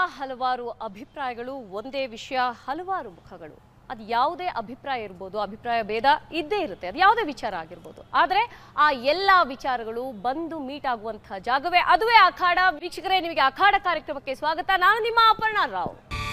ಹಲವಾರು ಅಭಿಪ್ರಾಯಗಳು ಒಂದೇ ವಿಷಯ ಹಲವಾರು ಮುಖಗಳು ಅದು ಯಾವುದೇ ಅಭಿಪ್ರಾಯ ಇರ್ಬೋದು ಅಭಿಪ್ರಾಯ ಭೇದ ಇದ್ದೇ ಇರುತ್ತೆ ಅದು ಯಾವುದೇ ವಿಚಾರ ಆಗಿರ್ಬೋದು ಆದರೆ ಆ ಎಲ್ಲ ವಿಚಾರಗಳು ಬಂದು ಮೀಟ್ ಆಗುವಂತಹ ಜಾಗವೇ ಅದುವೇ ಅಖಾಡ ವೀಕ್ಷಕರೇ ನಿಮಗೆ ಅಖಾಡ ಕಾರ್ಯಕ್ರಮಕ್ಕೆ ಸ್ವಾಗತ ನಾನು ನಿಮ್ಮ ಅಪರ್ಣಾ ರಾವ್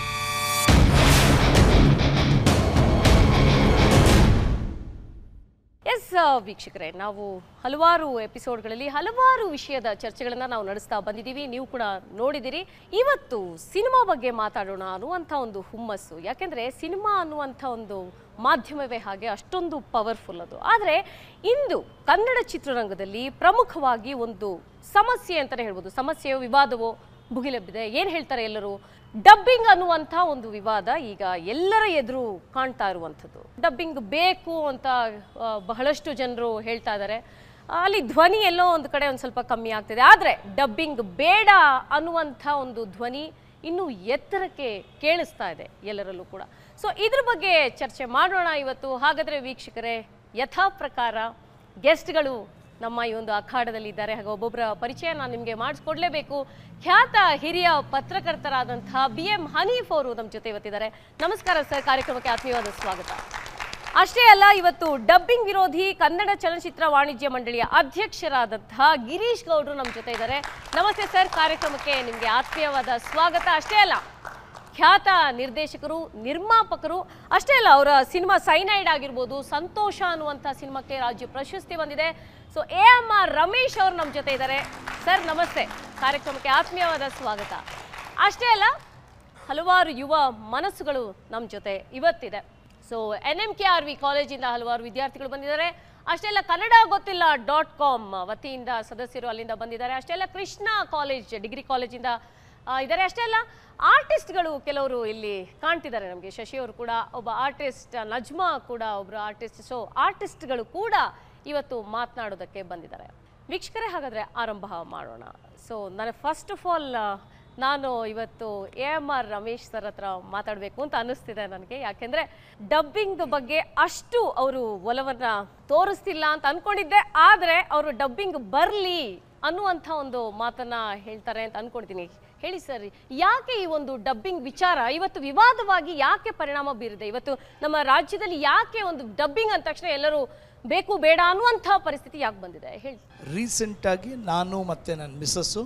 ಎಸ್ ವೀಕ್ಷಕರೇ ನಾವು ಹಲವಾರು ಎಪಿಸೋಡ್ಗಳಲ್ಲಿ ಹಲವಾರು ವಿಷಯದ ಚರ್ಚೆಗಳನ್ನು ನಾವು ನಡೆಸ್ತಾ ಬಂದಿದ್ದೀವಿ ನೀವು ಕೂಡ ನೋಡಿದಿರಿ ಇವತ್ತು ಸಿನಿಮಾ ಬಗ್ಗೆ ಮಾತಾಡೋಣ ಅನ್ನುವಂಥ ಒಂದು ಹುಮ್ಮಸ್ಸು ಯಾಕೆಂದರೆ ಸಿನಿಮಾ ಅನ್ನುವಂಥ ಒಂದು ಮಾಧ್ಯಮವೇ ಹಾಗೆ ಅಷ್ಟೊಂದು ಪವರ್ಫುಲ್ ಅದು ಆದರೆ ಇಂದು ಕನ್ನಡ ಚಿತ್ರರಂಗದಲ್ಲಿ ಪ್ರಮುಖವಾಗಿ ಒಂದು ಸಮಸ್ಯೆ ಅಂತಲೇ ಹೇಳ್ಬೋದು ಸಮಸ್ಯೆಯೋ ವಿವಾದವೋ ಭುಗಿಲೆಬ್ಬಿದೆ ಏನು ಹೇಳ್ತಾರೆ ಎಲ್ಲರೂ ಡಬ್ಬಿಂಗ್ ಅನ್ನುವಂಥ ಒಂದು ವಿವಾದ ಈಗ ಎಲ್ಲರ ಎದುರು ಕಾಣ್ತಾ ಇರುವಂಥದ್ದು ಡಬ್ಬಿಂಗ್ ಬೇಕು ಅಂತ ಆ, ಬಹಳಷ್ಟು ಜನರು ಹೇಳ್ತಾ ಇದ್ದಾರೆ ಅಲ್ಲಿ ಧ್ವನಿ ಎಲ್ಲೋ ಒಂದು ಕಡೆ ಒಂದು ಸ್ವಲ್ಪ ಕಮ್ಮಿ ಆಗ್ತಿದೆ ಆದರೆ ಡಬ್ಬಿಂಗ್ ಬೇಡ ಅನ್ನುವಂಥ ಒಂದು ಧ್ವನಿ ಇನ್ನೂ ಎತ್ತರಕ್ಕೆ ಕೇಳಿಸ್ತಾ ಇದೆ ಎಲ್ಲರಲ್ಲೂ ಕೂಡ ಸೊ ಇದ್ರ ಬಗ್ಗೆ ಚರ್ಚೆ ಮಾಡೋಣ ಇವತ್ತು ಹಾಗಾದರೆ ವೀಕ್ಷಕರೇ ಯಥಾ ಪ್ರಕಾರ ಗೆಸ್ಟ್ಗಳು ನಮ್ಮ ಈ ಒಂದು ಅಖಾಡದಲ್ಲಿ ಇದ್ದಾರೆ ಹಾಗೆ ಒಬ್ಬೊಬ್ಬರ ಪರಿಚಯ ನಾನು ನಿಮಗೆ ಮಾಡಿಸ್ಕೊಡ್ಲೇಬೇಕು ಖ್ಯಾತ ಹಿರಿಯ ಪತ್ರಕರ್ತರಾದಂತಹ ಬಿ ಎಂ ಹನೀಫ್ ಅವರು ನಮ್ಮ ಜೊತೆ ಇವತ್ತಿದ್ದಾರೆ ನಮಸ್ಕಾರ ಸರ್ ಕಾರ್ಯಕ್ರಮಕ್ಕೆ ಆತ್ಮೀಯವಾದ ಸ್ವಾಗತ ಅಷ್ಟೇ ಅಲ್ಲ ಇವತ್ತು ಡಬ್ಬಿಂಗ್ ವಿರೋಧಿ ಕನ್ನಡ ಚಲನಚಿತ್ರ ವಾಣಿಜ್ಯ ಮಂಡಳಿಯ ಅಧ್ಯಕ್ಷರಾದಂತಹ ಗಿರೀಶ್ ಗೌಡ್ರು ನಮ್ಮ ಜೊತೆ ಇದ್ದಾರೆ ನಮಸ್ತೆ ಸರ್ ಕಾರ್ಯಕ್ರಮಕ್ಕೆ ನಿಮಗೆ ಆತ್ಮೀಯವಾದ ಸ್ವಾಗತ ಅಷ್ಟೇ ಅಲ್ಲ ಖ್ಯಾತ ನಿರ್ದೇಶಕರು ನಿರ್ಮಾಪಕರು ಅಷ್ಟೇ ಅಲ್ಲ ಅವರ ಸಿನಿಮಾ ಸೈನೈಡ್ ಆಗಿರ್ಬೋದು ಸಂತೋಷ ಅನ್ನುವಂಥ ಸಿನಿಮಾಕ್ಕೆ ರಾಜ್ಯ ಪ್ರಶಸ್ತಿ ಬಂದಿದೆ so A M R Ramesh ಅವರು ನಮ್ಮ ಜೊತೆ ಇದ್ದಾರೆ ಸರ್ ನಮಸ್ತೆ ಕಾರ್ಯಕ್ರಮಕ್ಕೆ ಆತ್ಮೀಯವಾದ ಸ್ವಾಗತ ಅಷ್ಟೇ ಅಲ್ಲ ಹಲವಾರು ಯುವ ಮನಸ್ಸುಗಳು ನಮ್ಮ ಜೊತೆ ಇವತ್ತಿದೆ so N M K R V ಕಾಲೇಜಿಂದ ಹಲವಾರು ವಿದ್ಯಾರ್ಥಿಗಳು ಬಂದಿದ್ದಾರೆ ಅಷ್ಟೇ ಅಲ್ಲ ಕನ್ನಡ ಗೊತ್ತಿಲ್ಲ ಡಾಟ್ ಕಾಮ್ ವತಿಯಿಂದ ಸದಸ್ಯರು ಅಲ್ಲಿಂದ ಬಂದಿದ್ದಾರೆ ಅಷ್ಟೇ ಅಲ್ಲ ಕೃಷ್ಣ ಕಾಲೇಜ್ ಡಿಗ್ರಿ ಕಾಲೇಜಿಂದ ಆ, ಇದ್ದಾರೆ ಅಷ್ಟೇ ಅಲ್ಲ ಆರ್ಟಿಸ್ಟ್ಗಳು ಕೆಲವರು ಇಲ್ಲಿ ಕಾಣ್ತಿದ್ದಾರೆ ನಮಗೆ ಶಶಿ ಅವರು ಕೂಡ ಒಬ್ಬ ಆರ್ಟಿಸ್ಟ್ ನಜ್ಮಾ ಕೂಡ ಒಬ್ಬರು ಆರ್ಟಿಸ್ಟ್ ಸೊ ಆರ್ಟಿಸ್ಟ್ಗಳು ಕೂಡ ಇವತ್ತು ಮಾತನಾಡೋದಕ್ಕೆ ಬಂದಿದ್ದಾರೆ ವೀಕ್ಷಕರೇ ಹಾಗಾದರೆ ಆರಂಭ ಮಾಡೋಣ ಸೊ ನಾನು ಫಸ್ಟ್ ಆಫ್ ಆಲ್ ನಾನು ಇವತ್ತು A M R Ramesh sir ಹತ್ರ ಮಾತಾಡಬೇಕು ಅಂತ ಅನ್ನಿಸ್ತಿದೆ ನನಗೆ ಯಾಕೆಂದರೆ ಡಬ್ಬಿಂಗ್ ಬಗ್ಗೆ ಅಷ್ಟು ಅವರು ಒಲವನ್ನು ತೋರಿಸ್ತಿಲ್ಲ ಅಂತ ಅಂದ್ಕೊಂಡಿದ್ದೆ ಆದರೆ ಅವರು ಡಬ್ಬಿಂಗ್ ಬರಲಿ ಅನ್ನುವಂಥ ಒಂದು ಮಾತನ್ನ ಹೇಳ್ತಾರೆ ಅಂತ ಅನ್ಕೊಳ್ತೀನಿ ಹೇಳಿ ಸರ್ ಯಾಕೆ ಈ ಒಂದು ಡಬ್ಬಿಂಗ್ ವಿಚಾರ ಇವತ್ತು ವಿವಾದವಾಗಿ ಯಾಕೆ ಪರಿಣಾಮ ಬೀರಿದೆ ಇವತ್ತು ನಮ್ಮ ರಾಜ್ಯದಲ್ಲಿ ಯಾಕೆ ಒಂದು ಡಬ್ಬಿಂಗ್ ಅಂದ ತಕ್ಷಣ ಎಲ್ಲರೂ ಬೇಕು ಬೇಡ ಅನ್ನುವಂಥ ಪರಿಸ್ಥಿತಿ ಯಾಕೆ ಬಂದಿದೆ ಹೇಳಿ ರೀಸೆಂಟಾಗಿ ನಾನು ಮತ್ತು ನನ್ನ ಮಿಸ್ಸಸ್ಸು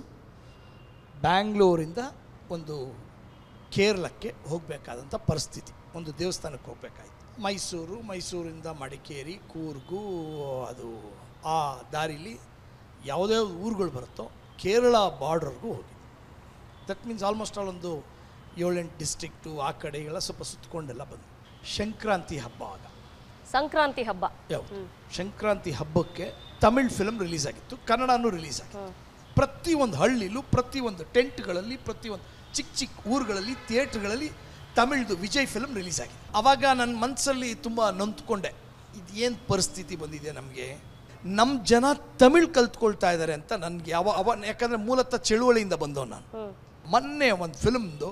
ಬ್ಯಾಂಗ್ಳೂರಿಂದ ಒಂದು ಕೇರಳಕ್ಕೆ ಹೋಗಬೇಕಾದಂಥ ಪರಿಸ್ಥಿತಿ ಒಂದು ದೇವಸ್ಥಾನಕ್ಕೆ ಹೋಗಬೇಕಾಯ್ತು ಮೈಸೂರು ಮೈಸೂರಿಂದ ಮಡಿಕೇರಿ ಕೂರ್ಗು ಅದು ಆ ದಾರಿಲಿ ಯಾವುದೇ ಊರುಗಳು ಬರುತ್ತೋ ಕೇರಳ ಬಾರ್ಡರ್ಗೂ ಹೋಗಿ ದಟ್ ಮೀನ್ಸ್ ಆಲ್ಮೋಸ್ಟ್ ಆಲ್ ಒಂದು ಏಳೆಂಟು ಡಿಸ್ಟ್ರಿಕ್ಟು ಆ ಕಡೆಗೆಲ್ಲ ಸ್ವಲ್ಪ ಸುತ್ತಕೊಂಡೆಲ್ಲ ಬಂದು ಸಂಕ್ರಾಂತಿ ಹಬ್ಬ ಆಗ ಸಂಕ್ರಾಂತಿ ಹಬ್ಬ ಯಾವುದು ಸಂಕ್ರಾಂತಿ ಹಬ್ಬಕ್ಕೆ ತಮಿಳ್ ಫಿಲ್ಮ್ ರಿಲೀಸ್ ಆಗಿತ್ತು ಕನ್ನಡನೂ ರಿಲೀಸ್ ಆಗಿತ್ತು ಪ್ರತಿಯೊಂದು ಹಳ್ಳಿಲೂ ಪ್ರತಿಯೊಂದು ಟೆಂಟ್ಗಳಲ್ಲಿ ಪ್ರತಿಯೊಂದು ಚಿಕ್ಕ ಚಿಕ್ಕ ಊರುಗಳಲ್ಲಿ ಥಿಯೇಟ್ರ್ಗಳಲ್ಲಿ ತಮಿಳ್ದು ವಿಜಯ್ ಫಿಲ್ಮ್ ರಿಲೀಸ್ ಆಗಿದೆ ಅವಾಗ ನನ್ನ ಮನಸ್ಸಲ್ಲಿ ತುಂಬ ನೊಂದ್ಕೊಂಡೆ ಇದು ಏನು ಪರಿಸ್ಥಿತಿ ಬಂದಿದೆ ನಮಗೆ ನಮ್ಮ ಜನ ತಮಿಳ್ ಕಲ್ತ್ಕೊಳ್ತಾ ಇದ್ದಾರೆ ಅಂತ ನನಗೆ ಯಾವ ಅವ ಯಾಕಂದರೆ ಮೂಲತಃ ಚಳುವಳಿಯಿಂದ ಬಂದವ ನಾನು ಹ್ಮ್ ಮೊನ್ನೆ ಒಂದು ಫಿಲ್ಮ್ದು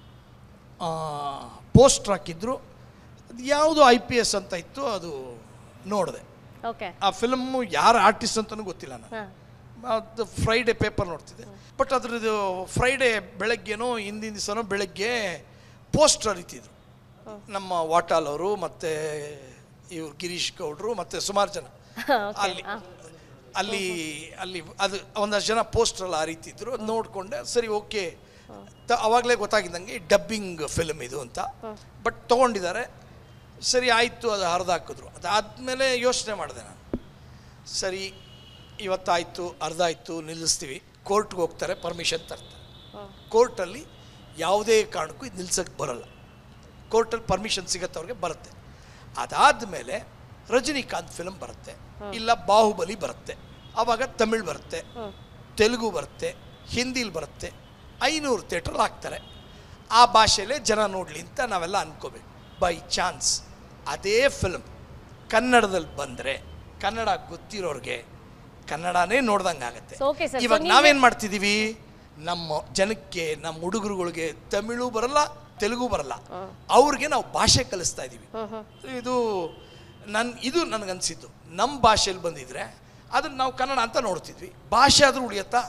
ಪೋಸ್ಟ್ರ್ ಹಾಕಿದ್ರು ಅದು ಯಾವುದು ಐ ಪಿ ಎಸ್ ಅಂತ ಇತ್ತು ಅದು ನೋಡಿದೆ ಓಕೆ ಆ ಫಿಲ್ಮು ಯಾರು ಆರ್ಟಿಸ್ಟ್ ಅಂತಲೂ ಗೊತ್ತಿಲ್ಲ ನಾನು ಹಾಂ ಅದು ಫ್ರೈಡೇ ಪೇಪರ್ ನೋಡ್ತಿದ್ದೆ ಬಟ್ ಅದ್ರದ್ದು ಫ್ರೈಡೇ ಬೆಳಗ್ಗೆನೋ ಹಿಂದಿನ ದಿವಸನೋ ಬೆಳಗ್ಗೆ ಪೋಸ್ಟ್ ಹರಿತಿದ್ರು ನಮ್ಮ ವಾಟಾಲ್ ಅವರು ಮತ್ತು ಇವ್ರು ಗಿರೀಶ್ ಗೌಡ್ರು ಮತ್ತು ಸುಮಾರು ಜನ ಅಲ್ಲಿ ಅಲ್ಲಿ ಅಲ್ಲಿ ಅದು ಒಂದಷ್ಟು ಜನ ಪೋಸ್ಟ್ರಲ್ಲಿ ಹರಿತಿದ್ರು ಅದು ನೋಡಿಕೊಂಡೆ ಸರಿ ಓಕೆ ಅವಾಗಲೇ ಗೊತ್ತಾಗಿದ್ದಂಗೆ ಡಬ್ಬಿಂಗ್ ಫಿಲ್ಮ್ ಇದು ಅಂತ ಬಟ್ ತೊಗೊಂಡಿದ್ದಾರೆ ಸರಿ ಆಯಿತು ಅದು ಹರಿದಾಕಿದ್ರು ಅದಾದಮೇಲೆ ಯೋಚನೆ ಮಾಡಿದೆ ನಾನು ಸರಿ ಇವತ್ತಾಯಿತು ಅರ್ಧ ಆಯಿತು ನಿಲ್ಲಿಸ್ತೀವಿ ಕೋರ್ಟ್ಗೆ ಹೋಗ್ತಾರೆ ಪರ್ಮಿಷನ್ ತರ್ತಾರೆ ಕೋರ್ಟಲ್ಲಿ ಯಾವುದೇ ಕಾರಣಕ್ಕೂ ಇದು ನಿಲ್ಸಕ್ಕೆ ಬರಲ್ಲ ಕೋರ್ಟಲ್ಲಿ ಪರ್ಮಿಷನ್ ಸಿಗತ್ತೆ ಅವ್ರಿಗೆ ಬರುತ್ತೆ ಅದಾದಮೇಲೆ ರಜನಿಕಾಂತ್ ಫಿಲ್ಮ್ ಬರುತ್ತೆ ಇಲ್ಲ ಬಾಹುಬಲಿ ಬರುತ್ತೆ ಆವಾಗ ತಮಿಳ್ ಬರುತ್ತೆ ತೆಲುಗು ಬರುತ್ತೆ ಹಿಂದಿಲಿ ಬರುತ್ತೆ ಐನೂರು ಥಿಯೇಟ್ರಲ್ಲಿ ಹಾಕ್ತಾರೆ ಆ ಭಾಷೆಯಲ್ಲೇ ಜನ ನೋಡಲಿ ಅಂತ ನಾವೆಲ್ಲ ಅನ್ಕೋಬೇಕು ಬೈ ಚಾನ್ಸ್ ಅದೇ ಫಿಲ್ಮ್ ಕನ್ನಡದಲ್ಲಿ ಬಂದರೆ ಕನ್ನಡ ಗೊತ್ತಿರೋರಿಗೆ ಕನ್ನಡನೇ ನೋಡ್ದಂಗೆ ಆಗುತ್ತೆ So, okay, sir. So, ಇವಾಗ ನೀವೇ- ನಾವೇನು ಮಾಡ್ತಿದ್ದೀವಿ ನಮ್ಮ ಜನಕ್ಕೆ ನಮ್ಮ ಹುಡುಗರುಗಳಿಗೆ ತಮಿಳು ಬರಲ್ಲ ತೆಲುಗು ಬರಲ್ಲ ಅವ್ರಿಗೆ ನಾವು ಭಾಷೆ ಕಲಿಸ್ತಾ ಇದ್ದೀವಿ ಇದು ನನ್ ಇದು ನನಗನ್ಸಿದ್ದು ನಮ್ಮ ಭಾಷೆಯಲ್ಲಿ ಬಂದಿದ್ರೆ ಅದನ್ನ ನಾವು ಕನ್ನಡ ಅಂತ ನೋಡ್ತಿದ್ವಿ ಭಾಷೆ ಆದರೂ ಉಳಿಯತ್ತಾ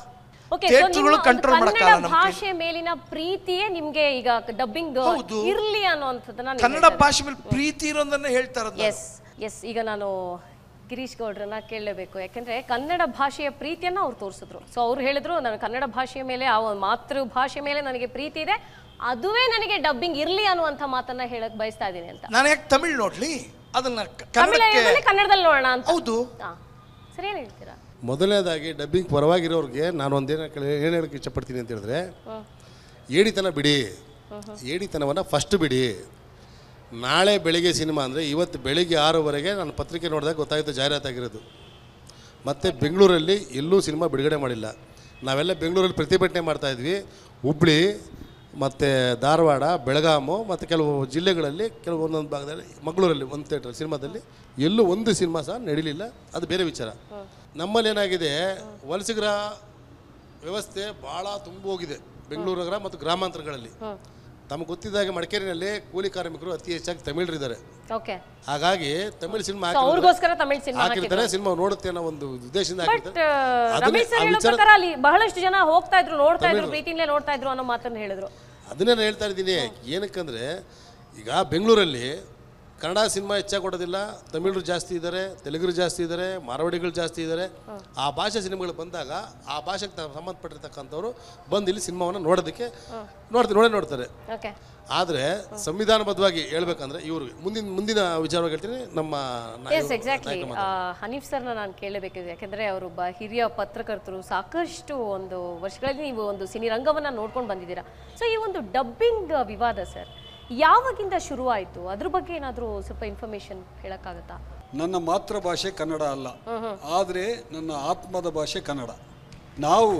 Okay, so ಥಿಯೇಟರ್ಗಳು ನಿಮ್ಮ ಒಂದು ಕಂಟ್ರೋಲ್ ಕನ್ನಡ ಮಾಡಕ್ಕಾಗಲ್ಲ ನಮ್ಮ ಕೈಲಿ. ಭಾಷೆ ಮೇಲಿನ ಪ್ರೀತಿಯೇ ನಿಮ್ಗೆ ಈಗ ಡಬ್ಬಿಂಗ್ ಹೌದು. ಇರ್ಲಿ ಅನ್ನೋಂಥದ್ದನ್ನ ಕನ್ನಡ ಭಾಷೆ ಮೇಲೆ ಪ್ರೀತಿ ಇರೋದನ್ನ ಹೇಳ್ತಾ ಇರೋದು ನಾನು. ಎಸ್ ಎಸ್ ಈಗ ನಾನು ಗಿರೀಶ್ ಗೌಡ್ರನ್ನ ಕೇಳಲೇಬೇಕು ಯಾಕೆಂದ್ರೆ ಕನ್ನಡ ಭಾಷೆಯ ಪ್ರೀತಿಯನ್ನ ಅವ್ರು ತೋರಿಸಿದ್ರು ಸೊ ಅವ್ರು ಹೇಳಿದ್ರು ನಾನು ಕನ್ನಡ ಭಾಷೆಯ ಮೇಲೆ ಆ ಒಂದು ಮಾತೃ ಭಾಷೆ ಮೇಲೆ ನನಗೆ ಪ್ರೀತಿ ಇದೆ ಅದುವೇ ನನಗೆ ಡಬ್ಬಿಂಗ್ ಇರ್ಲಿ ಅನ್ನುವಂಥ ಮಾತನ್ನ ಹೇಳಕ್ ಬಯಸ್ತಾ ಇದ್ದೀನಿ ಅಂತ ನಾನು ಯಾಕೆ ತಮಿಳ್ ನೋಡ್ಲಿ ಅದನ್ನ ಕ- ತಮಿಳ ಕನ್ನಡಕ್ಕೆ ಹೇಳಿದ್ಮೇಲೆ ಕನ್ನಡದಲ್ಲಿ ನೋಡೋಣ ಅಂತ ಹೌದು ಹಾ. ಸರಿ ಏನ್ ಹೇಳ್ತೀರಾ ಮೊದಲನೇದಾಗಿ ಡಬ್ಬಿಂಗ್ ಪರವಾಗಿರೋರಿಗೆ ನಾನು ಒಂದೇನು ಏನು ಹೇಳಕ್ಕೆ ಇಷ್ಟಪಡ್ತೀನಿ ಅಂತ ಹೇಳಿದ್ರೆ ಏಡಿತನ ಬಿಡಿ ಏಡಿತನವನ್ನು ಫಸ್ಟ್ ಬಿಡಿ ನಾಳೆ ಬೆಳಿಗ್ಗೆ ಸಿನಿಮಾ ಅಂದರೆ ಇವತ್ತು ಬೆಳಿಗ್ಗೆ ಆರೂವರೆಗೆ ನಾನು ಪತ್ರಿಕೆ ನೋಡಿದಾಗ ಗೊತ್ತಾಯಿತು ಜಾಹೀರಾತಾಗಿರೋದು ಮತ್ತು ಬೆಂಗಳೂರಲ್ಲಿ ಎಲ್ಲೂ ಸಿನಿಮಾ ಬಿಡುಗಡೆ ಮಾಡಿಲ್ಲ ನಾವೆಲ್ಲ ಬೆಂಗಳೂರಲ್ಲಿ ಪ್ರತಿಭಟನೆ ಮಾಡ್ತಾಯಿದ್ವಿ ಹುಬ್ಳಿ ಮತ್ತು ಧಾರವಾಡ ಬೆಳಗಾಮು ಮತ್ತು ಕೆಲವು ಜಿಲ್ಲೆಗಳಲ್ಲಿ ಕೆಲವು ಒಂದೊಂದು ಭಾಗದಲ್ಲಿ ಮಂಗಳೂರಲ್ಲಿ ಒಂದು ಥಿಯೇಟರ್ ಸಿನಿಮಾದಲ್ಲಿ ಎಲ್ಲೂ ಒಂದು ಸಿನಿಮಾ ಸಹ ನಡೀಲಿಲ್ಲ ಅದು ಬೇರೆ ವಿಚಾರ ನಮ್ಮಲ್ಲಿ ಏನಾಗಿದೆ ವಲಸಿಗರ ವ್ಯವಸ್ಥೆ ಭಾಳ ತುಂಬ ಹೋಗಿದೆ ಬೆಂಗಳೂರು ನಗರ ಮತ್ತು ಗ್ರಾಮಾಂತರಗಳಲ್ಲಿ ತಮಗೆ ಗೊತ್ತಿದ್ದಾಗೆ ಮಡಿಕೇರಿನಲ್ಲಿ ಕೂಲಿ ಕಾರ್ಮಿಕರು ಅತಿ ಹೆಚ್ಚಾಗಿ ತಮಿಳರಿದ್ದಾರೆ ಓಕೆ ಹಾಗಾಗಿ ತಮಿಳ್ ಸಿನಿಮಾ ಸೊ ಅವ್ರಿಗೋಸ್ಕರ ತಮಿಳ್ ಸಿನಿಮಾ ಹಾಕಿರ್ತಾರೆ ಸಿನಿಮಾ ನೋಡುತ್ತೆ ಅನ್ನೋ ಒಂದು ಉದ್ದೇಶದಿಂದ ಬಟ್ ಹಾಕಿರ್ತಾರೆ ಅದನ್ನೇ- ರಮೇಶ್ ಸರ್ ಆ ಹೇಳೋ ವಿಚಾರ- ಪ್ರಕಾರ ಅಲ್ಲಿ ಬಹಳಷ್ಟು ಜನ ಹೋಗ್ತಾ ಇದ್ರು ನೋಡ್ತಾ ಇದ್ರು ಪ್ರೀತಿಯಿಂದಲೇ ನೋಡ್ತಾ ಇದ್ರು ಅನ್ನೋ ಮಾತನ್ನ ಹೇಳಿದ್ರು ಅದನ್ನೇ ನಾನು ಹೇಳ್ತಾ ಇದ್ದೀನಿ ಏನಕ್ಕಂದ್ರೆ ಈಗ ಬೆಂಗಳೂರಲ್ಲಿ ಕನ್ನಡ ಸಿನಿಮಾ ಹೆಚ್ಚಾಗಿ ಕೊಡೋದಿಲ್ಲ ತಮಿಳರು ಜಾಸ್ತಿ ಇದ್ದಾರೆ ತೆಲುಗರು ಜಾಸ್ತಿ ಇದ್ದಾರೆ ಮಾರವಾಡಿಗಳು ಜಾಸ್ತಿ ಇದ್ದಾರೆ ಆ ಭಾಷೆ ಸಿನಿಮಾಗಳು ಬಂದಾಗ ಆ ಭಾಷೆಗೆ ತ- ಸಂಬಂಧಪಟ್ಟಿರ್ತಕ್ಕಂಥವ್ರು ಬಂದು ಇಲ್ಲಿ ಸಿನಿಮಾವನ್ನು ನೋಡೋದಕ್ಕೆ ನೋಡ್ತಾರೆ ನೋಡೇ ನೋಡ್ತಾರೆ ಓಕೆ ಆದರೆ ಸಂವಿಧಾನಬದ್ಧವಾಗಿ ಹೇಳ್ಬೇಕಂದ್ರೆ ಇವರು ಮುಂದಿನ ಮುಂದಿನ ವಿಚಾರವಾಗಿ ಹೇಳ್ತೀನಿ ನಮ್ಮ ನಾ- ಎಸ್ ಎಕ್ಸಾಕ್ಟ್ಲಿ ಹನೀಫ್ ಸರ್ನ ನಾನು ಕೇಳಬೇಕಿದೆ ಯಾಕೆಂದ್ರೆ ಅವರು ಒಬ್ಬ ಹಿರಿಯ ಪತ್ರಕರ್ತರು ಸಾಕಷ್ಟು ಒಂದು ವರ್ಷಗಳಲ್ಲಿ ನೀವು ಒಂದು ಸಿನಿರಂಗವನ್ನ ನೋಡ್ಕೊಂಡು ಬಂದಿದ್ದೀರಾ ಸೊ ಈ ಒಂದು ಡಬ್ಬಿಂಗ್ ವಿವಾದ ಸರ್ ಯಾವಾಗಿಂದ ಶುರುವಾಯಿತು ಅದ್ರ ಬಗ್ಗೆ ಏನಾದರೂ ಸ್ವಲ್ಪ ಇನ್ಫಾರ್ಮೇಶನ್ ಹೇಳಕ್ಕಾಗತ್ತಾ ನನ್ನ ಮಾತೃಭಾಷೆ ಕನ್ನಡ ಅಲ್ಲ ಆದರೆ ನನ್ನ ಆತ್ಮದ ಭಾಷೆ ಕನ್ನಡ ನಾವು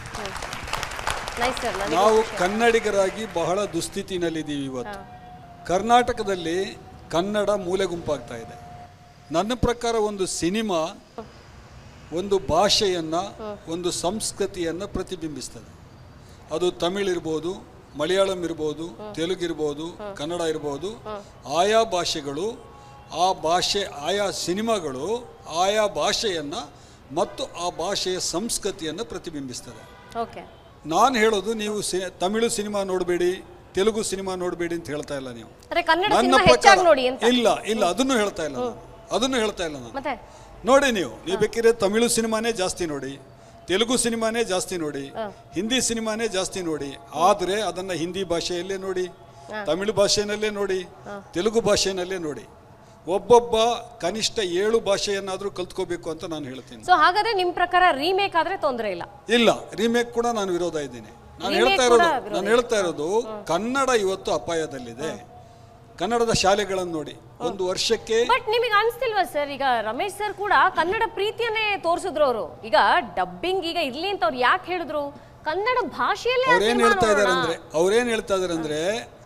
ನೈಸ್ ಸರ್ ನನಗೆ ನಾವು ಕನ್ನಡಿಗರಾಗಿ ಬಹಳ ದುಸ್ಥಿತಿನಲ್ಲಿದ್ದೀವಿ ಇವತ್ತು ಕರ್ನಾಟಕದಲ್ಲಿ ಕನ್ನಡ ಮೂಲೆ ಗುಂಪಾಗ್ತಾ ಇದೆ ನನ್ನ ಪ್ರಕಾರ ಒಂದು ಸಿನಿಮಾ ಒಂದು ಭಾಷೆಯನ್ನು ಒಂದು ಸಂಸ್ಕೃತಿಯನ್ನು ಪ್ರತಿಬಿಂಬಿಸ್ತದೆ ಅದು ತಮಿಳ್ ಇರ್ಬೋದು ಮಲಯಾಳಂ ಇರ್ಬೋದು ತೆಲುಗು ಇರ್ಬೋದು ಕನ್ನಡ ಇರ್ಬೋದು ಆಯಾ ಭಾಷೆಗಳು ಆ ಭಾಷೆ ಆಯಾ ಸಿನಿಮಾಗಳು ಆಯಾ ಭಾಷೆಯನ್ನು ಮತ್ತು ಆ ಭಾಷೆಯ ಸಂಸ್ಕೃತಿಯನ್ನು ಪ್ರತಿಬಿಂಬಿಸ್ತದೆ ಓಕೆ ನಾನು ಹೇಳೋದು ನೀವು ಸಿ- ತಮಿಳು ಸಿನಿಮಾ ನೋಡಬೇಡಿ ತೆಲುಗು ಸಿನಿಮಾ ನೋಡಬೇಡಿ ಅಂತ ಹೇಳ್ತಾ ಇಲ್ಲ ನೀವು ಅರೆ ಕನ್ನಡ ನನ್ನ ಸಿನಿಮಾ ಪ್ರಕಾರ ಹೆಚ್ಚಾಗಿ ನೋಡಿ ಅಂತ ಇಲ್ಲ ಇಲ್ಲ ಅದನ್ನು ಹೇಳ್ತಾ ಇಲ್ಲ ನಾನು. ಅದನ್ನು ಹೇಳ್ತಾ ಇಲ್ಲ ನಾನು ಮತ್ತೆ ನೋಡಿ ನೀವು ನೀವು ಬೇಕಿದ್ರೆ ತಮಿಳು ಸಿನಿಮಾನೇ ಜಾಸ್ತಿ ನೋಡಿ ತೆಲುಗು ಸಿನಿಮಾನೇ ಜಾಸ್ತಿ ನೋಡಿ ಹಿಂದಿ ಸಿನಿಮಾನೇ ಜಾಸ್ತಿ ನೋಡಿ ಆದರೆ ಅದನ್ನ ಹಿಂದಿ ಭಾಷೆಯಲ್ಲೇ ನೋಡಿ ತಮಿಳು ಭಾಷೆನಲ್ಲೇ ನೋಡಿ ತೆಲುಗು ಭಾಷೆನಲ್ಲೇ ನೋಡಿ ಒಬ್ಬೊಬ್ಬ ಕನಿಷ್ಠ ಏಳು ಭಾಷೆಯನ್ನಾದರೂ ಕಲ್ತ್ಕೋಬೇಕು ಅಂತ ನಾನು ಹೇಳ್ತೀನಿ ಸೊ ಹಾಗಾದ್ರೆ ನಿಮ್ ಪ್ರಕಾರ ರೀಮೇಕ್ ಆದ್ರೆ ತೊಂದರೆ ಇಲ್ಲ ಇಲ್ಲ ರೀಮೇಕ್ ಕೂಡ ನಾನು ವಿರೋಧ ಇದ್ದೀನಿ ನಾನು Remake ಹೇಳ್ತಾ ಕೂಡ ಇರೋದು ನಾನು ಹೇಳ್ತಾ ಇರೋದು ಕನ್ನಡ ಇವತ್ತು ಅಪಾಯದಲ್ಲಿದೆ ಕನ್ನಡದ ಶಾಲೆಗಳನ್ನು ನೋಡಿ ಒಂದು ವರ್ಷಕ್ಕೆ ಬಟ್ ನಿಮಗೆ ಅನ್ಸ್ತಿಲ್ವಾ ಸರ್ ಈಗ ರಮೇಶ್ ಸರ್ ಕೂಡ ಕನ್ನಡ ಪ್ರೀತಿಯನ್ನೇ ತೋರಿಸಿದ್ರು ಅವರು ಈಗ ಡಬ್ಬಿಂಗ್ ಈಗ ಇರ್ಲಿ ಅಂತ ಅವ್ರು ಯಾಕೆ ಹೇಳಿದ್ರು ಕನ್ನಡ ಭಾಷೆಯಲ್ಲೇ ಆ ಅವ್ರೇನ್ ಸಿನಿಮಾ ಹೇಳ್ತಾ ಇದಾರೆ ನೋಡೋಣ. ಅಂದ್ರೆ ಅವ್ರೇನ್ ಹೇಳ್ತಾ ಇದಾರೆ ಅಂದ್ರೆ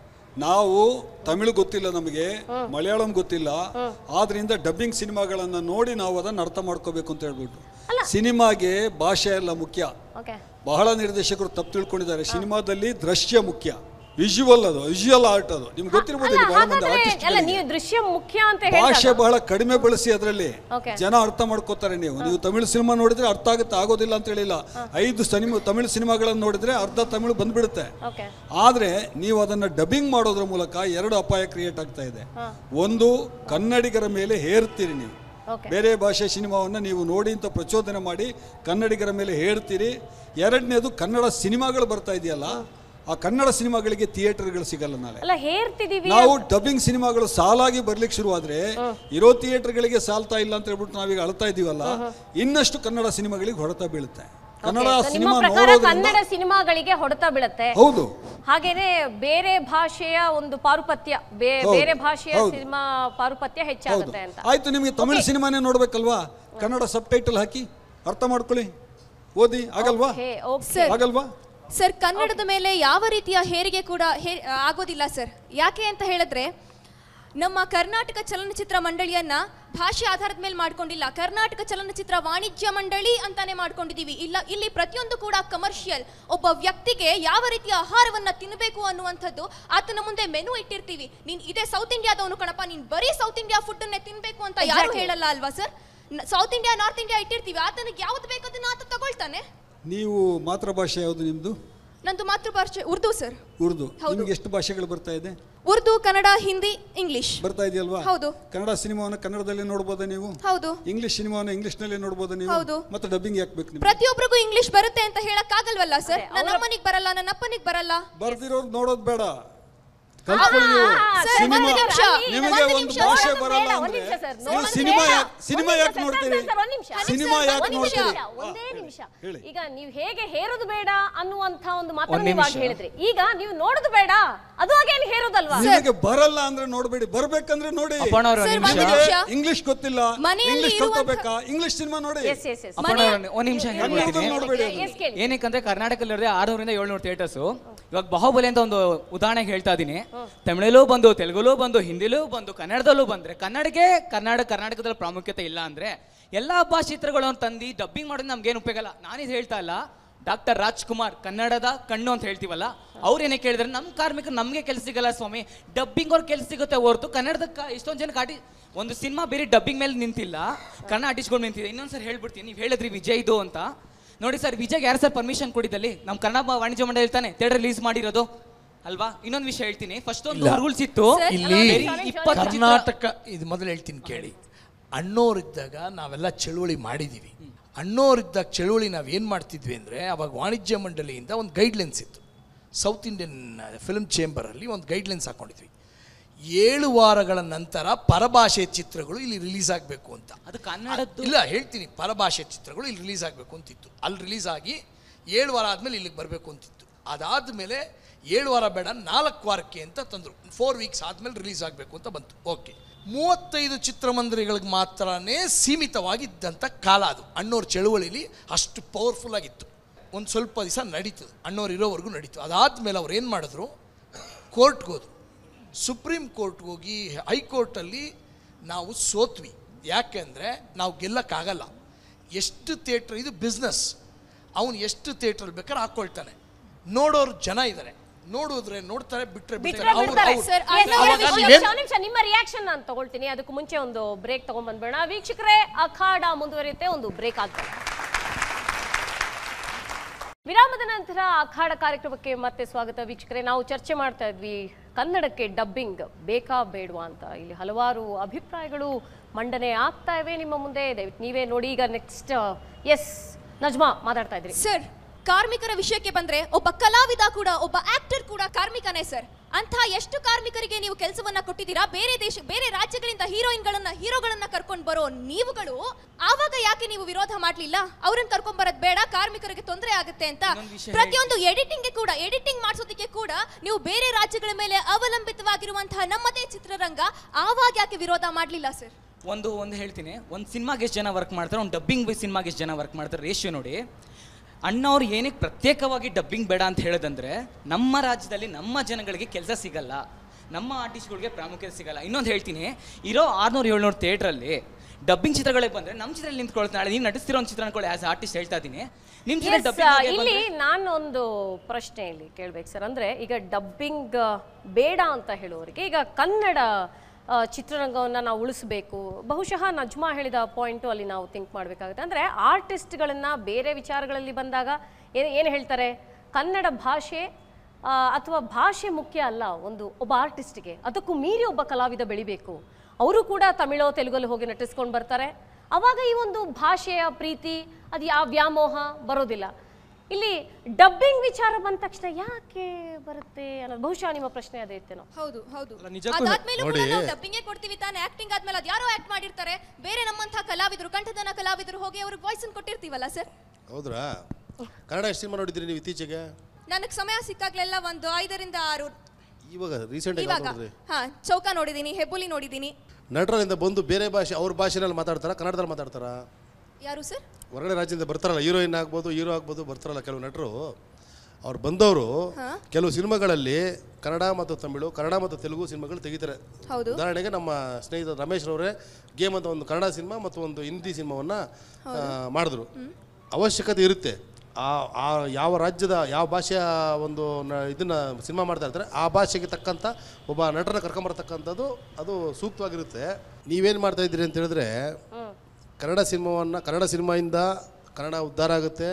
ನಾವು ತಮಿಳು ಗೊತ್ತಿಲ್ಲ ನಮಗೆ ಮಲಯಾಳಂ ಗೊತ್ತಿಲ್ಲ ಆದ್ರಿಂದ ಡಬ್ಬಿಂಗ್ ಸಿನಿಮಾಗಳನ್ನ ನೋಡಿ ನಾವು ಅದನ್ನ ಅರ್ಥ ಮಾಡ್ಕೋಬೇಕು ಅಂತ ಹೇಳ್ಬಿಟ್ಟು ಸಿನಿಮಾಗೆ ಭಾಷೆ ಎಲ್ಲ ಮುಖ್ಯ ಓಕೆ ಬಹಳ ನಿರ್ದೇಶಕರು ತಪ್ಪು ತಿಳ್ಕೊಂಡಿದ್ದಾರೆ ಸಿನಿಮಾದಲ್ಲಿ ದೃಶ್ಯ ಮುಖ್ಯ ವಿಜುವಲ್ ಅದು ವಿಜುವಲ್ ಆರ್ಟ್ ಅದು ನಿಮ್ಗೆ ಗೊತ್ತಿರ್ಬೋದು ಇಲ್ಲಿ ಬಹಳ ಮಂದಿ ಹಾಗಾದ್ರೆ ಆರ್ಟಿಸ್ಟ್ ಅಲ್ಲ ನೀವು ದೃಶ್ಯ ಮುಖ್ಯ ಅಂತ ಭಾಷೆ ಹೇಳ್ತಾರೆ ಬಹಳ ಕಡಿಮೆ ಬಳಸಿ ಅದರಲ್ಲಿ Okay. ಜನ ಅರ್ಥ ಮಾಡ್ಕೋತಾರೆ ನೀವು ನೀವು ತಮಿಳು ಸಿನಿಮಾ ನೋಡಿದ್ರೆ ಅರ್ಥ ಆಗುತ್ತೆ ಆಗೋದಿಲ್ಲ ಅಂತ ಹೇಳಿಲ್ಲ ಐದು ಸಿನಿಮಾ ತಮಿಳು ಸಿನಿಮಾಗಳನ್ನು ನೋಡಿದ್ರೆ ಅರ್ಧ ತಮಿಳು ಬಂದ್ಬಿಡುತ್ತೆ ಓಕೆ ಆದರೆ ನೀವು ಅದನ್ನು ಡಬ್ಬಿಂಗ್ ಮಾಡೋದ್ರ ಮೂಲಕ ಎರಡು ಅಪಾಯ ಕ್ರಿಯೇಟ್ ಆಗ್ತಾ ಇದೆ ಒಂದು ಕನ್ನಡಿಗರ ಮೇಲೆ ಹೇರ್ತೀರಿ ನೀವು ಓಕೆ ಬೇರೆ ಭಾಷೆ ಸಿನಿಮಾವನ್ನು ನೀವು ನೋಡಿ ಅಂತ ಪ್ರಚೋದನೆ ಮಾಡಿ ಕನ್ನಡಿಗರ ಮೇಲೆ ಹೇರ್ತೀರಿ ಎರಡನೇದು ಕನ್ನಡ ಸಿನಿಮಾಗಳು ಬರ್ತಾ ಇದೆಯಲ್ಲ ಆ ಕನ್ನಡ ಸಿನಿಮಾಗಳಿಗೆ ಥಿಯೇಟರ್ಗಳು ಸಿಗಲ್ಲ ನಾಳೆ ಅಲ್ಲ ಹೇರ್ತಿದೀವಿ ನಾವು ಡಬ್ಬಿಂಗ್ ಸಿನಿಮಾಗಳು ಸಾಲಾಗಿ ಬರ್ಲಿಕ್ಕೆ ಶುರುವಾದ್ರೆ ಇರೋ ಥಿಯೇಟರ್ಗಳಿಗೆ ಸಾಲ್ತಾ ಇಲ್ಲ ಅಂತ ಹೇಳ್ಬಿಟ್ಟು ನಾವೀಗ ಅಳ್ತಾ ಇದೀವಲ್ಲ ಇನ್ನಷ್ಟು ಕನ್ನಡ ಸಿನಿಮಾಗಳಿಗೆ ಹೊಡೆತ ಬೀಳುತ್ತೆ ಕನ್ನಡ So, ನಿಮ್ಮ ಸಿನಿಮಾ ಪ್ರಕಾರ ನೋಡೋದ್ರಿಂದ ಕನ್ನಡ ಸಿನಿಮಾಗಳಿಗೆ ಹೊಡೆತ ಬೀಳತ್ತೆ ಹೌದು ಹಾಗೇನೆ ಬೇರೆ ಭಾಷೆಯ ಒಂದು ಪಾರುಪತ್ಯ ಬೇ- ಹೌದು, ಬೇರೆ ಭಾಷೆಯ ಹೌದು. ಸಿನಿಮಾ ಪಾರುಪತ್ಯ ಹೌದು ಹೆಚ್ಚಾಗುತ್ತೆ ಅಂತ ಆಯ್ತು ನಿಮಗೆ ತಮಿಳು ಸಿನಿಮಾನೇ ನೋಡ್ಬೇಕಲ್ವಾ ಕನ್ನಡ ಸಬ್ ಟೈಟಲ್ ಹಾಕಿ ಅರ್ಥ ಮಾಡ್ಕೊಳ್ಳಿ ಓದಿ ಆಗಲ್ವಾ ಓಕೆ, ಓಕೆ. ಸರ್ ಆಗಲ್ವಾ ಸರ್ ಕನ್ನಡದ ಮೇಲೆ ಯಾವ ರೀತಿಯ ಹೇರಿಗೆ ಕೂಡ ಹೇ ಆಗೋದಿಲ್ಲ ಸರ್ ಯಾಕೆ ಅಂತ ಹೇಳಿದ್ರೆ ನಮ್ಮ ಕರ್ನಾಟಕ ಚಲನಚಿತ್ರ ಮಂಡಳಿಯನ್ನ ಭಾಷೆ ಆಧಾರದ ಮೇಲೆ ಮಾಡ್ಕೊಂಡಿಲ್ಲ ಕರ್ನಾಟಕ ಚಲನಚಿತ್ರ ವಾಣಿಜ್ಯ ಮಂಡಳಿ ಅಂತಾನೆ ಮಾಡ್ಕೊಂಡಿದೀವಿ ಇಲ್ಲ ಇಲ್ಲಿ ಪ್ರತಿಯೊಂದು ಕೂಡ ಕಮರ್ಷಿಯಲ್ ಒಬ್ಬ ವ್ಯಕ್ತಿಗೆ ಯಾವ ರೀತಿಯ ಆಹಾರವನ್ನ ತಿನ್ನಬೇಕು ಅನ್ನುವಂಥದ್ದು ಆತನ ಮುಂದೆ ಮೆನು ಇಟ್ಟಿರ್ತೀವಿ ನೀನ್ ಇದೇ ಸೌತ್ ಇಂಡಿಯಾದವನು ಕಣಪ್ಪ ನೀನ್ ಬರೀ ಸೌತ್ ಇಂಡಿಯಾ ಫುಡ್ ಅನ್ನೇ ತಿನ್ಬೇಕು ಅಂತ ಯಾರು Exactly. ಹೇಳಲ್ಲ ಅಲ್ವಾ sir South India North India ಇಟ್ಟಿರ್ತೀವಿ ಆತನಿಗೆ ಯಾವ್ದು ಬೇಕದನ್ನ ಆತ ತಗೊಳ್ತಾನೆ ನೀವು ಮಾತೃಭಾಷೆ ಯಾವುದು ನಿಮ್ಮದು ನಂದು ಮಾತೃಭಾಷೆ ಉರ್ದು ಸರ್ ಉರ್ದು ಹೌದು. ನಿಮ್ಗೆ ಎಷ್ಟು ಭಾಷೆಗಳು ಬರ್ತಾ ಇದೆ ಉರ್ದು ಕನ್ನಡ ಹಿಂದಿ ಇಂಗ್ಲಿಷ್ ಬರ್ತಾ ಇದೆಯಲ್ವಾ ಹೌದು. ಕನ್ನಡ ಸಿನಿಮಾವನ್ನು ಕನ್ನಡದಲ್ಲಿ ನೋಡ್ಬೋದಾ ನೀವು ಹೌದು ಇಂಗ್ಲಿಷ್ ಸಿನಿಮಾವನ್ನು ಇಂಗ್ಲಿಷ್ನಲ್ಲೇ ನೋಡ್ಬೋದಾ ನೀವು ಹೌದು. ಮತ್ತೆ ಡಬ್ಬಿಂಗ್ ಯಾಕೆ ಬೇಕು ನಿಮ್ಗೆ ಪ್ರತಿಯೊಬ್ಬರಿಗೂ ಇಂಗ್ಲಿಷ್ ಬರುತ್ತೆ ಅಂತ ಹೇಳಕ್ ಆಗಲ್ವಲ್ಲ ಸರ್ ಅದೇ, ನನ್ನ ಅವ್ರ- ಅಮ್ಮನಿಗೆ ಬರಲ್ಲ ನನ್ನ ಅಪ್ಪನಿಗೆ ಬರಲ್ಲ ಬರ್ದಿರೋದು ನೋಡೋದು ಬೇಡ ಕಲ್ತ್ಕೊಳ್ಳಿ ನೀವು ಸರ್, ಸಿನಿಮಾ ಒಂದು ನಿಮಿಷ. ನಿಮಗೆ ಒಂದು ಒಂದು ನಿಮಿಷ. ಭಾಷೆ ನೋಡೋದು ಬರಲ್ಲ ಬೇಡ, ಒಂದ್ ಅಂದ್ರೆ ನಿಮಿಷ ಸರ್, ನೀವು ನೋಡೋದು ಸಿನಿಮಾ ಬೇಡ. ಯಾಕೆ ಸಿನಿಮಾ ಒಂದ್ ಯಾಕೆ ನಿಮಿಷ ಸರ್, ನೋಡ್ತೀರಿ ಸರ್, ಒಂದ್ ನಿಮಿಷ. ಸಿನಿಮಾ ಸರ್, ಯಾಕೆ ಒಂದ್ ನಿಮಿಷ. ನೋಡ್ತೀರಿ ಒಂದೇ ನಿಮಿಷ ಹೇಳಿ. ಈಗ ನೀವು ಹೇಗೆ ಹೇರೋದು ಬೇಡ ಅನ್ನುವಂತ ಒಂದು ಮಾತನ್ನು ಒಂದ್ ನೀವು ಆಗ ನಿಮಿಷ. ಹೇಳಿದ್ರಿ ಈಗ ನೀವು ನೋಡೋದು ಬೇಡ ಅದು ಹಾಗೇನು ಹೇರೋದಲ್ವಾ ನಿಮಗೆ ಬರಲ್ಲ ಅಂದ್ರೆ ನೋಡ್ಬೇಡಿ ಬರ್ಬೇಕಂದ್ರೆ ನೋಡಿ ಅಪ್ಪಣ್ಣವ್ರೆ, ಒಂದ್ ಸರ್, ನಿಮಿಷ. ಒಂದು ನಿಮಗೆ ನಿಮಿಷ. ಇಂಗ್ಲಿಷ್ ಗೊತ್ತಿಲ್ಲ ಮನೆಯಲ್ಲಿ ಇಂಗ್ಲಿಷ್ ಇರುವಂಥ- ಕಲ್ತ್ಕೋಬೇಕಾ ಇಂಗ್ಲಿಷ್ ಸಿನಿಮಾ ನೋಡಿ ಎಸ್ ಎಸ್ ಎಸ್ ಅಪ್ಪಣ್ಣವ್ರೆ, ಒಂದ್ ನಿಮಿಷ ಕನ್ನಡದಲ್ಲಿ ಹೇಳ್ತೀನಿ ನೋಡ್ಬೇಡಿ ಎಸ್ ಕೇಳಿ ಏನಕ್ಕಂದ್ರೆ ಕರ್ನಾಟಕದಲ್ಲಿರೋದೇ ಆರುನೂರಿಂದ ಏಳ್ನೂರು ಥಿಯೇಟರ್ಸು ಇವಾಗ ಬಾಹುಬಲಿ ಅಂತ ಒಂದು ಉದಾಹರಣೆಗೆ ಹೇಳ್ತಾ ಇದ್ದೀನಿ ತಮಿಳಲ್ಲೂ ಬಂದು ತೆಲುಗಲ್ಲೂ ಬಂದು ಹಿಂದಿಲೂ ಬಂದು ಕನ್ನಡದಲ್ಲೂ ಬಂದ್ರೆ ಕನ್ನಡಕ್ಕೆ ಕನ್ನಡ ಕರ್ನಾಟಕದಲ್ಲಿ ಪ್ರಾಮುಖ್ಯತೆ ಇಲ್ಲ ಅಂದ್ರೆ ಎಲ್ಲಾ ಭಾಷೆ ಚಿತ್ರಗಳನ್ನು ತಂದು ಡಬ್ಬಿಂಗ್ ಮಾಡೋದು ನಮ್ಗೇನು ಉಪಯೋಗ ಇಲ್ಲ ನಾನಿದು ಹೇಳ್ತಾ ಇಲ್ಲ ಡಾಕ್ಟರ್ ರಾಜ್ಕುಮಾರ್ ಕನ್ನಡದ ಕಣ್ಣು ಅಂತ ಹೇಳ್ತೀವಲ್ಲ ಅವ್ರು ಏನೇ ಕೇಳಿದ್ರೆ ನಮ್ಮ ಕಾರ್ಮಿಕರು ನಮಗೆ ಕೆಲಸ ಸಿಗಲ್ಲ ಸ್ವಾಮಿ ಡಬ್ಬಿಂಗ್ ಅವ್ರ ಕೆಲಸ ಸಿಗುತ್ತೆ ಹೊರತು ಕನ್ನಡದ ಎಷ್ಟೊಂದು ಜನಕ್ಕೆ ಆಟಿ ಒಂದು ಸಿನಿಮಾ ಬೇರೆ ಡಬ್ಬಿಂಗ್ ಮೇಲೆ ನಿಂತಿಲ್ಲ ಕನ್ನಡ ಆಟಿಸ್ಕೊಂಡು ನಿಂತಿದೆ ಇನ್ನೊಂದ್ಸರಿ ಹೇಳ್ಬಿಡ್ತೀನಿ ನೀವು ಹೇಳಿದ್ರಿ ವಿಜಯ್ದು ಅಂತ ನೋಡಿ ಸರ್ ವಿಜಯ್ಗೆ ಯಾರು ಸರ್ ಪರ್ಮಿಷನ್ ಕೊಟ್ಟಿದ್ದಲ್ಲಿ ನಮ್ಮ ಕನ್ನಡ ಬ- ವಾಣಿಜ್ಯ ಮಂಡಳಿ ತಾನೆ ಥಿಯೇಟರ್ ರಿಲೀಸ್ ಮಾಡಿರೋದು ಅಲ್ವಾ ಇನ್ನೊಂದು ವಿಷಯ ಹೇಳ್ತೀನಿ ಫಸ್ಟ್ ಒಂದು ಇಲ್ಲ. ರೂಲ್ಸ್ ಇತ್ತು ಇಲ್ಲಿ ಬರೀ ಇಪ್ಪತ್ತು ಚಿತ್ರ- ಕರ್ನಾಟಕ ಇದು ಮೊದಲು ಹೇಳ್ತೀನಿ ಕೇಳಿ ಅಣ್ಣೋರಿದ್ದಾಗ ನಾವೆಲ್ಲ ಚಳುವಳಿ ಮಾಡಿದ್ದೀವಿ ಅಣ್ಣೋರಿದ್ದಾಗ ಚಳುವಳಿ ನಾವು ಏನು ಮಾಡ್ತಿದ್ವಿ ಅಂದರೆ ಅವಾಗ ವಾಣಿಜ್ಯ ಮಂಡಳಿಯಿಂದ ಒಂದು ಗೈಡ್ಲೈನ್ಸ್ ಇತ್ತು ಸೌತ್ ಇಂಡಿಯನ್ ಫಿಲ್ಮ್ ಚೇಂಬರಲ್ಲಿ ಒಂದು ಗೈಡ್ಲೈನ್ಸ್ ಹಾಕೊಂಡಿದ್ವಿ ಏಳು ವಾರಗಳ ನಂತರ ಪರಭಾಷೆ ಚಿತ್ರಗಳು ಇಲ್ಲಿ ರಿಲೀಸ್ ಆಗಬೇಕು ಅಂತ ಅದು ಕನ್ನಡದ್ದು ಇಲ್ಲ ಹೇಳ್ತೀನಿ ಪರಭಾಷೆ ಚಿತ್ರಗಳು ಇಲ್ಲಿ ರಿಲೀಸ್ ಆಗಬೇಕು ಅಂತಿತ್ತು ಅಲ್ಲಿ ರಿಲೀಸ್ ಆಗಿ ಏಳು ವಾರ ಆದಮೇಲೆ ಇಲ್ಲಿಗೆ ಬರಬೇಕು ಅಂತಿತ್ತು ಅದಾದಮೇಲೆ ಏಳು ವಾರ ಬೇಡ ನಾಲ್ಕು ವಾರಕ್ಕೆ ಅಂತ ತಂದರು ಫೋರ್ ವೀಕ್ಸ್ ಆದಮೇಲೆ ರಿಲೀಸ್ ಆಗಬೇಕು ಅಂತ ಬಂತು ಓಕೆ ಮೂವತ್ತೈದು ಚಿತ್ರಮಂದಿರಗಳಿಗೆ ಮಾತ್ರನೇ ಸೀಮಿತವಾಗಿದ್ದಂಥ ಕಾಲ ಅದು ಅಣ್ಣವ್ರ ಚಳುವಳಿಲಿ ಅಷ್ಟು ಪವರ್ಫುಲ್ ಆಗಿತ್ತು ಒಂದು ಸ್ವಲ್ಪ ದಿವಸ ನಡೀತು ಅಣ್ಣವ್ರು ಇರೋವರೆಗೂ ನಡೀತು ಅದಾದಮೇಲೆ ಅವ್ರು ಏನು ಮಾಡಿದ್ರು ಕೋರ್ಟ್ಗೆ ಹೋದ್ರು ಸುಪ್ರೀಂ ಕೋರ್ಟ್ಗೆ ಹೋಗಿ ಹೈಕೋರ್ಟಲ್ಲಿ ನಾವು ಸೋತ್ವಿ ಯಾಕೆಂದರೆ ನಾವು ಗೆಲ್ಲಕ್ಕಾಗಲ್ಲ ಎಷ್ಟು ಥಿಯೇಟ್ರ್ ಇದು ಬಿಸ್ನೆಸ್ ಅವನು ಎಷ್ಟು ಥಿಯೇಟ್ರಲ್ಲಿ ಬೇಕಾದ್ರೆ ಹಾಕ್ಕೊಳ್ತಾನೆ ನೋಡೋರು ಜನ ಇದ್ದಾರೆ ನೋಡಿದ್ರೆ ನೋಡ್ತಾರೆ ಬಿಟ್ರೆ ಬಿಟ್ರೆ ಬಿಡ್ತಾರೆ ಅವ್ರು- ಬಿಡ್ತಾರೆ ಅವ್ರು- ಸರ್, Yes, ಅಣ್ಣ, ಅವಾಗ ಅವಾಗ ನಿಮಿಷ, ನೀವೇನ್- ಒಂದ್ ನಿಮಿಷ ನಿಮ್ಮ ರಿಯಾಕ್ಷನ್ ನಾನು ತಗೊಳ್ತೀನಿ ಅದಕ್ಕೂ ಮುಂಚೆ ಒಂದು ಬ್ರೇಕ್ ತಗೊಂಡ್ ಬಂದ್ಬೇಡ ವೀಕ್ಷಕರೇ ಅಖಾಡ ಮುಂದುವರಿಯುತ್ತೆ ಒಂದು ಬ್ರೇಕ್ ಆಗ್ತದೆ ವಿರಾಮದ ನಂತರ ಅಖಾಡ ಕಾರ್ಯಕ್ರಮಕ್ಕೆ ಮತ್ತೆ ಸ್ವಾಗತ ವೀಕ್ಷಕರೇ ನಾವು ಚರ್ಚೆ ಮಾಡ್ತಾ ಇದ್ವಿ ಕನ್ನಡಕ್ಕೆ ಡಬ್ಬಿಂಗ್ ಬೇಕಾ ಬೇಡವಾ ಅಂತ ಇಲ್ಲಿ ಹಲವಾರು ಅಭಿಪ್ರಾಯಗಳು ಮಂಡನೆ ಆಗ್ತಾ ಇವೆ ನಿಮ್ಮ ಮುಂದೆ ದಯವಿಟ್ಟು ನೀವೇ ನೋಡಿ ಈಗ ನೆಕ್ಸ್ಟ್ ಎಸ್ ನಜ್ಮಾ ಮಾತಾಡ್ತಾ ಇದ್ರಿ ಸರ್ ಕಾರ್ಮಿಕರ ವಿಷಯಕ್ಕೆ ಬಂದ್ರೆ ಒಬ್ಬ ಕಲಾವಿದ ಕೂಡ ಒಬ್ಬ ಆಕ್ಟರ್ ಕೂಡ ಕಾರ್ಮಿಕನೇ ಸರ್ ಅಂತ ಎಷ್ಟು ಕಾರ್ಮಿಕರಿಗೆ ನೀವು ಕೆಲಸವನ್ನ ಕೊಟ್ಟಿದ್ದೀರಾ ಬೇರೆ ದೇಶ ಬೇರೆ ರಾಜ್ಯಗಳಿಂದ ಹೀರೋಯಿನ್ಗಳನ್ನ ಹೀರೋಗಳನ್ನ ಕರ್ಕೊಂಡು ಬರೋ ನೀವುಗಳು ಆವಾಗ ಯಾಕೆ ನೀವು ವಿರೋಧ ಮಾಡ್ಲಿಲ್ಲ ಅವ್ರನ್ನ ಕರ್ಕೊಂಡ್ ಬರೋದ್ ಬೇಡ ಕಾರ್ಮಿಕರಿಗೆ ತೊಂದರೆ ಆಗುತ್ತೆ ಅಂತ ಇನ್ನೊಂದ್ ವಿಷಯ ಪ್ರತಿಯೊಂದು ಎಡಿಟಿಂಗ್ ಕೂಡ ಎಡಿಟಿಂಗ್ ಮಾಡಿಸೋದಕ್ಕೆ ಕೂಡ ನೀವು ಬೇರೆ ರಾಜ್ಯಗಳ ಮೇಲೆ ಅವಲಂಬಿತವಾಗಿರುವಂತಹ ನಮ್ಮದೇ ಚಿತ್ರರಂಗ ಆವಾಗ ಯಾಕೆ ವಿರೋಧ ಮಾಡ್ಲಿಲ್ಲ ಸರ್ ಒಂದು ಒಂದು ಹೇಳ್ತೀನಿ ಒಂದು ಸಿನಿಮಾಗೆ ಎಷ್ಟು ಜನ ವರ್ಕ್ ಮಾಡ್ತಾರೆ ಒಂದು ಡಬ್ಬಿಂಗ್ ಸಿನಿಮಾಗೆ ಎಷ್ಟು ಜನ ವರ್ಕ್ ಮಾಡ್ತಾರೆ ರೇಷಿಯೋ ನೋಡಿ ಅಣ್ಣವ್ರು ಏನಕ್ಕೆ ಪ್ರತ್ಯೇಕವಾಗಿ ಡಬ್ಬಿಂಗ್ ಬೇಡ ಅಂತ ಹೇಳೋದಂದ್ರೆ ನಮ್ಮ ರಾಜ್ಯದಲ್ಲಿ ನಮ್ಮ ಜನಗಳಿಗೆ ಕೆಲಸ ಸಿಗಲ್ಲ ನಮ್ಮ ಆರ್ಟಿಸ್ಟ್ಗಳಿಗೆ ಪ್ರಾಮುಖ್ಯತೆ ಸಿಗಲ್ಲ ಇನ್ನೊಂದು ಹೇಳ್ತೀನಿ ಇರೋ ಆರ್ನೂರು ಏಳ್ನೂರು ಥಿಯೇಟ್ರಲ್ಲಿ ಡಬ್ಬಿಂಗ್ ಚಿತ್ರಗಳಿಗೆ ಬಂದರೆ ನಮ್ಮ ಚಿತ್ರದಲ್ಲಿ ನಿಂತ್ಕೊಳ್ತಾರೆ ನಾಳೆ ನೀವು ನಟಿಸ್ತಿರೋ ಒಂದು ಚಿತ್ರ ಅನ್ಕೊಳ್ಳಿ ಆಸ್ ಆರ್ಟಿಸ್ಟ್ ಹೇಳ್ತಾ ಇದ್ದೀನಿ ನಿಮ್ಮ ಚಿತ್ರ Yes, ಡಬ್ಬಿಂಗ್ ಇಲ್ಲಿ ನಾನೊಂದು ಪ್ರಶ್ನೆ ಇಲ್ಲಿ ಕೇಳ್ಬೇಕು ಸರ್ ಅಂದ್ರೆ ಈಗ ಡಬ್ಬಿಂಗ್ ಬೇಡ ಅಂತ ಹೇಳುವವರಿಗೆ ಈಗ ಕನ್ನಡ ಆ, ಚಿತ್ರರಂಗವನ್ನ ನಾವು ಉಳಿಸಬೇಕು ಬಹುಶಃ ನಜ್ಮಾ ಹೇಳಿದ ಪಾಯಿಂಟು ಅಲ್ಲಿ ನಾವು ಥಿಂಕ್ ಮಾಡಬೇಕಾಗುತ್ತೆ ಅಂದ್ರೆ ಆರ್ಟಿಸ್ಟ್ಗಳನ್ನ ಬೇರೆ ವಿಚಾರಗಳಲ್ಲಿ ಬಂದಾಗ ಏನು ಏನು ಹೇಳ್ತಾರೆ ಕನ್ನಡ ಭಾಷೆ ಆ, ಅಥವಾ ಭಾಷೆ ಮುಖ್ಯ ಅಲ್ಲ ಒಂದು ಒಬ್ಬ ಆರ್ಟಿಸ್ಟ್ಗೆ ಅದಕ್ಕೂ ಮೀರಿ ಒಬ್ಬ ಕಲಾವಿದ ಬೆಳಿಬೇಕು ಅವರು ಕೂಡ ತಮಿಳೋ ತೆಲುಗಲ್ಲಿ ಹೋಗಿ ನಟಿಸ್ಕೊಂಡು ಬರ್ತಾರೆ ಅವಾಗ ಈ ಒಂದು ಭಾಷೆಯ ಪ್ರೀತಿ ಅದು ಯಾವ ವ್ಯಾಮೋಹ ಬರೋದಿಲ್ಲ ಇಲ್ಲಿ ಡಬ್ಬಿಂಗ್ ವಿಚಾರ ಬಂದ ತಕ್ಷಣ ಯಾಕೆ ಬರುತ್ತೆ ಅನ್ನೋದು ಬಹುಶಃ ನಿಮ್ಮ ಪ್ರಶ್ನೆ ಅದೇ ಇತ್ತೇನೋ ಹೌದು ಹೌದು ಅಲ್ಲ, ನಿಜಕ್ಕೂ ಅದಾದ್ಮೇಲೂ ಕೂಡ ನೋಡಿ. ನಾವು ಡಬ್ಬಿಂಗೇ ಕೊಡ್ತೀವಿ ತಾನೆ ಆಕ್ಟಿಂಗ್ ಆದ್ಮೇಲೆ ಅದು ಯಾರೋ ಆಕ್ಟ್ ಮಾಡಿರ್ತಾರೆ ಬೇರೆ ನಮ್ಮಂತಹ ಕಲಾವಿದರು ಕಂಠದನ ಕಲಾವಿದರು ಹೋಗಿ ಅವ್ರಿಗೆ ವಾಯ್ಸ್ ಕೊಟ್ಟಿರ್ತೀವಲ್ಲ ಸರ್ ಹೌದ್ರಾ ಕನ್ನಡ ಎಷ್ಟು ಸಿನಿಮಾ ನೋಡಿದ್ರಿ ನೀವು ಇತ್ತೀಚೆಗೆ ನನಗೆ ಸಮಯ ಸಿಕ್ಕಾಗ್ಲೆಲ್ಲ ಒಂದು ಐದರಿಂದ ಆರು ಇವಾಗ ರೀಸೆಂಟಾಗಿ ಇವಾಗ ನೋಡಿದ್ರಿ ಹಾ ಚೌಕ ನೋಡಿದೀನಿ ಹೆಬ್ಬುಲಿ ನೋಡಿದೀನಿ ನಟರಿಂದ ಬಂದು ಬೇರೆ ಭಾಷೆ ಅವ್ರ ಭಾಷೆನಲ್ಲಿ ಮಾತಾಡ್ತಾರಾ ಕನ್ನಡದಲ್ಲಿ ಮಾತಾಡ್ತಾರಾ ಯಾರು ಸರ್ ಹೊರಗಡೆ ರಾಜ್ಯದಿಂದ ಬರ್ತಾರಲ್ಲ ಹೀರೋಯಿನ್ ಆಗ್ಬೋದು ಹೀರೋ ಆಗ್ಬೋದು ಬರ್ತಾರಲ್ಲ ಕೆಲವು ನಟರು ಅವ್ರು ಬಂದವರು ಕೆಲವು ಸಿನಿಮಾಗಳಲ್ಲಿ ಕನ್ನಡ ಮತ್ತು ತಮಿಳು ಕನ್ನಡ ಮತ್ತು ತೆಲುಗು ಸಿನಿಮಾಗಳು ತೆಗಿತಾರೆ ಹೌದು. ಉದಾಹರಣೆಗೆ ನಮ್ಮ ಸ್ನೇಹಿತ ರಮೇಶ್ ರವರೇ ಗೇಮ್ ಅಂತ ಒಂದು ಕನ್ನಡ ಸಿನಿಮಾ ಮತ್ತು ಒಂದು ಹಿಂದಿ ಸಿನಿಮಾವನ್ನು ಮಾಡಿದ್ರು ಅವಶ್ಯಕತೆ ಇರುತ್ತೆ ಆ ಆ ಯಾವ ರಾಜ್ಯದ ಯಾವ ಭಾಷೆಯ ಒಂದು ನ ಇದನ್ನು ಸಿನಿಮಾ ಮಾಡ್ತಾ ಇರ್ತಾರೆ ಆ ಭಾಷೆಗೆ ತಕ್ಕಂಥ ಒಬ್ಬ ನಟನ ಕರ್ಕೊಂಬರ್ತಕ್ಕಂಥದ್ದು ಅದು ಸೂಕ್ತವಾಗಿರುತ್ತೆ ನೀವೇನು ಮಾಡ್ತಾ ಇದ್ದೀರಿ ಅಂತ ಹೇಳಿದ್ರೆ ಕನ್ನಡ ಸಿನಿಮಾವನ್ನು ಕನ್ನಡ ಸಿನಿಮಾಯಿಂದ ಕನ್ನಡ ಉದ್ಧಾರ ಆಗುತ್ತೆ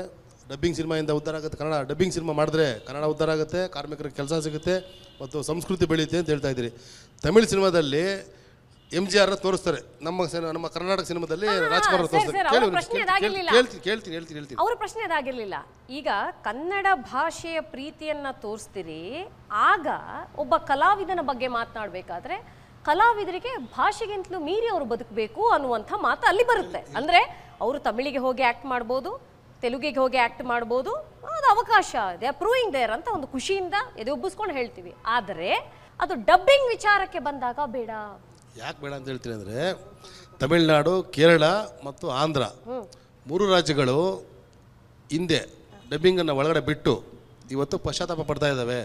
ಡಬ್ಬಿಂಗ್ ಸಿನಿಮಾಯಿಂದ ಉದ್ಧಾರ ಆಗುತ್ತೆ ಕನ್ನಡ ಡಬ್ಬಿಂಗ್ ಸಿನಿಮಾ ಮಾಡಿದ್ರೆ ಕನ್ನಡ ಉದ್ಧಾರ ಆಗುತ್ತೆ ಕಾರ್ಮಿಕರಿಗೆ ಕೆಲಸ ಸಿಗುತ್ತೆ ಮತ್ತು ಸಂಸ್ಕೃತಿ ಬೆಳೆಯುತ್ತೆ ಅಂತ ಹೇಳ್ತಾ ಇದ್ದೀರಿ ತಮಿಳ್ ಸಿನಿಮಾದಲ್ಲಿ ಎಮ್ ಜಿ ಆರ್ನ ತೋರಿಸ್ತಾರೆ ನಮ್ಮ ಸಿನ- ನಮ್ಮ ಕರ್ನಾಟಕ ಸಿನಿಮಾದಲ್ಲಿ ಹಾ, ರಾಜ್ಕುಮಾರ್ ಸರ್, ತೋರಿಸ್ತಾರೆ ಸರ್, ಅವ್ರ ಕೇಳಿ ಒಂದು ಪ್ರಶ್ನೆ ಕೇಳಿ- ಅದಾಗಿರ್ಲಿಲ್ಲ. ಕೇಳ್ತೀನಿ ಕೇಳ್ತೀನಿ ಹೇಳ್ತೀನಿ ಹೇಳ್ತೀನಿ ಅವರ ಪ್ರಶ್ನೆ ಅದಾಗಿರ್ಲಿಲ್ಲ ಈಗ ಕನ್ನಡ ಭಾಷೆಯ ಪ್ರೀತಿಯನ್ನ ತೋರಿಸ್ತೀರಿ ಆಗ ಒಬ್ಬ ಕಲಾವಿದನ ಬಗ್ಗೆ ಮಾತನಾಡಬೇಕಾದ್ರೆ ಕಲಾವಿದರಿಗೆ ಭಾಷೆಗಿಂತಲೂ ಮೀರಿ ಅವರು ಬದುಕಬೇಕು ಅನ್ನುವಂಥ ಮಾತು ಅಲ್ಲಿ ಬರುತ್ತೆ ಅಂದ್ರೆ ಅವರು ತಮಿಳಿಗೆ ಹೋಗಿ ಆಕ್ಟ್ ಮಾಡ್ಬೋದು ತೆಲುಗಿಗೆ ಹೋಗಿ ಆಕ್ಟ್ ಮಾಡ್ಬೋದು ಅದು ಅವಕಾಶ ದೇ ಆರ್ ಪ್ರೂವಿಂಗ್ ದೇರ್ ಅಂತ ಒಂದು ಖುಷಿಯಿಂದ ಎದೆ ಉಬ್ಬಿಸ್ಕೊಂಡು ಹೇಳ್ತೀವಿ ಆದರೆ ಅದು ಡಬ್ಬಿಂಗ್ ವಿಚಾರಕ್ಕೆ ಬಂದಾಗ ಬೇಡ ಯಾಕೆ ಬೇಡ ಅಂತ ಹೇಳ್ತೀನಿ ಅಂದರೆ ತಮಿಳುನಾಡು ಕೇರಳ ಮತ್ತು ಆಂಧ್ರ ಮೂರು ರಾಜ್ಯಗಳು ಹಿಂದೆ ಡಬ್ಬಿಂಗನ್ನು ಒಳಗಡೆ ಬಿಟ್ಟು ಇವತ್ತು ಪಶ್ಚಾತ್ತಾಪ ಪಡ್ತಾ ಇದ್ದಾವೆ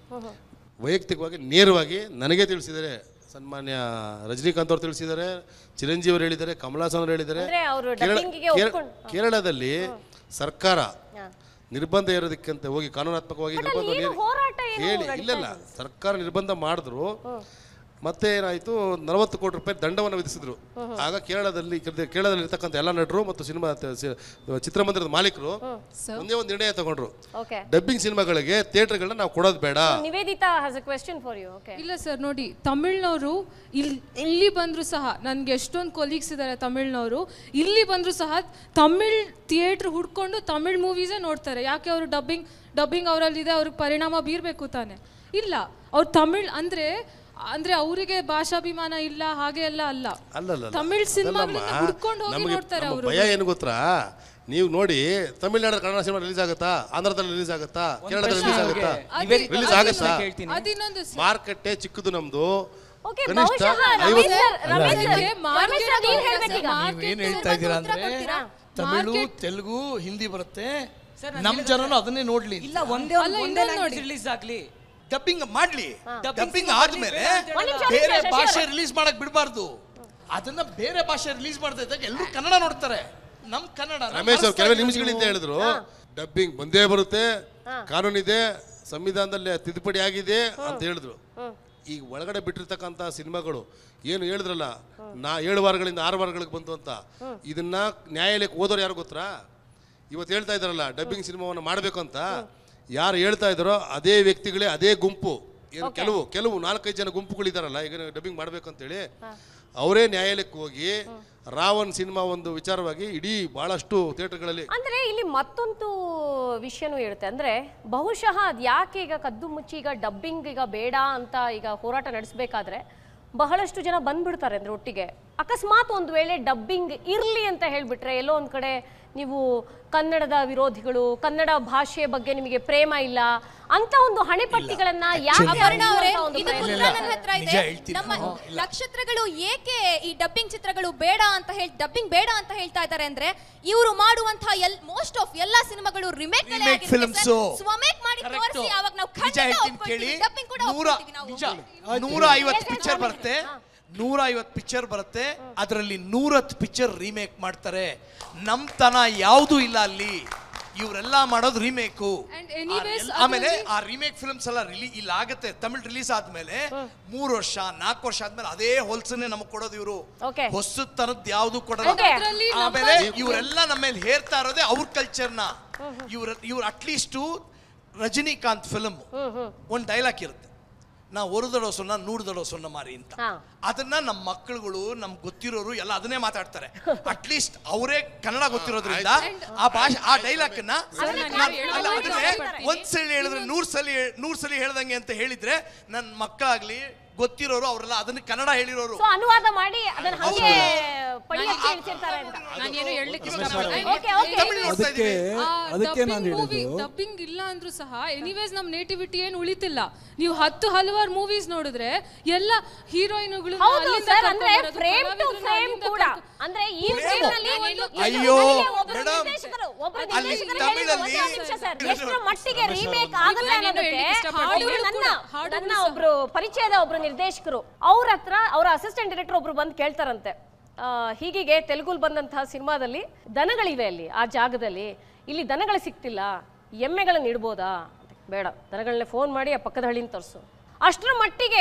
ವೈಯಕ್ತಿಕವಾಗಿ ನೇರವಾಗಿ ನನಗೆ ತಿಳಿಸಿದ್ದಾರೆ ಸನ್ಮಾನ್ಯ ರಜನಿಕಾಂತ್ ಅವರು ತಿಳಿಸಿದ್ದಾರೆ ಚಿರಂಜೀವಿ ಅವರು ಹೇಳಿದ್ದಾರೆ ಕಮಲಾಸನ್ ಅವರು ಹೇಳಿದ್ದಾರೆ ಅಂದ್ರೆ ಅವ್ರು ಕೇರಳ- ಡಬ್ಬಿಂಗಿಗೆ ಕೇರ- ಒಪ್ಕೊಂಡು- ಕೇರಳದಲ್ಲಿ ಸರ್ಕಾರ ನಿರ್ಬಂಧ ಇರೋದಕ್ಕಂತ ಹೋಗಿ ಕಾನೂನಾತ್ಮಕವಾಗಿ But ಅಲ್ಲಿ ನಿರ್ಬಂಧ ಏನು ನೀಡಿ- ಹೋರಾಟ ಏನು ಹೇಳಿ ನಡೀತಾ ಇಲ್ಲಲ್ಲ ಸರ್ಕಾರ ನಿರ್ಬಂಧ ಮಾಡಿದ್ರು ಮತ್ತೆ ಏನಾಯಿತು ನಲವತ್ತು ಕೋಟಿ ರೂಪಾಯಿ ದಂಡವನ್ನು ವಿಧಿಸಿದ್ರು ಆಗ ಕೇರಳದಲ್ಲಿ ಕೇರಳ- ಕೇರಳದಲ್ಲಿ ಇರ್ತಕ್ಕಂಥ ಎಲ್ಲ ನಟರು ಮತ್ತು ಸಿನಿಮಾ ತ- ಸಿ- ಚಿತ್ರಮಂದಿರದ ಮಾಲೀಕರು ಒಂದೇ ಒಂದು ನಿರ್ಣಯ ತಗೊಂಡ್ರು ಓಕೆ ಡಬ್ಬಿಂಗ್ ಸಿನಿಮಾಗಳಿಗೆ ಥಿಯೇಟರ್ಗಳನ್ನ ನಾವು ಕೊಡೋದು ಬೇಡ Niveditha has a question for you okay ಇಲ್ಲ ಸರ್ ನೋಡಿ ತಮಿಳ್ನವರು ಇಲ್ಲಿ ಇಲ್ಲಿ ಬಂದರೂ ಸಹ ನನಗೆ ಎಷ್ಟೊಂದು ಕೊಲೀಗ್ಸ್ ಇದ್ದಾರೆ ತಮಿಳ್ನವರು ಇಲ್ಲಿ ಬಂದರೂ ಸಹ ತಮಿಳ್ ಥಿಯೇಟ್ರ್ ಹುಡ್ಕೊಂಡು ತಮಿಳ್ ಮೂವೀಸೇ ನೋಡ್ತಾರೆ ಯಾಕೆ ಅವರು ಡಬ್ಬಿಂಗ್ ಡಬ್ಬಿಂಗ್ ಅವರಲ್ಲಿದೆ ಅವ್ರಿಗೆ ಪರಿಣಾಮ ಬೀರಬೇಕು ತಾನೆ ಇಲ್ಲ ಅವ್ರು ತಮಿಳ್ ಅಂದರೆ ಅಂದರೆ ಅವರಿಗೆ ಭಾಷಾಭಿಮಾನ ಇಲ್ಲ ಹಾಗೆ ಎಲ್ಲ ಅಲ್ಲ ಅಲ್ಲಲ್ಲ ತಮಿಳ್ ಸಿನಿಮಾಗಳನ್ನ ಅದಲ್ಲಮ್ಮ. ಹುಡ್ಕೊಂಡು ಹೋಗಿ ನಮಗೆ ನೋಡ್ತಾರೆ ನಮ್ಮ ಅವರು ಭಯ ಏನು ಗೊತ್ತಾ ನೀವು ನೋಡಿ ತಮಿಳ್ನಾಡು ಕನ್ನಡ ಸಿನಿಮಾ ರಿಲೀಸ್ ಆಗುತ್ತಾ ಆಂಧ್ರದಲ್ಲಿ ರಿಲೀಸ್ ಆಗುತ್ತಾ ಕೇರಳದಲ್ಲಿ ರಿಲೀಸ್ ಆಗುತ್ತಾ ನಿವೇದಿತಾ ರಿಲೀಸ್ ಆಗುತ್ತಾ ಕೇಳ್ತೀನಿ ಅದಿನ್ನೊಂದು ಮಾರ್ಕೆಟ್ಟೆ ಚಿಕ್ಕದು ನಮ್ದು ಓಕೆ ಕನಿಷ್ಠ ಬಹುಶಃ ಐವತ್ತು ರಮೇಶ್ ಸರ್ ರಮೇಶ್ ಸರ್ ಅದಕ್ಕೆ market ರಮೇಶ್ ಸರ್ ನೀವು ಹೇಳ್ಬೇಕೀಗ ನೀವೇನು ಹೇಳ್ತಾ ಇದ್ದೀರಾ ಅಂದ್ರೆ ತಮಿಳು ತೆಲುಗು ಹಿಂದಿ ಬರುತ್ತೆ ನಮ್ಮ ಜನನು ಅದನ್ನೇ ನೋಡ್ಲಿ ಇಲ್ಲ ಒಂದೇ ಒಂದು ಒಂದೇ ಲ್ಯಾಂಗ್ವೇಜ್ ರಿಲೀಸ್ ಆಗ್ಲಿ ಡಬ್ಬಿಂಗ್ ಮಾಡ್ಲಿ Dubbing ಡಬ್ಬಿಂಗ್ cinema ಆದ್ಮೇಲೆ ಬೇಡ ಅಂತ ಒಂದ್ ನಿಮಿಷ, ಬೇರೆ ಒಂದ್ ನಿಮಿಷ, ಭಾಷೆ ಶಶಿ ರಿಲೀಸ್ ಮಾಡಕ್ ಬಿಡಬಾರ್ದು ಅದನ್ನ ಬೇರೆ ಭಾಷೆ ರಿಲೀಸ್ ಮಾಡ್ತಾ ಇದ್ದಾಗ ಎಲ್ಲರೂ ಕನ್ನಡ ನೋಡ್ತಾರೆ ನಮ್ ಕನ್ನಡ ರಮೇಶ್ ಅವ್ರು ಕೆಲವೇ ನಿಮಿಷಗಳಿಂದ ಹೇಳಿದ್ರು ಡಬ್ಬಿಂಗ್ ಬಂದೇ ಬರುತ್ತೆ ಕಾನೂನಿದೆ ಸಂವಿಧಾನದಲ್ಲಿ ತಿದ್ದುಪಡಿ ಆಗಿದೆ ಅಂತ ಹೇಳಿದ್ರು ಈಗ ಒಳಗಡೆ ಬಿಟ್ಟಿರ್ತಕ್ಕಂಥ ಸಿನಿಮಾಗಳು ಏನು ಹೇಳಿದ್ರಲ್ಲ ನಾ ಏಳು ವಾರಗಳಿಂದ ಆರು ವಾರಗಳಿಗೆ ಬಂತು ಅಂತ ಇದನ್ನ ನ್ಯಾಯಾಲಯಕ್ಕೆ ಓದೋರು ಯಾರು ಗೊತ್ತಾ ಇವತ್ತು ಹೇಳ್ತಾ ಇದ್ದಾರಲ್ಲ ಡಬ್ಬಿಂಗ್ ಸಿನಿಮಾವನ್ನು ಮಾಡಬೇಕು ಅಂತ ಯಾರು ಹೇಳ್ತಾ ಇದ್ದಾರೋ ಅದೇ ವ್ಯಕ್ತಿಗಳೇ ಅದೇ ಗುಂಪು ಏನು ಕೆಲವು ಕೆಲವು ನಾಲ್ಕೈದು ಜನ ಗುಂಪುಗಳಿದಾರಲ್ಲ ಈಗ ಡಬ್ಬಿಂಗ್ ಮಾಡಬೇಕು ಅಂತೇಳಿ ಅವರೇ ನ್ಯಾಯಾಲಯಕ್ಕೆ ಹೋಗಿ ರಾವಣ್ ಸಿನಿಮಾ ಒಂದು ವಿಚಾರವಾಗಿ ಇಡೀ ಬಹಳಷ್ಟು ಥಿಯೇಟರ್ಗಳಲ್ಲಿ ಅಂದ್ರೆ ಇಲ್ಲಿ ಮತ್ತೊಂದು ವಿಷಯನೂ ಇರುತ್ತೆ ಅಂದ್ರೆ ಬಹುಶಃ ಅದ್ ಯಾಕೆ ಈಗ ಕದ್ದು ಮುಚ್ಚಿ ಈಗ ಡಬ್ಬಿಂಗ್ ಈಗ ಬೇಡ ಅಂತ ಈಗ ಹೋರಾಟ ನಡೆಸಬೇಕಾದ್ರೆ ಬಹಳಷ್ಟು ಜನ ಬಂದ್ಬಿಡ್ತಾರೆ ಅಂದ್ರೆ ಒಟ್ಟಿಗೆ ಅಕಸ್ಮಾತ್ ಒಂದು ವೇಳೆ ಡಬ್ಬಿಂಗ್ ಇರ್ಲಿ ಅಂತ ಹೇಳ್ಬಿಟ್ರೆ ಎಲ್ಲೋ ಒಂದ್ ಕಡೆ ನೀವು ಕನ್ನಡದ ವಿರೋಧಿಗಳು ಕನ್ನಡ ಭಾಷೆಯ ಬಗ್ಗೆ ನಿಮಗೆ ಪ್ರೇಮ ಇಲ್ಲ ಅಂತ ಒಂದು ಹಣೆಪಟ್ಟಿಗಳನ್ನ ಯಾಕೆ ಅಪರ್ಣ ಅವರೇ ಅನ್ನುವಂಥ ಒಂದು ಇದು ಪ್ರಯತ್ನ? ಉತ್ತರ ನನ್ನ ಹತ್ರ ನಿಜ ಇದೆ ಹೇಳ್ತೀನಿ. ನಮ್ಮ ಹ್ಮ್, ಇಲ್ಲ. ನಕ್ಷತ್ರಗಳು ಏಕೆ ಈ ಡಬ್ಬಿಂಗ್ ಚಿತ್ರಗಳು ಬೇಡ ಅಂತ ಹೇಳಿ ಡಬ್ಬಿಂಗ್ ಬೇಡ ಅಂತ ಹೇಳ್ತಾ ಇದ್ದಾರೆ ಅಂದ್ರೆ ಇವರು ಮಾಡುವಂತಹ ಎಲ್ ಮೋಸ್ಟ್ ಆಫ್ ಎಲ್ಲಾ ಸಿನಿಮಾಗಳು ರಿಮೇಕ್ Remake films. ಸ್ವಮೇಕ್ ಮಾಡಿ Correct. ತೋರಿಸಿ ಅವಾಗ ನಾವು ನಿಜ ಖಂಡಿತ ಹೇಳ್ತೀನಿ ಕೇಳಿ ಒಪ್ಕೊಳ್ತೀವಿ ಡಬ್ಬಿಂಗ್ ಕೂಡ ನೂರ ಒಪ್ಕೊಳ್ತೀವಿ ನಾವು ನಿಜ ನೂರ ಐವತ್ತು ಪಿಕ್ಚರ್ ಬರುತ್ತೆ ನೂರ ಐವತ್ತು ಪಿಕ್ಚರ್ ಬರುತ್ತೆ ಅದರಲ್ಲಿ ನೂರತ್ತು ಪಿಕ್ಚರ್ ರೀಮೇಕ್ ಮಾಡ್ತಾರೆ ನಮ್ತನ ಯಾವುದೂ ಇಲ್ಲ ಅಲ್ಲಿ ಇವರೆಲ್ಲ ಮಾಡೋದು ರೀಮೇಕು And anyways, ಆಮೇಲೆ ಅದ್ರಲ್ಲಿ- ಆ ರೀಮೇಕ್ ಫಿಲ್ಮ್ಸ್ ಎಲ್ಲ ರಿಲೀ ಇಲ್ಲ ಆಗತ್ತೆ ತಮಿಳ್ ರಿಲೀಸ್ ಆದ್ಮೇಲೆ ಮೂರು ವರ್ಷ ನಾಲ್ಕು ವರ್ಷ ಆದ್ಮೇಲೆ ಅದೇ ಹೊಲ್ಸನ್ನೇ ನಮಗೆ ಕೊಡೋದು ಇವರು Okay. ಹೊಸತನದ್ ಯಾವುದು ಕೊಡಲ್ಲ Okay. ಅದ್ರಲ್ಲಿ ನಮ್ಮ- ಆಮೇಲೆ ಇವರೆಲ್ಲ ನಮ್ಮ ಮೇಲೆ ಹೇರ್ತಾ ಇರೋದೇ ಅವ್ರ ಕಲ್ಚರ್ನ ಇವ್ರ ಇವ್ರ ಅಟ್ಲೀಸ್ಟು ರಜನಿಕಾಂತ್ ಫಿಲ್ಮ್ ಒಂದು ಡೈಲಾಗ್ ಇರುತ್ತೆ ನಾ ಒಂದು ದಡೋ ಸೊನ್ನ ನೂರು ದಡೋ ಸೊನ್ನ ಮಾರಿ ಅಂತ ಹಾ. ಅದನ್ನ ನಮ್ಮ ಮಕ್ಕಳುಗಳು ನಮ್ಗೆ ಗೊತ್ತಿರೋರು ಎಲ್ಲ ಅದನ್ನೇ ಮಾತಾಡ್ತಾರೆ ಅಟ್ಲೀಸ್ಟ್ ಅವರೇ ಕನ್ನಡ ಗೊತ್ತಿರೋದ್ರಿಂದ ಆ ಭಾಷೆ ಆ ಡೈಲಾಗ್ ಅನ್ನ ಅಲ್ಲ, ಅದನ್ನೇ ಒಂದ್ ಸಲ ಹೇಳಿದ್ರೆ ನೂರ್ ಸಲ ಹೇಳ್- ನೂರ್ ಸಲ ಹೇಳ್ದಂಗೆ ಅಂತ ಹೇಳಿದ್ರೆ ನನ್ನ ಮಕ್ಕಳಾಗ್ಲಿ ಗೊತ್ತಿರೋರು ಅವರೆಲ್ಲ ಅದನ್ನ ಕನ್ನಡ ಹೇಳಿರೋರು ಸೊ ಅನುವಾದ ಮಾಡಿ ಅದನ್ನ ಹಂಗೆ ಪಡಿ ಹಚ್ಚಿ ಇಡ್ತಿರ್ತಾರೆ ಅಂತ ನಾನೇನು ಹೇಳಲಿಕ್ಕೆ ಓಕೆ ಓಕೆ ತಮಿಳ್ ನೋಡ್ತಾ ಅದಕ್ಕೆ ಇದೀವಿ ಅದಕ್ಕೆ ನಾನು ಮೂವಿ ಹೇಳಿದ್ದು ಡಬ್ಬಿಂಗ್ ಇಲ್ಲ ಅಂದ್ರೂ ಸಹ ಎನಿವೇಸ್ ನಮ್ಮ ನೇಟಿವಿಟಿ ಏನು ಉಳಿತಿಲ್ಲ ನೀವು ಹತ್ತು ಹಲವಾರು ಮೂವೀಸ್ ನೋಡಿದ್ರೆ ಎಲ್ಲ ಹೀರೋಯಿನ್ಗಳು ಹೌದು ಸರ್ ಅಂದ್ರೆ ಫ್ರೇಮ್ ಟು ಫ್ರೇಮ್ ಕೂಡ ಅಂದ್ರೆ ಈ ಫ್ರೇಮ್ ನಲ್ಲಿ ಅಯ್ಯೋ, ಒಬ್ರು ಮೇಡಮ್, ನಿರ್ದೇಶಕರು ಒಬ್ರು ಅಲ್ಲಿ ನಿರ್ದೇಶಕರು ತಮಿಳಲ್ಲಿ- ಹೇಳಿದ್ರು, ಒಂದೇ ನಿಮಿಷ ಸರ್ ಎಷ್ಟರ ಮಟ್ಟಿಗೆ ರಮೇಶ್ ರೀಮೇಕ್ ಅವ್ರು ಆಗಲ್ಲ ನಾನು ಅನ್ನೋದಕ್ಕೆ ಹೇಳಲಿಕ್ಕೆ ಇಷ್ಟಪಡ್ತೀನಿ. ಒಬ್ರು ನನ್ನ ಹಾಡುಗಳು ಕೂಡ, ನನ್ನ ಹಾಡುಗಳು ಒಬ್ರು ಪರಿಚಯದ ಒಬ್ರು ನಿರ್ದೇಶಕರು ಅವ್ರ ಹತ್ರ ಅವರ ಅಸಿಸ್ಟೆಂಟ್ ಡೈರೆಕ್ಟರ್ ಒಬ್ರು ಬಂದು ಕೇಳ್ತಾರಂತೆ ಆ, ಹೀಗೀಗೆ ತೆಲುಗುಲ್ ಬಂದಂತಹ ಸಿನಿಮಾದಲ್ಲಿ ದನಗಳಿವೆ ಅಲ್ಲಿ ಆ ಜಾಗದಲ್ಲಿ ಇಲ್ಲಿ ದನಗಳು ಸಿಕ್ತಿಲ್ಲ ಎಮ್ಮೆಗಳನ್ನ ಇಡ್ಬೋದಾ ಅಂತ. ಬೇಡ ದನಗಳನ್ನ ಫೋನ್ ಮಾಡಿ ಆ ಪಕ್ಕದ ಹಳ್ಳಿನ ತರಿಸು ಅಷ್ಟರ ಮಟ್ಟಿಗೆ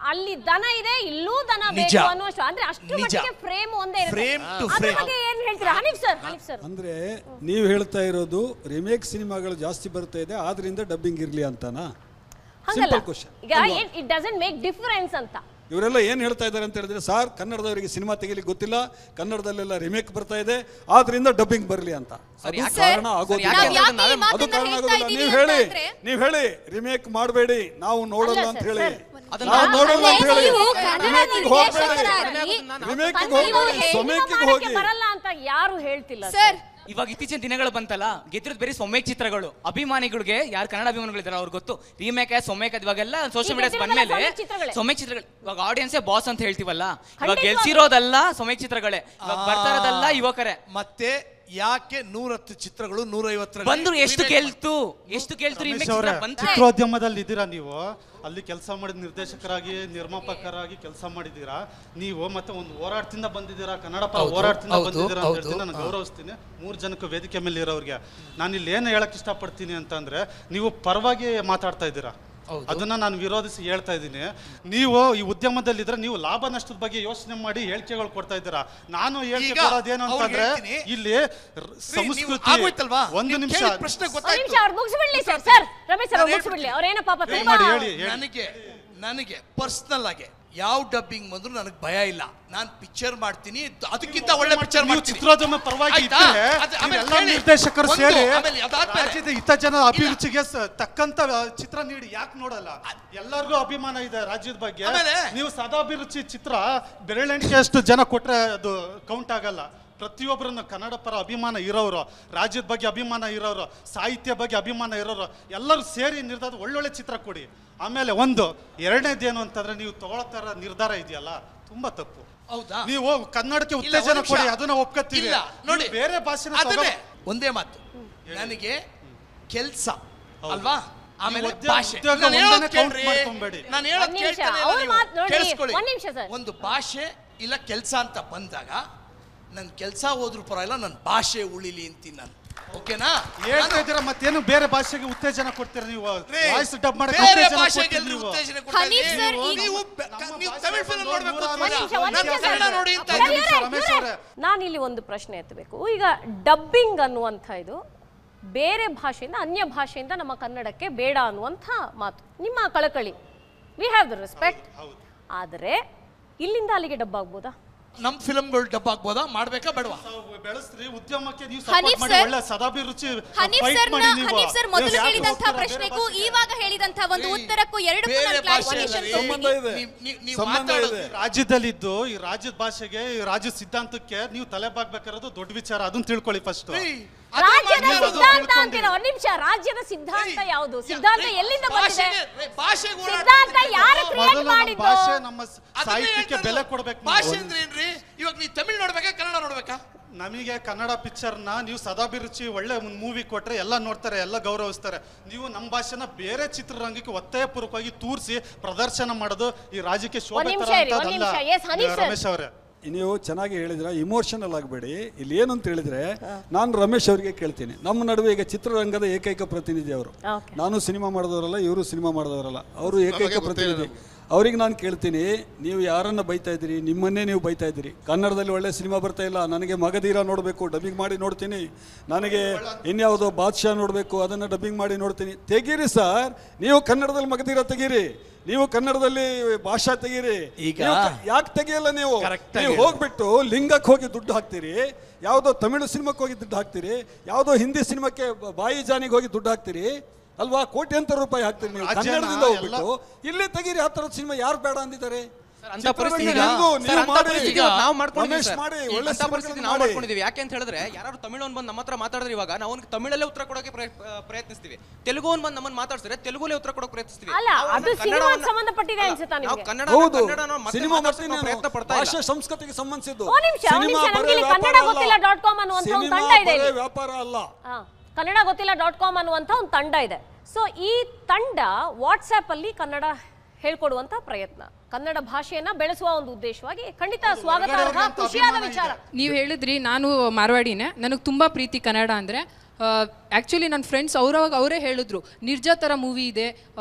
ಅಲ್ಲಿ ದನ ಇದೆ ಇಲ್ಲೂ ದನ ನಿಜ. ಬೇಕು ಅನ್ನುವಷ್ಟು ಅಂದ್ರೆ ಅಷ್ಟು ನಿಜ. ಮಟ್ಟಿಗೆ ಫ್ರೇಮ್ ಒಂದೇ ಇರುತ್ತೆ Frame to ಅದ್ರ frame. ಬಗ್ಗೆ ಏನ್ ಹೇಳ್ತೀರಾ ಹನೀಫ್ ಸರ್ ಹನೀಫ್ ಸರ್ ಅಂದ್ರೆ ನೀವು ಹೇಳ್ತಾ ಇರೋದು ರಿಮೇಕ್ ಸಿನಿಮಾಗಳು ಜಾಸ್ತಿ ಬರ್ತಾ ಇದೆ ಆದ್ರಿಂದ ಡಬ್ಬಿಂಗ್ ಇರ್ಲಿ ಅಂತನಾ ಹಂಗಲ್ಲ ಸಿಂಪಲ್ ಕ್ವಶನ್ ಈಗ ಇಟ್ ಡಸಂಟ್ ಮೇಕ್ ಡಿಫರೆನ್ಸ್ ಅಂತ ಇವರೆಲ್ಲ ಏನು ಹೇಳ್ತಾ ಇದ್ದಾರೆ ಅಂತ ಹೇಳಿದ್ರೆ ಸಾರ್ ಕನ್ನಡದವರಿಗೆ ಸಿನಿಮಾ ತೆಗಿಲಿಕ್ಕೆ ಗೊತ್ತಿಲ್ಲ ಕನ್ನಡದಲ್ಲೆಲ್ಲ ರಿಮೇಕ್ ಬರ್ತಾ ಇದೆ ಆದ್ರಿಂದ ಡಬ್ಬಿಂಗ್ ಬರಲಿ ಅಂತ ಅದು ಯಾಕೆ- ಕಾರಣ ಸರ್, ಆಗೋದಿಲ್ಲ ಯಾಕೆ ನಾವ್ ಯಾಕೆ ಈ ಅದು ಮಾತನ್ನ ಕಾರಣ ಹೇಳ್ತಾ ಆಗೋದಿಲ್ಲ ಇದ್ದೀವಿ ನೀವು ಹೇಳಿ ಅಂತಂದ್ರೆ ನೀವು ಹೇಳಿ ರಿಮೇಕ್ ಮಾಡಬೇಡಿ ನಾವು ನೋಡಲ್ಲ ಅಲ್ಲ ಅಂತ ಸರ್, ಹೇಳಿ ಸರ್. ಅದನ್ನ ನಾವು ನೋಡಲ್ಲ ಅಂತ ಅದೇ ಹೇಳಿ ನೀವು ಕನ್ನಡ ರಿಮೇಕಿಗೆ ಹೋಗ್ಬೇಡಿ ನಿರ್ದೇಶಕರಾಗಿ ರಿಮೇಕಿಗೆ ನೀವು ಹೋಗ್ಬೇಡಿ ಸಿನಿಮಾ ಸೊಮೇಕಿಗೆ ಮಾಡಕ್ಕೆ ಹೋಗಿ ಬರಲ್ಲ ಅಂತ ಯಾರು ಹೇಳ್ತಿಲ್ಲ ಸರ್ ಇವಾಗ ಇತ್ತೀಚಿನ ದಿನಗಳು ಬಂತಲ್ಲ ಗೆದ್ದಿರೋದು ಬೇರೆ ಸೊಮ್ಮೇಕ್ ಚಿತ್ರಗಳು ಅಭಿಮಾನಿಗಳಿಗೆ ಯಾರು ಕನ್ನಡ ಅಭಿಮಾನಿಗಳಿದ್ದಾರೆ ಅವ್ರಿಗೆ ಗೊತ್ತು ರೀಮೇಕ್ ಸೊಮ್ಮೇಕ್ ಇವಾಗೆಲ್ಲ ಸೋಷಿಯಲ್ ಈಗ ಮೀಡಿಯಾಸ್ ಗೆದ್ದಿರೋದೆಲ್ಲ ಬಂದ್ಮೇಲೆ ಸೊಮ್ಮೇಕ್ ಚಿತ್ರಗಳೇ. ಸೊಮ್ಮೇಕ್ ಚಿತ್ರಗಳು ಇವಾಗ ಆಡಿಯನ್ಸೇ ಬಾಸ್ ಅಂತ ಹೇಳ್ತೀವಲ್ಲ ಇವಾಗ ಖಂಡಿತವಾಗ್ಲೂ. ಗೆಲ್ಸಿರೋದಲ್ಲ ಸೊಮ್ಮೇಕ್ ಚಿತ್ರಗಳೇ ಇವಾಗ ಬರ್ತಾ ಇರೋದಲ್ಲ ಯುವಕರೇ ಮತ್ತೆ ಯಾಕೆ ನೂರತ್ತು ಚಿತ್ರಗಳು ನೂರೈವತ್ತರ ಬಂದ್ರು ಎಷ್ಟು ಗೆಲ್ತು ಎಷ್ಟು ಗೆಲ್ತು ರೀಮೇಕ್ ಚಿತ್ರ ಬಂತು ಚಿತ್ರೋದ್ಯಮದಲ್ಲಿ ಇದ್ದೀರಾ ನೀವು ಅಲ್ಲಿ ಕೆಲಸ ಮಾಡಿದ ನಿರ್ದೇಶಕರಾಗಿ ನಿರ್ಮಾಪಕರಾಗಿ ಕೆಲಸ ಮಾಡಿದ್ದೀರಾ ನೀವು ಮತ್ತೆ ಒಂದು ಹೋರಾಟದಿಂದ ಬಂದಿದ್ದೀರಾ ಕನ್ನಡ ಪರ ಹೌದು, ಹೋರಾಟದಿಂದ ಹೌದು, ಬಂದಿದ್ದೀರಾ ಅಂತ ಹೌದು, ಹೇಳ್ತೀನಿ ನಾನು ಹಾ. ಗೌರವಿಸ್ತೀನಿ ಮೂರು ಜನಕ್ಕೆ ವೇದಿಕೆ ಮೇಲೆ ಇರೋರಿಗೆ ನಾನು ಇಲ್ಲಿ ಏನು ಹೇಳಕ್ ಇಷ್ಟಪಡ್ತೀನಿ ಅಂತಂದ್ರೆ ನೀವು ಪರವಾಗಿ ಮಾತಾಡ್ತಾ ಇದ್ದೀರಾ ಅದನ್ನ ನಾನು ವಿರೋಧಿಸಿ ಹೇಳ್ತಾ ಇದ್ದೀನಿ ನೀವು ಈ ಉದ್ಯಮದಲ್ಲಿದ್ರೆ ನೀವು ಲಾಭ ನಷ್ಟದ ಬಗ್ಗೆ ಯೋಚನೆ ಮಾಡಿ ಹೇಳಿಕೆಗಳು ಕೊಡ್ತಾ ಇದ್ದೀರಾ ನಾನು ಹೇಳಿಕೆ ಈಗ ಕೊಡೋದೇನು ಅವ್ರಿಗೆ ಅಂತಂದ್ರೆ ಹೇಳ್ತೀನಿ. ಇಲ್ಲಿ ರ- ಸಂಸ್ಕೃತಿ ಆಗೋಯ್ತಲ್ವಾ ಒಂದು ನೀವು ನಿಮಿಷ ಕೇಳಿದ ಪ್ರಶ್ನೆ ಒಂದ್ ಗೊತ್ತಾಯ್ತು ನಿಮಿಷ ಅವ್ರು ಮುಗಿಸ್ಬಿಡ್ಲಿ ಸರ್ ಸರ್ ರಮೇಶ್ ಸರ್ ನಾನು ಮುಗಿಸ್ಬಿಡ್ಲಿ ಅವ್ರೇನ ಪಾಪ ಹೇಳಿ ತುಂಬಾ ಮಾಡಿ, ಹೇಳಿ ಹೇಳಿ ನನಗೆ ನನಗೆ ಪರ್ಸನಲ್ ಆಗಿ ಯಾವ ಡಬ್ಬಿಂಗ್ ಬಂದ್ರು ನನಗೆ ಭಯ ಇಲ್ಲ ನಾನು ಪಿಕ್ಚರ್ ಮಾಡ್ತೀನಿ ಅದಕ್ಕಿಂತ ಒಳ್ಳೆ ಪಿಕ್ಚರ್ ನೀವು ಮಾಡ್ತೀನಿ ಚಿತ್ರೋದ್ಯಮ ಪರವಾಗಿ ಆಯ್ತಾ? ಇದ್ರೆ ಅದು- ಆಮೇಲೆ ನೀವೆಲ್ಲ ಹೇಳಿ. ನಿರ್ದೇಶಕರು ಒಂದು, ಸೇರಿ ಆಮೇಲೆ ಅದಾದ್ಮೇಲೆ- ರಾಜ್ಯದ ಹಿತ ಜನ ಅಭಿರುಚಿಗೆ ಸ- ತಕ್ಕಂತ ಚಿತ್ರ ನೀಡಿ ಯಾಕೆ ನೋಡಲ್ಲ ಎಲ್ಲರಿಗೂ ಅಭಿಮಾನ ಇದೆ ರಾಜ್ಯದ ಬಗ್ಗೆ ಆಮೇಲೆ- ನೀವು ಸದಾಭಿರುಚಿ ಚಿತ್ರ ಬೆರಳೆಣಿಕೆ ಅಷ್ಟು ಜನ ಕೊಟ್ರೆ ಅದು ಕೌಂಟ್ ಆಗಲ್ಲ ಪ್ರತಿಯೊಬ್ಬರನ್ನು ಕನ್ನಡ ಪರ ಅಭಿಮಾನ ಇರೋರು ರಾಜ್ಯದ ಬಗ್ಗೆ ಅಭಿಮಾನ ಇರೋರು ಸಾಹಿತ್ಯ ಬಗ್ಗೆ ಅಭಿಮಾನ ಇರೋರು ಎಲ್ಲರೂ ಸೇರಿ ನಿರ್ಧಾರ ಒಳ್ಳೊಳ್ಳೆ ಚಿತ್ರ ಕೊಡಿ ಆಮೇಲೆ ಒಂದು ಎರಡನೇದೇನು ಅಂತಂದ್ರೆ ನೀವು ತಗೊಳ್ತಾರ ನಿರ್ಧಾರ ಇದೆಯಲ್ಲ ತುಂಬಾ ತಪ್ಪು ಹೌದಾ ನೀವು ಕನ್ನಡಕ್ಕೆ ಇಲ್ಲ, ಉತ್ತೇಜನ ಒಂದ್ ನಿಮಿಷ. ಕೊಡಿ ಅದನ್ನ ಒಪ್ಕೋತೀವಿ ಇಲ್ಲ ನೋಡಿ ನೀವು ಬೇರೆ ಭಾಷೆನ ಅದನ್ನೇ ತಗೋ- ಒಂದೇ ಮಾತು ನನಗೆ ಕೆಲ್ಸ ಹೌದು. ಅಲ್ವಾ ಆಮೇಲೆ ನೀವು ಉದ್ಯೋಗ- ಭಾಷೆ ಉದ್ಯೋಗ ನಾನು ಹೇಳೋದ್ ಒಂದನ್ನೇ count ಕೇಳ್ರಿ. ಮಾಡ್ಕೊಂಬೇಡಿ. ನಾನು ಹೇಳೋದ್ ಒಂದ್ ನಿಮಿಷ, ಕೇಳ್ತಾನೆ ಅವ್ರ ಇಲ್ಲ ನೀವು. ಮಾತ್ ನೋಡಿ, ಕೇಳಿಸ್ಕೊಳ್ಳಿ. ಒಂದ್ ನಿಮಿಷ ಸರ್. ಒಂದು ಭಾಷೆ ಇಲ್ಲ ಕೆಲಸ ಅಂತ ಬಂದಾಗ ನನ್ನ ಕೆಲಸ ಹೋದ್ರು ಪರವಾಗಿಲ್ಲ ನನ್ನ ಭಾಷೆ ಉಳಿಲಿ ಅಂತೀನಿ ನಾನು ಓಕೆನಾ ಹೇಳ್ತಾ ಇದ್ದೀರಾ ಮತ್ತೇನು ಬೇರೆ ಭಾಷೆಗೆ ಉತ್ತೇಜನ ಕೊಡ್ತೀರಾ ನೀವು ರೀ, ವಾಯ್ಸ್ ಡಬ್ ಮಾಡಕ್ಕೆ ಬೇರೆ ಉತ್ತೇಜನ ಭಾಷೆಗೆ ಕೊಡ್ತೀರಿ ಎಲ್ರು ನೀವು. ಉತ್ತೇಜನ ಕೊಡ್ತಾ ಹನೀಫ್ ಇದ್ದೀರಿ. ಸರ್, ಈಗ- ನೀವು ಬೆ- ನಮ್ಮ ನೀವು ಭಾಷೆ ತಮಿಳ್ ಫಿಲ್ಮ್ ಬಂದು ನೋಡ್ಬೇಕು ನೂರಾರು ಅಂತೀರಾ? ನಿಮಿಷ, ಒಂದ್ ನಾನು ನಿಮಿಷ ಕನ್ನಡ ಸರ್. ನೋಡಿ ಅಂತ ಒಂದ್ ಇದ್ದೀನಿ. ನಿಮಿಷ, ರಮೇಶ್ ಅವರೇ. ನಾನು ಇಲ್ಲಿ ಒಂದು ಪ್ರಶ್ನೆ ಎತ್ತಬೇಕು ಈಗ ಡಬ್ಬಿಂಗ್ ಅನ್ನುವಂಥ ಇದು ಬೇರೆ ಭಾಷೆಯಿಂದ ಅನ್ಯ ಭಾಷೆಯಿಂದ ನಮ್ಮ ಕನ್ನಡಕ್ಕೆ ಬೇಡ ಅನ್ನುವಂಥ ಮಾತು ನಿಮ್ಮ ಕಳಕಳಿ ವಿ ಹ್ಯಾವ್ ದ ರೆಸ್ಪೆಕ್ಟ್ ಆದರೆ ಇಲ್ಲಿಂದ ಅಲ್ಲಿಗೆ ಡಬ್ ಆಗ್ಬೋದಾ ನಮ್ ಫಿಲ್ಮ್ಗಳು ಡಬ್ ಆಗ್ಬೋದಾ ಮಾಡ್ಬೇಕಾ ಬೇಡವಾ ತಾವು ಬೆಳೆಸ್ರಿ ಉದ್ಯಮಕ್ಕೆ ನೀವು ಹನೀಫ್ ಸಪೋರ್ಟ್ ಮಾಡಿ ಸರ್- ಒಳ್ಳೆ ಸದಾಭಿರುಚಿ ಹನೀಫ್ fight ಸರ್ ಮಾಡಿ ನೀವು. ಹನೀಫ್ ಸರ್ ಮೊದಲು ನೀವು ಯಾಕೆ ಕೇಳಿದಂತಹ ಹೋಗ್ತೀರಾ ಬೇರೆ ಪ್ರಶ್ನೆಗೂ ಭಾಷೆಗೆ? ಇವಾಗ ಹೇಳಿದಂತಹ ಒಂದು ಏಯ್, ಉತ್ತರಕ್ಕೂ ಎರಡಕ್ಕೂ ಬೇರೆ ನಾನು ಭಾಷೆ ಕ್ಲಾರಿಫಿಕೇಶನ್ ಅಲ್ಲ, ಸಂಬಂಧ ಇದೆ ನೀವ್- ನೀವ್- ನೀವ್ ಸಂಬಂಧ ಮಾತಾಡೋದು- ಇದೆ. ರಾಜ್ಯದಲ್ಲಿದ್ದು ಈ ರಾಜ್ಯದ ಭಾಷೆಗೆ ಈ ರಾಜ್ಯದ ಸಿದ್ಧಾಂತಕ್ಕೆ ನೀವು ತಲೆ ಬಾಗ್ಬೇಕಾಗಿರೋದು ದೊಡ್ಡ ವಿಚಾರ ಅದನ್ನ ತಿಳ್ಕೊಳ್ಳಿ ಫಸ್ಟ್ ಏಯ್, ಅದೇ ರಾಜ್ಯದ ಮಾತಾಡೋದು. ಸಿದ್ಧಾಂತ ಅಂತೀರ ಒಂದ್ ನಿಮಿಷ ರಾಜ್ಯದ ಸಿದ್ಧಾಂತ ಏಯ್, ಯಾವುದು ಯಾ- ಸಿದ್ಧಾಂತ ಏಯ್, ಎಲ್ಲಿಂದ ಬಂದಿದೆ ಭಾಷೆಗೆ- ರೇ, ಭಾಷೆಗೆ ಹೋರಾಟ ಸಿದ್ಧಾಂತ ಮಾಡ್ತಿದ್ದೀರಿ. ಯಾರು ಕ್ರಿಯೇಟ್ ಮೊದಲು ನಮ್ಮ ಮಾಡಿದ್ದು ಭಾಷೆ ನಮ್ಮ ಸ- ಅದನ್ನೇ ಸಾಹಿತ್ಯಕ್ಕೆ ಹೇಳ್ತಾ ಬೆಲೆ ಇರೋದು. ಕೊಡ್ಬೇಕು ಭಾಷೆ ನೀವು. ಅಂದ್ರೆ ಏನ್ರಿ ಇವಾಗ ನೀವು ತಮಿಳ್ ನೋಡ್ಬೇಕಾ ಕನ್ನಡ ನೋಡ್ಬೇಕಾ ನಮಗೆ ಕನ್ನಡ ಪಿಕ್ಚರ್ನ ನೀವು ಸದಾಭಿರುಚಿ ಒಳ್ಳೆ ಒಂದು ಮೂವಿ ಕೊಟ್ರೆ ಎಲ್ಲ ನೋಡ್ತಾರೆ ಎಲ್ಲ ಗೌರವಿಸ್ತಾರೆ ನೀವು ನಮ್ಮ ಭಾಷೆನ ಬೇರೆ ಚಿತ್ರರಂಗಕ್ಕೆ ಒತ್ತಾಯಪೂರ್ವಕವಾಗಿ ತೂರಿಸಿ ಪ್ರದರ್ಶನ ಮಾಡೋದು ಈ ರಾಜ್ಯಕ್ಕೆ ಶೋಭೆ ಒಂದ್ ನಿಮಿಷ ಇರಿ, ಒಂದ್ ತರೋಂಥದ್ದಲ್ಲ. ನಿಮಿಷ. Yes, Hanif sir. ರಮೇಶ್ ಅವರೇ ನೀವು ಚೆನ್ನಾಗಿ ಹೇಳಿದ್ರ ಇಮೋಷನಲ್ ಆಗಬೇಡಿ ಇಲ್ಲಿ ಏನು ಅಂತ ಹೇಳಿದ್ರೆ ನಾನು ರಮೇಶ್ ಅವರಿಗೆ ಕೇಳ್ತೀನಿ ನಮ್ಮ ನಡುವೆ ಈಗ ಚಿತ್ರರಂಗದ ಏಕೈಕ ಪ್ರತಿನಿಧಿ ಅವರು Okay. ನಾನು ಸಿನಿಮಾ ಮಾಡಿದವರಲ್ಲ ಇವರು ಸಿನಿಮಾ ಮಾಡಿದವರಲ್ಲ ಅವರು ಏಕೈಕ ನಮಗೆ ಗೊತ್ತೇ ಇಲ್ಲ ಪ್ರತಿನಿಧಿ ಅವ್ರಿಗೆ ನಾನು ಕೇಳ್ತೀನಿ ನೀವು ಯಾರನ್ನ ಬೈತಾ ಇದ್ದೀರಿ ನಿಮ್ಮನ್ನೇ ನೀವು ಬೈತಾ ಇದ್ದೀರಿ ಕನ್ನಡದಲ್ಲಿ ಒಳ್ಳೆ ಸಿನಿಮಾ ಬರ್ತಾ ಇಲ್ಲ ನನಗೆ ಮಗಧೀರ ನೋಡಬೇಕು ಡಬ್ಬಿಂಗ್ ಮಾಡಿ ನೋಡ್ತೀನಿ ನನಗೆ ಇನ್ಯಾವುದೋ ಬಾದ್ಶಾ ನೋಡಬೇಕು ಅದನ್ನು ಡಬ್ಬಿಂಗ್ ಮಾಡಿ ನೋಡ್ತೀನಿ ತೆಗೀರಿ ಸರ್ ನೀವು ಕನ್ನಡದಲ್ಲಿ ಮಗಧೀರ ತೆಗೀರಿ ನೀವು ಕನ್ನಡದಲ್ಲಿ ಭಾಷಾ ತೆಗೀರಿ ಈಗ- ನೀವು ಕ- ಯಾಕೆ ತೆಗಿಯಲ್ಲ ನೀವು Correct ಆಗಿ ನೀವು ಹೇಳು. ಹೋಗ್ಬಿಟ್ಟು ಲಿಂಗಕ್ಕೆ ಹೋಗಿ ದುಡ್ಡು ಹಾಕ್ತೀರಿ ಯಾವುದೋ ತಮಿಳು ಸಿನಿಮಾಕ್ಕೆ ಹೋಗಿ ದುಡ್ಡು ಹಾಕ್ತೀರಿ ಯಾವುದೋ ಹಿಂದಿ ಸಿನಿಮಾಕ್ಕೆ ಬ- ಬಾಯಿ ಜಾನಿಗೆ ಹೋಗಿ ದುಡ್ಡು ಹಾಕ್ತೀರಿ ಅಲ್ವಾ ಕೋಟ್ಯಂತರ ರೂಪಾಯಿ ಹಾಕ್ತೀರಿ ನೀವು ರಾಜ್ಯನ ಕನ್ನಡದಿಂದ ಎಲ್ಲ- ಹೋಗ್ಬಿಟ್ಟು ಇಲ್ಲೇ ತೆಗೀರಿ ಆ ಥರದ ಸಿನಿಮಾ ಯಾರು ಬೇಡ ಅಂದಿದ್ದಾರೆ ಅಂತ ಚಿತ್ರರಂಗ ಪರಿಸ್ಥಿತಿ ಹೆಂಗು? ಸರ್, ನೀವು ಅಂತ ಮಾಡಿ. ಪರಿಸ್ಥಿತಿ ನಾವು ಮಾಡ್ಕೊಂಡಿದ್ದೀವಿ ರಮೇಶ್ ಸರ್. ಮಾಡಿ ಈ ಒಳ್ಳೆ ಅಂತ ಪರಿಸ್ಥಿತಿ ಸಿನಿಮಾಗಳನ್ನ ನಾವು ಮಾಡಿ. ಮಾಡ್ಕೊಂಡಿದ್ದೀವಿ ಯಾಕೆ ಅಂತ ಹೇಳಿದ್ರೆ ಯಾರು ತಮಿಳನ್ ಬಂದು ನಮ್ಮ ಹತ್ರ ಮಾತಾಡಿದ್ರೆ ಇವಾಗ ನಾವು ಅವ್ನಿಗೆ ತಮಿಳಲ್ಲೇ ಉತ್ತರ ಕೊಡೋಕೆ ಪ್ರಯ- ಪ್ರಯತ್ನಿಸ್ತೀವಿ ತೆಲುಗು ಬಂದು ನಮ್ಮನ್ನ ಮಾತಾಡ್ಸಿದ್ರೆ ತೆಲುಗುಲೇ ಉತ್ತರ ಕೊಡೋಕೆ ಪ್ರಯತ್ನಿಸ್ತೀವಿ ಅಲ್ಲ, ನಾವು ಅದು ಕನ್ನಡವನ್ನ- ಸಿನಿಮಾಗೆ ಸಂಬಂಧಪಟ್ಟಿದೆ ಅಲ್ಲ, ಅನ್ಸುತ್ತಾ ನಾವು ನಿಮ್ಗೆ? ಕನ್ನಡ ಹೌದು ಕನ್ನಡನ ಮತ್ತೆ ಸಿನಿಮಾ ಮಾತಾಡ್ಸೋಕೆ ಮಾಡ್ತೀನಿ ಪ್ರಯತ್ನ ಪಡ್ತಾ ಇಲ್ಲ ಭಾಷೆ ಸಂಸ್ಕೃತಿಗೆ ಸಂಬಂಧಿಸಿದ್ದು ಒಂದ್ ನಿಮಿಷ, ಒಂದ್ ಸಿನಿಮಾ ನಿಮಿಷ, ನಮ್ಗೆ ಬರೀ ಇಲ್ಲಿ ವ್ಯಾಪಾರ ಕನ್ನಡ ಅಲ್ಲ. ಗೊತ್ತಿಲ್ಲ ಡಾಟ್ ಕಾಮ್ ಅನ್ನುವಂಥ ಒಂದು ಸಿನಿಮಾ ತಂಡ ಇದೆ ಬರೀ ಇಲ್ಲಿ. ವ್ಯಾಪಾರ ಅಲ್ಲ ಆ, ಕನ್ನಡ ಗೊತ್ತಿಲ್ಲ ಡಾಟ್ ಕಾಮ್ ಅನ್ನುವಂಥ ಒಂದು ತಂಡ ಇದೆ ಸೊ ಈ ತಂಡ ವಾಟ್ಸ್ಆಪ್ ಅಲ್ಲಿ ಕನ್ನಡ ಹೇಳ್ಕೊಡುವಂತ ಪ್ರಯತ್ನ ಕನ್ನಡ ಭಾಷೆಯನ್ನ ಬೆಳೆಸುವ ಒಂದು ಉದ್ದೇಶವಾಗಿ ಖಂಡಿತ ಸ್ವಾಗತಾರ್ಹ ಖುಷಿಯಾದ ವಿಚಾರ ನೀವು ಹೇಳಿದ್ರಿ ನಾನು ಮಾರ್ವಾಡಿನೇ ನನಗೆ ತುಂಬ ಪ್ರೀತಿ ಕನ್ನಡ ಅಂದರೆ ಆ್ಯಕ್ಚುಲಿ ನನ್ನ ಫ್ರೆಂಡ್ಸ್ ಅವ್ರವಾಗ ಅವರೇ ಹೇಳಿದ್ರು ನಿರ್ಜಾ ಥರ ಮೂವಿ ಇದೆ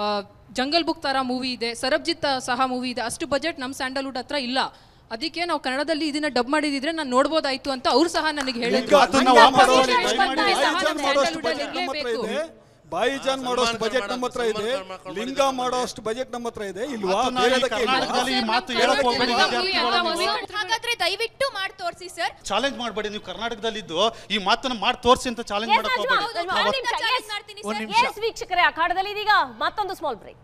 ಜಂಗಲ್ ಬುಕ್ ತರ ಮೂವಿ ಇದೆ ಸರಬ್ಜಿತ್ ಸಹ ಮೂವಿ ಇದೆ ಅಷ್ಟು ಬಜೆಟ್ ನಮ್ಮ ಸ್ಯಾಂಡಲ್ವುಡ್ ಹತ್ರ ಇಲ್ಲ ಅದಕ್ಕೆ ನಾವು ಕನ್ನಡದಲ್ಲಿ ಇದನ್ನ ಡಬ್ ಮಾಡಿದಿದ್ರೆ ನಾನು ನೋಡ್ಬೋದಾಯ್ತು ಅಂತ ಅವ್ರು ಸಹ ನನಗೆ ಹೇಳಿದ್ರು ಅದನ್ನ ಅಂತ ವಾಪಸ್ position ಮಾಡಿ, ಬಂದಾಗ ಸಹ ಬಾಯಿ ನಮ್ಮ ಜಾನ್ ಮಾಡೋಷ್ಟು ಸ್ಯಾಂಡಲ್ವುಡ್ ಅಲ್ಲಿ ಬಜೆಟ್ ನಮ್ಮ ಹತ್ರ ಇರ್ಲೇಬೇಕು. ಇದೆ ಬಾಯಿ ಜಾನ್ ಮಾಡೋಷ್ಟು ಬಜೆಟ್ ನಮ್ಮ ಹತ್ರ ಇದೆ ಸಲ್ಮಾನ್ ಖಾನ್ ಮಾಡ್ಕೊಂಡು ಲಿಂಗ ಮಾಡೋಷ್ಟು ಬಜೆಟ್ ನಮ್ಮ ಹತ್ರ ಇದೆ ಇಲ್ವಾ ಅದನ್ನ ಈ ಬೇರೆದಕ್ಕೆ ಇಲ್ಲ. ಕರ್ನಾಟಕದಲ್ಲಿ ಈ ಮಾತು ಹೇಳಕ್ ಹೋಗ್ಬೇಡಿ ವಿದ್ಯಾರ್ಥಿಗಳು ನೀವು. ಹಾಗಾದ್ರೆ ದಯವಿಟ್ಟು ಮಾಡಿ ತೋರಿಸಿ ಸರ್ ಚಾಲೆಂಜ್ ಮಾಡಬೇಡಿ ನೀವು ಕರ್ನಾಟಕದಲ್ಲಿ ಇದ್ದು ಈ ಮಾತನ್ನ ಮಾಡಿ ತೋರಿಸಿ ಅಂತ ಚಾಲೆಂಜ್ Yes, ಮಾಡಕ್ ನಜ್ಮಾ, ಹೋಗ್ಬೇಡಿ ನಜ್ಮಾ, ಒಂದ್ ನಿಮಿಷ, challenge yes. ಮಾಡ್ತೀನಿ ಒಂದ್ ಸರ್. ನಿಮಿಷ. ಎಸ್ ವೀಕ್ಷಕರೇ ಅಖಾಡದಲ್ಲಿ ಇದೀಗ ಮತ್ತೊಂದು small break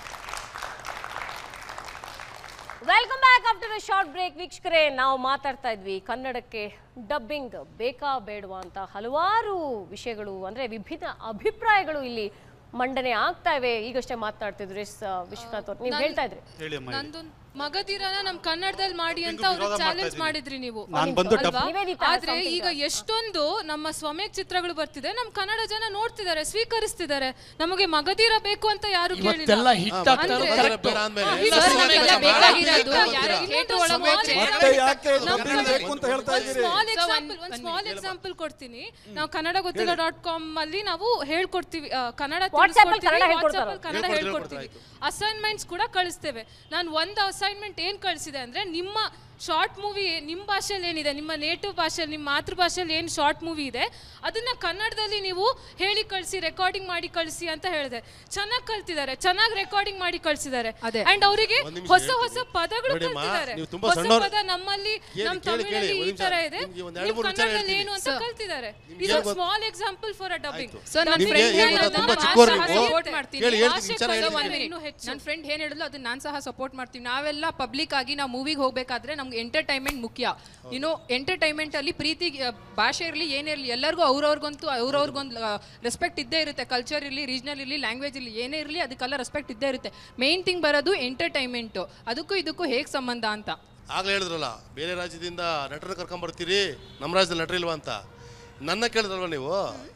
welcome back after a short break ವೀಕ್ಷಕರೇ ನಾವು ಮಾತಾಡ್ತಾ ಇದ್ವಿ ಕನ್ನಡಕ್ಕೆ ಡಬ್ಬಿಂಗ್ ಬೇಕಾ ಬೇಡವಾ ಅಂತ ಹಲವಾರು ವಿಷಯಗಳು ಅಂದ್ರೆ ವಿಭಿನ್ನ ಅಭಿಪ್ರಾಯಗಳು ಇಲ್ಲಿ ಮಂಡನೆ ಆಗ್ತಾ ಇವೆ ಈಗಷ್ಟೇ ಮಾತಾಡ್ತಿದ್ರು ಎಸ್ ವಿಶ್ವನಾಥ್ ಅವ್ರು ನೀವು ಹೇಳ್ತಾ ಇದ್ರಿ ಹೇಳಿ ಅಮ್ಮ ಹೇಳಿ. ನಂದೊಂದು ಮಗದಿರನ ನಮ್ ಕನ್ನಡದಲ್ಲಿ ಮಾಡಿ ಅಂತ ನಿಮ್ಗೂ ಅವ್ರು ವಿರೋಧ ಮಾಡ್ತಾ ಚಾಲೆಂಜ್ ಇದೀನಿ. ಮಾಡಿದ್ರಿ ನೀವು ನಾನ್ ಬಂದು ಅಲ್ವಾ? ಡಬ್- ನಿವೇದಿತಾ, ಆದ್ರೆ something ಈಗ ಎಷ್ಟೊಂದು ನಮ್ಮ ಸ್ವಮೇಕ್ ಚಿತ್ರಗಳು ಬರ್ತಿದೆ ನಮ್ ಕನ್ನಡ ಜನ ನೋಡ್ತಿದ್ದಾರೆ ಸ್ವೀಕರಿಸ್ತಿದ್ದಾರೆ ನಮಗೆ ಮಗದಿರ ಬೇಕು ಅಂತ ಯಾರು ಇವತ್ತೆಲ್ಲ ಕೇಳಿಲ್ಲ ಹಿಟ್ ಆಗ್ತಾ ಇರೋದು ಅಂದ್ರೆ- correct. ಬೇಡ ಅಂದ್ಮೇಲೆ ಹಾ, ಎಲ್ಲ ಸರ್, ಸಮಯ ನಮ್ಗೆಲ್ಲ ಬೇಕಾ? ಬೇಕಾಗಿರೋದು ಬೇಕಾ? ಯಾರಿಗೆ theatre ಒಳಗೆ ಹೋದ್ರೆ ಮತ್ತೆ ಯಾಕೆ ನಮ್ಮ ಡಬ್ಬಿಂಗ್ ಕಡೆ- ಬೇಕು ಅಂತ ಹೇಳ್ತಾ ಇದ್ದೀರಿ ಸ್ಮಾಲ್ ಎಕ್ಸಾಂಪಲ್ ಒಂದು ಸ್ಮಾಲ್ ಎಕ್ಸಾಂಪಲ್ ಕೊಡ್ತೀನಿ ನಾವು ಕನ್ನಡ ಗೊತ್ತಿಲ್ಲ ಡಾಟ್ ಕಾಮ್ ಅಲ್ಲಿ ನಾವು ಹೇಳ್ಕೊಡ್ತೀವಿ ಆ, ಕನ್ನಡ WhatsApp ಅಲ್ಲಿ ಕನ್ನಡ ತಿಳಿಸ್ಕೊಡ್ತೀವಿ, ಹೇಳ್ಕೊಡ್ತಾರ? WhatsApp ಅಲ್ಲಿ ಕನ್ನಡ ಹೇಳ್ಕೊಡ್ತೀವಿ ಅಸೈನ್ಮೆಂಟ್ಸ್ ಕೂಡ ಕಳಿಸ್ತೇವೆ ನಾನು ಒಂದು ಅಸೈನ್ಮೆಂಟ್ ಏನ್ ಕಳಿಸಿದೆ ಅಂದ್ರೆ ನಿಮ್ಮ ಶಾರ್ಟ್ ಮೂವಿ ನಿಮ್ಮ ಭಾಷೆಯಲ್ಲಿ ಏನಿದೆ ನಿಮ್ಮ ನೇಟಿವ್ ಭಾಷೆಯಲ್ಲಿ ನಿಮ್ಮ ಮಾತೃ ಭಾಷೆಯಲ್ಲಿ ಏನು ಶಾರ್ಟ್ ಮೂವಿ ಇದೆ ಅದನ್ನ ಕನ್ನಡದಲ್ಲಿ ನೀವು ಹೇಳಿ ಕಳಿಸಿ ರೆಕಾರ್ಡಿಂಗ್ ಮಾಡಿ ಕಳಿಸಿ ಅಂತ ಹೇಳಿದೆ ಚೆನ್ನಾಗಿ ಕಲ್ತಿದ್ದಾರೆ ಚೆನ್ನಾಗಿ ರೆಕಾರ್ಡಿಂಗ್ ಮಾಡಿ ಕಳಿಸಿದ್ದಾರೆ ಅದೇ. ಅಂಡ್ ಅವರಿಗೆ ಒಂದ್ ನಿಮಿಷ ಹೊಸ ಹೊಸ ಹೇಳ್ತೀನಿ. ಪದಗಳು ನೋಡಿಮ್ಮ, ಕಲ್ತಿದ್ದಾರೆ ನೀವು ತುಂಬಾ ಹೊಸ ಸಣ್ಣವ್ರು. ಪದ ನಮ್ಮಲ್ಲಿ ಕೇಳಿ, ನಮ್ಮ ಕೇಳಿ, ತಮಿಳಲ್ಲಿ ಕೇಳಿ, ಈ ಒಂದ್ ತರ ನಿಮಿಷ. ಇದೆ ನಿಮ್ಗೆ ಒಂದ್ ಎರಡು ನಿಮ್ ಮೂರು ವಿಚಾರ ಕನ್ನಡದಲ್ಲಿ ಹೇಳ್ತೀನಿ. ಏನು ಅಂತ Sir. ಕಲ್ತಿದ್ದಾರೆ ನಿಮ್ಗೆ ಇದು ಗೊತ್ತು- small example for a dubbing ಆಯ್ತು. ಸರ್ ನನ್ನ ನಿಮ್ಗೆ ಫ್ರೆಂಡ್ ಏನ್ ಗೊತ್ತಾ, ತುಂಬಾ ಚಿಕ್ಕವ್ರು ನೀವು. ಸಪೋರ್ಟ್ ಮಾಡ್ತೀನಿ ಕೇಳಿ, ಹೇಳ್ತೀನಿ, ಭಾಷೆ ವಿಚಾರ ಪದ ಹೇಳ್ತೀನಿ. ಒಂದೇ ಇನ್ನೂ ಹೆಚ್ಚು ನನ್ನ ಫ್ರೆಂಡ್ ಏನ್ ಹೇಳಿದ್ಲು ಅದನ್ನ ನಾನು ಸಹ ಸಪೋರ್ಟ್ ಮಾಡ್ತೀವಿ ನಾವೆಲ್ಲ ಪಬ್ಲಿಕ್ ಆಗಿ ನಾವು ಮೂವಿಗೆ ಹೋಗ್ಬೇಕಾದ್ರೆ ನಮ್ಗೆ ಎಂಟರ್ಟೈನ್ಮೆಂಟ್ ಮುಖ್ಯ ಇನ್ನು ಎಂಟರ್ಟೈನ್ಮೆಂಟ್ ಅಲ್ಲಿ ಪ್ರೀತಿ ಆ, ಭಾಷೆ ಇರಲಿ ಏನೇ ಇರಲಿ ಎಲ್ಲರಿಗೂ ಅವ್ರವ್ರಿಗಂತೂ ಅವ್ರವ್ರಿಗೊಂದು ರೆಸ್ಪೆಕ್ಟ್ ಇದ್ದೇ ಇರುತ್ತೆ ಕಲ್ಚರ್ ಇರಲಿ ರೀಜನಲ್ ಇರಲಿ ಲ್ಯಾಂಗ್ವೇಜ್ ಇರಲಿ ಏನೇ ಇರಲಿ ಅದಕ್ಕೆಲ್ಲ ರೆಸ್ಪೆಕ್ಟ್ ಇದ್ದೇ ಇರುತ್ತೆ ಮೇನ್ ಥಿಂಗ್ ಬರೋದು ಎಂಟರ್ಟೈನ್ಮೆಂಟು ಅದಕ್ಕೂ ಇದಕ್ಕೂ ಹೇಗೆ ಸಂಬಂಧ ಅಂತ ಆಗ್ಲೇ ಹೇಳಿದ್ರಲ್ಲ ಬೇರೆ ರಾಜ್ಯದಿಂದ ನಟನ ಕರ್ಕೊಂಬರ್ತೀರಿ ನಮ್ಮ ರಾಜ್ಯದಲ್ಲಿ ನಟರಿಲ್ವಾ ಅಂತ ನನ್ನ ಕೇಳಿದ್ರಲ್ವ ನೀವು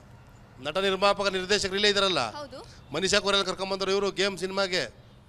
ನಟ ನಿರ್ಮಾಪಕ ನಿರ್ದೇಶಕರು ಇಲ್ಲೇ ಇದಾರಲ್ಲ ಹೌದು. ಮನೀಶಾ ಕೋರೆಲ್ಲ ಕರ್ಕೊಂಬಂದ್ರು ಇವರು ಗೇಮ್ ಸಿನಿಮಾಗೆ